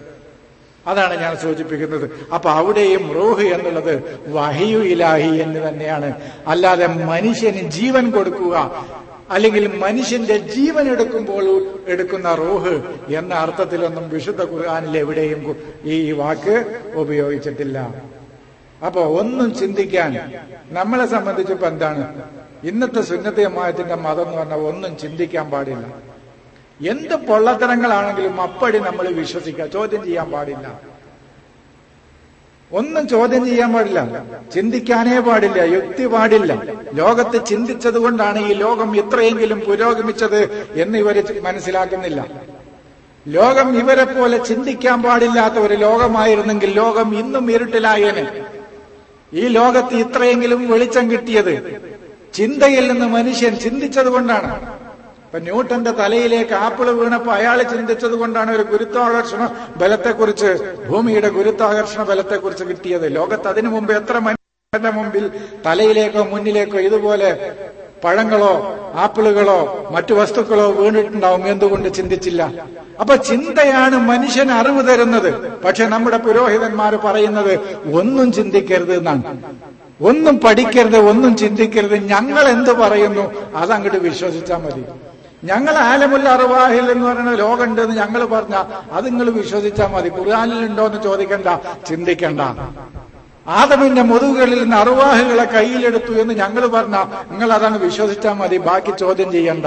അതാണ് ഞാൻ സൂചിപ്പിക്കുന്നത് അപ്പൊ അവിടെയും റൂഹ് എന്നുള്ളത് വഹിയു ഇലാഹി എന്ന് തന്നെയാണ് അല്ലാതെ മനുഷ്യന് ജീവൻ കൊടുക്കുക അല്ലെങ്കിൽ മനുഷ്യന്റെ ജീവൻ എടുക്കുമ്പോൾ എടുക്കുന്ന റൂഹ് എന്ന അർത്ഥത്തിലൊന്നും വിശുദ്ധ ഖുർആാനിൽ എവിടെയും ഈ വാക്ക് ഉപയോഗിച്ചിട്ടില്ല അപ്പൊ ഒന്നും ചിന്തിക്കാൻ നമ്മളെ സംബന്ധിച്ചിപ്പോ എന്താണ് ഇന്നത്തെ സുന്നത്തയമായത്തിന്റെ മതം എന്ന് പറഞ്ഞാൽ ഒന്നും ചിന്തിക്കാൻ പാടില്ല എന്ത് പൊള്ളത്തരങ്ങളാണെങ്കിലും അപ്പടി നമ്മൾ വിശ്വസിക്കുക ചോദ്യം ചെയ്യാൻ പാടില്ല ഒന്നും ചോദ്യം ചെയ്യാൻ പാടില്ല ചിന്തിക്കാനേ പാടില്ല യുക്തി പാടില്ല ലോകത്ത് ചിന്തിച്ചത് കൊണ്ടാണ് ഈ ലോകം ഇത്രയെങ്കിലും പുരോഗമിച്ചത് എന്ന് ഇവര് മനസ്സിലാക്കുന്നില്ല ലോകം ഇവരെ പോലെ ചിന്തിക്കാൻ പാടില്ലാത്ത ഒരു ലോകമായിരുന്നെങ്കിൽ ലോകം ഇന്നും ഇരുട്ടിലായേനെ ഈ ലോകത്ത് ഇത്രയെങ്കിലും വെളിച്ചം കിട്ടിയത് ചിന്തയിൽ നിന്ന് മനുഷ്യൻ ചിന്തിച്ചത് കൊണ്ടാണ് ഇപ്പൊ ന്യൂട്ടന്റെ തലയിലേക്ക് ആപ്പിള് വീണപ്പോ അയാൾ ചിന്തിച്ചത് കൊണ്ടാണ് ഒരു ഗുരുത്വാകർഷണ ബലത്തെക്കുറിച്ച് ഭൂമിയുടെ ഗുരുത്വാകർഷണ ബലത്തെക്കുറിച്ച് കിട്ടിയത് ലോകത്ത് അതിനു മുമ്പ് എത്ര മനുഷ്യന്റെ മുമ്പിൽ തലയിലേക്കോ മുന്നിലേക്കോ ഇതുപോലെ പഴങ്ങളോ ആപ്പിളുകളോ മറ്റു വസ്തുക്കളോ വീണിട്ടുണ്ടാവും എന്തുകൊണ്ട് ചിന്തിച്ചില്ല അപ്പൊ ചിന്തയാണ് മനുഷ്യന് അറിവ് തരുന്നത് പക്ഷെ നമ്മുടെ പുരോഹിതന്മാർ പറയുന്നത് ഒന്നും ചിന്തിക്കരുത് എന്നാണ് ഒന്നും പഠിക്കരുത് ഒന്നും ചിന്തിക്കരുത് ഞങ്ങൾ എന്ത് പറയുന്നു അതങ്ങോട്ട് വിശ്വസിച്ചാൽ മതി ഞങ്ങൾ ആലമുല്ല അറുവാഹിൽ എന്ന് പറയുന്ന ലോകമുണ്ടെന്ന് ഞങ്ങൾ പറഞ്ഞ അത് നിങ്ങൾ വിശ്വസിച്ചാൽ മതി ഖുർആാനിലുണ്ടോ എന്ന് ചോദിക്കണ്ട ചിന്തിക്കണ്ട ആദമിന്റെ മുതുകളിൽ നിന്ന് അറുവാഹുകളെ കയ്യിലെടുത്തു എന്ന് ഞങ്ങൾ പറഞ്ഞ നിങ്ങൾ അതങ്ങ് വിശ്വസിച്ചാൽ മതി ബാക്കി ചോദ്യം ചെയ്യണ്ട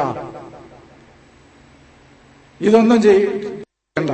ഇതൊന്നും ചെയ്യണ്ട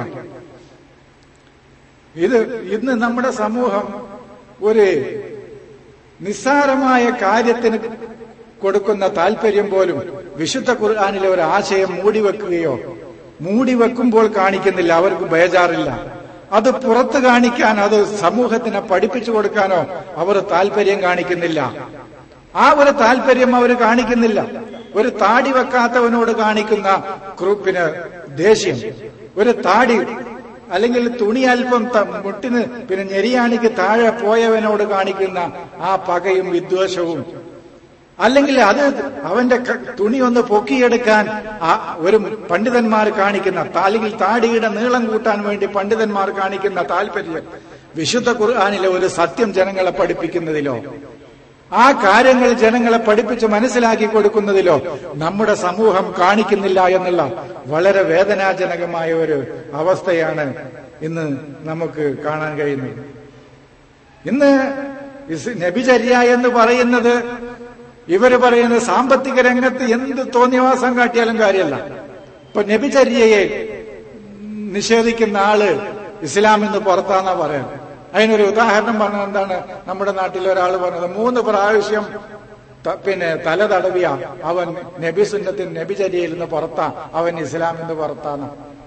ഇത് ഇന്ന് നമ്മുടെ സമൂഹം ഒരു നിസ്സാരമായ കാര്യത്തിന് കൊടുക്കുന്ന താല്പര്യം പോലും വിശുദ്ധ ഖുർആാനിലെ ഒരു ആശയം മൂടിവെക്കുകയോ മൂടിവെക്കുമ്പോൾ കാണിക്കുന്നില്ല അവർക്ക് ബേജാറില്ല അത് പുറത്ത് കാണിക്കാൻ അത് സമൂഹത്തിനെ പഠിപ്പിച്ചു കൊടുക്കാനോ അവർ താല്പര്യം കാണിക്കുന്നില്ല ആ ഒരു താല്പര്യം അവർ കാണിക്കുന്നില്ല ഒരു താടി വെക്കാത്തവനോട് കാണിക്കുന്ന ഗ്രൂപ്പിന് ദേഷ്യം ഒരു താടി അല്ലെങ്കിൽ തുണി അല്പം മുട്ടിന് പിന്നെ ഞെരിയാണിക്ക് താഴെ പോയവനോട് കാണിക്കുന്ന ആ പകയും വിദ്വേഷവും അല്ലെങ്കിൽ അത് അവന്റെ തുണി ഒന്ന് പൊക്കിയെടുക്കാൻ ഒരു പണ്ഡിതന്മാർ കാണിക്കുന്ന അല്ലെങ്കിൽ താടിയുടെ നീളം കൂട്ടാൻ വേണ്ടി പണ്ഡിതന്മാർ കാണിക്കുന്ന താല്പര്യം വിശുദ്ധ ഖുർആാനിലെ ഒരു സത്യം ജനങ്ങളെ പഠിപ്പിക്കുന്നതിലോ ആ കാര്യങ്ങൾ ജനങ്ങളെ പഠിപ്പിച്ച് മനസ്സിലാക്കി കൊടുക്കുന്നതിലോ നമ്മുടെ സമൂഹം കാണിക്കുന്നില്ല എന്നുള്ള വളരെ വേദനാജനകമായ ഒരു അവസ്ഥയാണ് ഇന്ന് നമുക്ക് കാണാൻ കഴിയുന്നത് ഇന്ന് നബിചര്യ എന്ന് പറയുന്നത് ഇവര് പറയുന്നത് സാമ്പത്തിക രംഗത്ത് എന്ത് തോന്നിയവാസം കാട്ടിയാലും കാര്യമല്ല ഇപ്പൊ നബിചര്യയെ നിഷേധിക്കുന്ന ആള് ഇസ്ലാം എന്ന് പുറത്താന്നാ പറയാൻ അതിനൊരു ഉദാഹരണം പറഞ്ഞത് എന്താണ് നമ്മുടെ നാട്ടിൽ ഒരാൾ പറഞ്ഞത് മൂന്ന് പ്രാവശ്യം പിന്നെ തല തടവിയ അവൻ നബി സുന്നത്തിൽ നബിചര്യയിൽ നിന്ന് പുറത്താ അവൻ ഇസ്ലാം എന്ന് പുറത്താന്ന്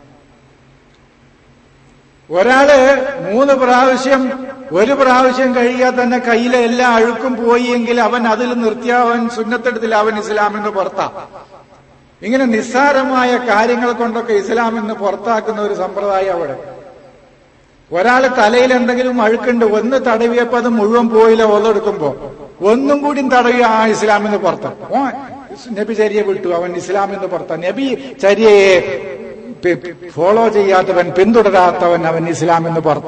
ഒരാള് മൂന്ന് പ്രാവശ്യം ഒരു പ്രാവശ്യം കഴിയാൽ തന്നെ കയ്യിലെ എല്ലാ അഴുക്കും പോയി എങ്കിൽ അവൻ അതിൽ നിർത്തിയ അവൻ സുന്നത്തെടുത്തില്ല അവൻ ഇസ്ലാം എന്ന് പുറത്താ ഇങ്ങനെ നിസ്സാരമായ കാര്യങ്ങൾ കൊണ്ടൊക്കെ ഇസ്ലാം എന്ന് പുറത്താക്കുന്ന ഒരു സമ്പ്രദായം അവിടെ ഒരാള് തലയിൽ എന്തെങ്കിലും അഴുക്കുണ്ട് ഒന്ന് തടവിയപ്പോ അത് മുഴുവൻ പോയില്ല ഓതെടുക്കുമ്പോ ഒന്നും കൂടി തടവി ആ ഇസ്ലാമിന്ന് പുറത്ത ഓ നബി ചര്യ വിട്ടു അവൻ ഇസ്ലാമിന്ന് പുറത്ത നബി ചര്യയെ ഫോളോ ചെയ്യാത്തവൻ പിന്തുടരാത്തവൻ അവൻ ഇസ്ലാമിന്ന് പുറത്ത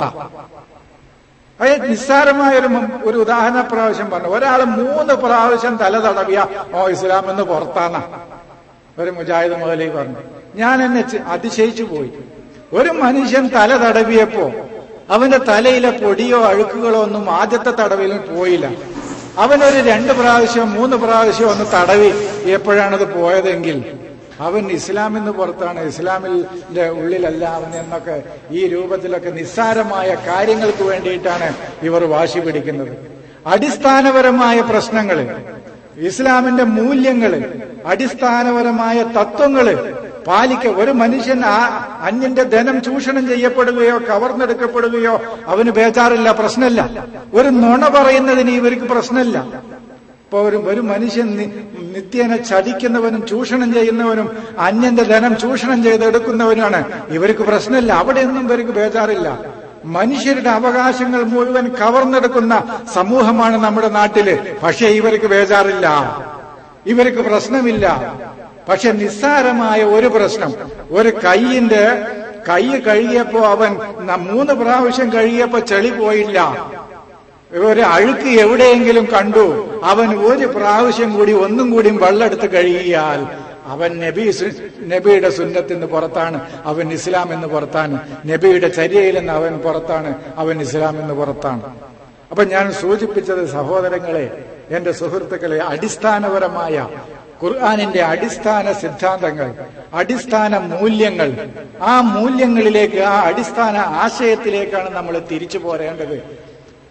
അത് നിസ്സാരമായ ഒരു ഒരു ഉദാഹരണ പ്രാവശ്യം പറഞ്ഞു ഒരാൾ മൂന്ന് പ്രാവശ്യം തല തടവിയ ഓ ഇസ്ലാം എന്ന് പുറത്താന്ന ഒരു മുജാഹിദ് മുതലേ പറഞ്ഞു ഞാൻ എന്നെ അതിശയിച്ചു പോയി ഒരു മനുഷ്യൻ തല തടവിയപ്പോ അവന്റെ തലയിലെ പൊടിയോ അഴുക്കുകളോ ഒന്നും ആദ്യത്തെ തടവിലും പോയില്ല അവനൊരു രണ്ട് പ്രാവശ്യം മൂന്ന് പ്രാവശ്യം ഒന്ന് തടവി എപ്പോഴാണത് പോയതെങ്കിൽ അവൻ ഇസ്ലാമിന്ന് പുറത്താണ് ഇസ്ലാമിന്റെ ഉള്ളിലല്ല അവൻ എന്നൊക്കെ ഈ രൂപത്തിലൊക്കെ നിസ്സാരമായ കാര്യങ്ങൾക്ക് വേണ്ടിയിട്ടാണ് ഇവർ വാശി പിടിക്കുന്നത് അടിസ്ഥാനപരമായ പ്രശ്നങ്ങൾ ഇസ്ലാമിന്റെ മൂല്യങ്ങള് അടിസ്ഥാനപരമായ തത്വങ്ങള് പാലിക്ക ഒരു മനുഷ്യൻ ആ അന്യന്റെ ധനം ചൂഷണം ചെയ്യപ്പെടുകയോ കവർന്നെടുക്കപ്പെടുകയോ അവന് ബേജാറില്ല പ്രശ്നമില്ല ഒരു നുണ പറയുന്നതിന് ഇവർക്ക് പ്രശ്നമില്ല ഇപ്പൊ ഒരു ഒരു മനുഷ്യൻ നിത്യേന ചതിക്കുന്നവനും ചൂഷണം ചെയ്യുന്നവനും അന്യന്റെ ധനം ചൂഷണം ചെയ്തെടുക്കുന്നവനാണ് ഇവർക്ക് പ്രശ്നമില്ല അവിടെയൊന്നും ഇവർക്ക് ബേജാറില്ല മനുഷ്യരുടെ അവകാശങ്ങൾ മുഴുവൻ കവർന്നെടുക്കുന്ന സമൂഹമാണ് നമ്മുടെ നാട്ടില് പക്ഷെ ഇവർക്ക് ബേജാറില്ല ഇവർക്ക് പ്രശ്നമില്ല പക്ഷെ നിസ്സാരമായ ഒരു പ്രശ്നം ഒരു കൈയിന്റെ കൈ കഴുകിയപ്പോ അവൻ മൂന്ന് പ്രാവശ്യം കഴുകിയപ്പോ ചെളി പോയില്ല ഒരു അഴുക്ക് എവിടെയെങ്കിലും കണ്ടു അവൻ ഒരു പ്രാവശ്യം കൂടി ഒന്നും കൂടി വെള്ളമെടുത്ത് കഴുകിയാൽ അവൻ നബി നബിയുടെ സുന്നത്തിന് പുറത്താണ് അവൻ ഇസ്ലാം എന്ന് പുറത്താണ് നബിയുടെ ചര്യയിൽ നിന്ന് അവൻ പുറത്താണ് അവൻ ഇസ്ലാം എന്ന് പുറത്താണ് അപ്പൊ ഞാൻ സൂചിപ്പിച്ചത് സഹോദരങ്ങളെ എന്റെ സുഹൃത്തുക്കളെ അടിസ്ഥാനപരമായ ഖുർആാനിന്റെ അടിസ്ഥാന സിദ്ധാന്തങ്ങൾ അടിസ്ഥാന മൂല്യങ്ങൾ ആ മൂല്യങ്ങളിലേക്ക് ആ അടിസ്ഥാന ആശയത്തിലേക്കാണ് നമ്മൾ തിരിച്ചു പോരേണ്ടത്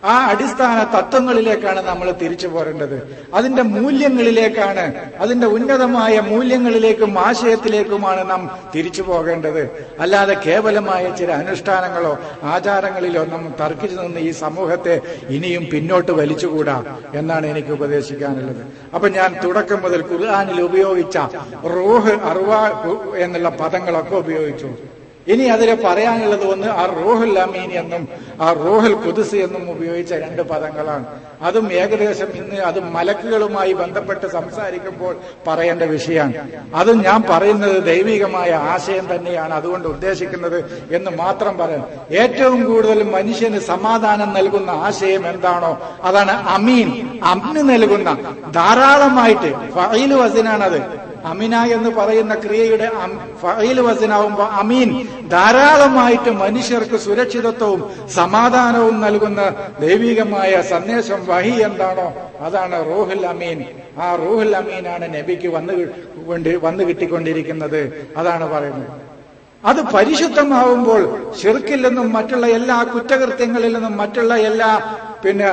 ആ അടിസ്ഥാന തത്വങ്ങളിലേക്കാണ് നമ്മൾ തിരിച്ചു പോരേണ്ടത് അതിന്റെ മൂല്യങ്ങളിലേക്കാണ് അതിന്റെ ഉന്നതമായ മൂല്യങ്ങളിലേക്കും ആശയത്തിലേക്കുമാണ് നാം തിരിച്ചു പോകേണ്ടത് അല്ലാതെ കേവലമായ ചില അനുഷ്ഠാനങ്ങളോ ആചാരങ്ങളിലോ നാം തർക്കിച്ചു നിന്ന് ഈ സമൂഹത്തെ ഇനിയും പിന്നോട്ട് വലിച്ചുകൂടാ എന്നാണ് എനിക്ക് ഉപദേശിക്കാനുള്ളത് അപ്പൊ ഞാൻ തുടക്കം മുതൽ ഖുർആാനിൽ ഉപയോഗിച്ച റോഹ് അറുവാ എന്നുള്ള പദങ്ങളൊക്കെ ഉപയോഗിച്ചു ഇനി അതിൽ പറയാനുള്ളത് ഒന്ന് ആ റോഹുൽ അമീൻ എന്നും ആ റോഹുൽ കുദുസ് എന്നും ഉപയോഗിച്ച രണ്ട് പദങ്ങളാണ് അതും ഏകദേശം ഇന്ന് അത് മലക്കുകളുമായി ബന്ധപ്പെട്ട് സംസാരിക്കുമ്പോൾ പറയേണ്ട വിഷയമാണ് അതും ഞാൻ പറയുന്നത് ദൈവികമായ ആശയം തന്നെയാണ് അതുകൊണ്ട് ഉദ്ദേശിക്കുന്നത് എന്ന് മാത്രം പറയാം ഏറ്റവും കൂടുതൽ മനുഷ്യന് സമാധാനം നൽകുന്ന ആശയം എന്താണോ അതാണ് അമീൻ അമ്ന് നൽകുന്ന ധാരാളമായിട്ട് ഫൈല് വസിനാണത് അമിന എന്ന് പറയുന്ന ക്രിയയുടെ ഫൈൽ വസനാവുമ്പോ അമീൻ ധാരാളമായിട്ട് മനുഷ്യർക്ക് സുരക്ഷിതത്വവും സമാധാനവും നൽകുന്ന ദൈവികമായ സന്ദേശം വഹി എന്താണോ അതാണ് റൂഹുൽ അമീൻ ആ റൂഹുൽ അമീനാണ് നബിക്ക് വന്നു വന്നു കിട്ടിക്കൊണ്ടിരിക്കുന്നത് അതാണ് പറയുന്നത് അത് പരിശുദ്ധമാവുമ്പോൾ ഷിർക്കിൽ നിന്നും മറ്റുള്ള എല്ലാ കുറ്റകൃത്യങ്ങളിൽ നിന്നും മറ്റുള്ള എല്ലാ പിന്നെ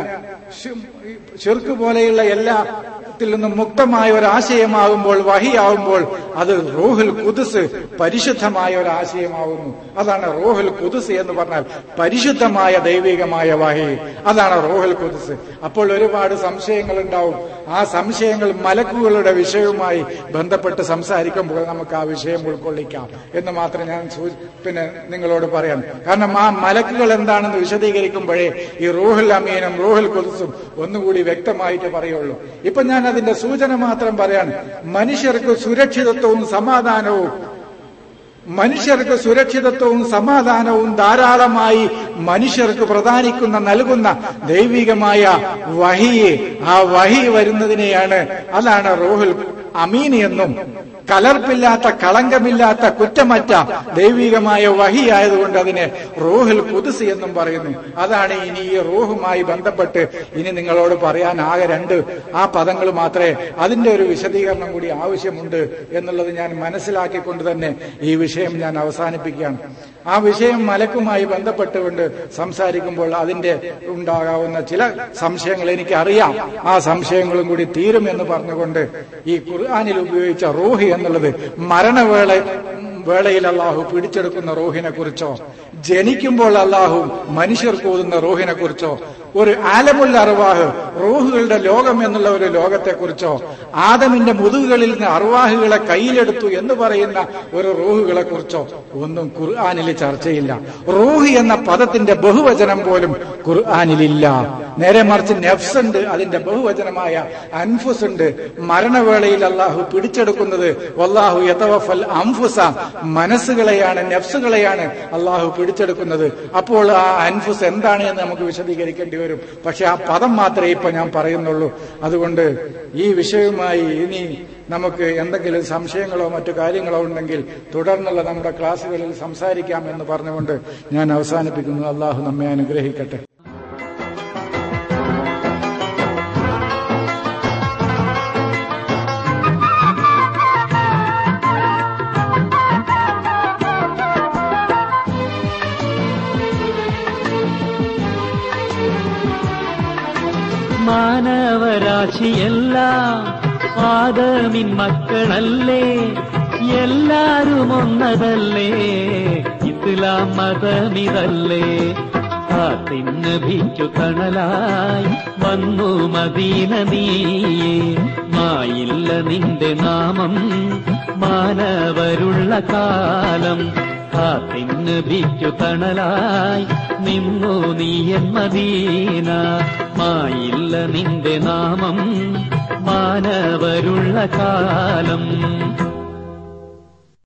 ഷിർക്ക് പോലെയുള്ള എല്ലാ ത്തിൽ നിന്നും മുക്തമായ ഒരു ആശയമാകുമ്പോൾ വഹിയാവുമ്പോൾ അത് റോഹുൽ കുതുസ് പരിശുദ്ധമായ ഒരു ആശയമാവുന്നു അതാണ് റോഹുൽ കുതുസ് എന്ന് പറഞ്ഞാൽ പരിശുദ്ധമായ ദൈവികമായ വഹി അതാണ് റോഹുൽ കുതുസ് അപ്പോൾ ഒരുപാട് സംശയങ്ങൾ ഉണ്ടാവും ആ സംശയങ്ങൾ മലക്കുകളുടെ വിഷയവുമായി ബന്ധപ്പെട്ട് സംസാരിക്കുമ്പോൾ നമുക്ക് ആ വിഷയം ഉൾക്കൊള്ളിക്കാം എന്ന് മാത്രം ഞാൻ പിന്നെ നിങ്ങളോട് പറയാം കാരണം ആ മലക്കുകൾ എന്താണെന്ന് വിശദീകരിക്കുമ്പോഴേ ഈ റൂഹുൽ അമീനും റൂഹുൽ കുതുസും ഒന്നുകൂടി വ്യക്തമായിട്ട് പറയുള്ളൂ ഇപ്പൊ ഞാൻ അതിന്റെ സൂചന മാത്രം പറയാണ് മനുഷ്യർക്ക് സുരക്ഷിതത്വവും സമാധാനവും മനുഷ്യർക്ക് സുരക്ഷിതത്വവും സമാധാനവും ധാരാളമായി മനുഷ്യർക്ക് പ്രദാനിക്കുന്ന നൽകുന്ന ദൈവികമായ വഹി ആ വഹി വരുന്നതിനെയാണ് അതാണ് റോഹുൽ അമീൻ എന്നും കലർപ്പില്ലാത്ത കളങ്കമില്ലാത്ത കുറ്റമറ്റ ദൈവികമായ വഹി ആയതുകൊണ്ട് അതിനെ റൂഹുൽ കുതിസ് എന്നും പറയുന്നു അതാണ് ഇനി ഈ റൂഹുമായി ബന്ധപ്പെട്ട് ഇനി നിങ്ങളോട് പറയാൻ ആകെ രണ്ട് ആ പദങ്ങൾ മാത്രമേ അതിന്റെ ഒരു വിശദീകരണം കൂടി ആവശ്യമുണ്ട് എന്നുള്ളത് ഞാൻ മനസ്സിലാക്കിക്കൊണ്ട് തന്നെ ഈ വിഷയം ഞാൻ അവസാനിപ്പിക്കുകയാണ് ആ വിഷയം മലക്കുമായി ബന്ധപ്പെട്ടുകൊണ്ട് സംസാരിക്കുമ്പോൾ അതിന്റെ ഉണ്ടാകാവുന്ന ചില സംശയങ്ങൾ എനിക്ക് അറിയാം ആ സംശയങ്ങളും കൂടി തീരുമെന്ന് പറഞ്ഞുകൊണ്ട് ഈ ഖുർആാനിൽ ഉപയോഗിച്ച റൂഹി എന്നുള്ളത് മരണവേള വേളയിൽ അള്ളാഹു പിടിച്ചെടുക്കുന്ന റൂഹിനെ കുറിച്ചോ ജനിക്കുമ്പോൾ അള്ളാഹു മനുഷ്യർക്ക് ഓതുന്ന റൂഹിനെ കുറിച്ചോ ഒരു ആലമുല്ല അറുവാഹ് റൂഹുകളുടെ ലോകം എന്നുള്ള ഒരു ലോകത്തെക്കുറിച്ചോ ആദമിന്റെ മുതുകുകളിൽ നിന്ന് അറുവാഹുകളെ കയ്യിലെടുത്തു എന്ന് പറയുന്ന ഒരു റൂഹുകളെ കുറിച്ചോ ഒന്നും ഖുർആാനിൽ ചർച്ചയില്ല റൂഹ് എന്ന പദത്തിന്റെ ബഹുവചനം പോലും ഖുർആാനിലില്ല നേരെ മറിച്ച് നെഫ്സ് ഉണ്ട് അതിന്റെ ബഹുവചനമായ അൻഫുസ് ഉണ്ട് മരണവേളയിൽ അള്ളാഹു പിടിച്ചെടുക്കുന്നത് വല്ലാഹു യതവഫൽ അംഫുസ മനസ്സുകളെയാണ് നെഫ്സുകളെയാണ് അള്ളാഹു പിടിച്ചെടുക്കുന്നത് അപ്പോൾ ആ അൻഫുസ് എന്താണ് എന്ന് നമുക്ക് വിശദീകരിക്കേണ്ടി വരും പക്ഷെ ആ പദം മാത്രമേ ഇപ്പൊ ഞാൻ പറയുന്നുള്ളൂ അതുകൊണ്ട് ഈ വിഷയവുമായി ഇനി നമുക്ക് എന്തെങ്കിലും സംശയങ്ങളോ മറ്റു കാര്യങ്ങളോ ഉണ്ടെങ്കിൽ തുടർന്നുള്ള നമ്മുടെ ക്ലാസ്സുകളിൽ സംസാരിക്കാം എന്ന് പറഞ്ഞുകൊണ്ട് ഞാൻ അവസാനിപ്പിക്കുന്നു അള്ളാഹു നമ്മെ അനുഗ്രഹിക്കട്ടെ മാനവരാശിയെല്ലാം ആദമിൻ മക്കളല്ലേ എല്ലാരും ഒന്നതല്ലേ ഇസ്ലാം മതമിതല്ലേ കാത്തിന്ന് ഭിച്ചു തണലായി വന്നു മദീന നീയേ മായില്ല നിന്റെ നാമം മാനവരുള്ള കാലം കാത്തിന്ന് ഭിച്ചു തണലായി നിന്നു നീയൻ മദീന മായില്ല നിന്റെ നാമം മാനവരുള്ള കാലം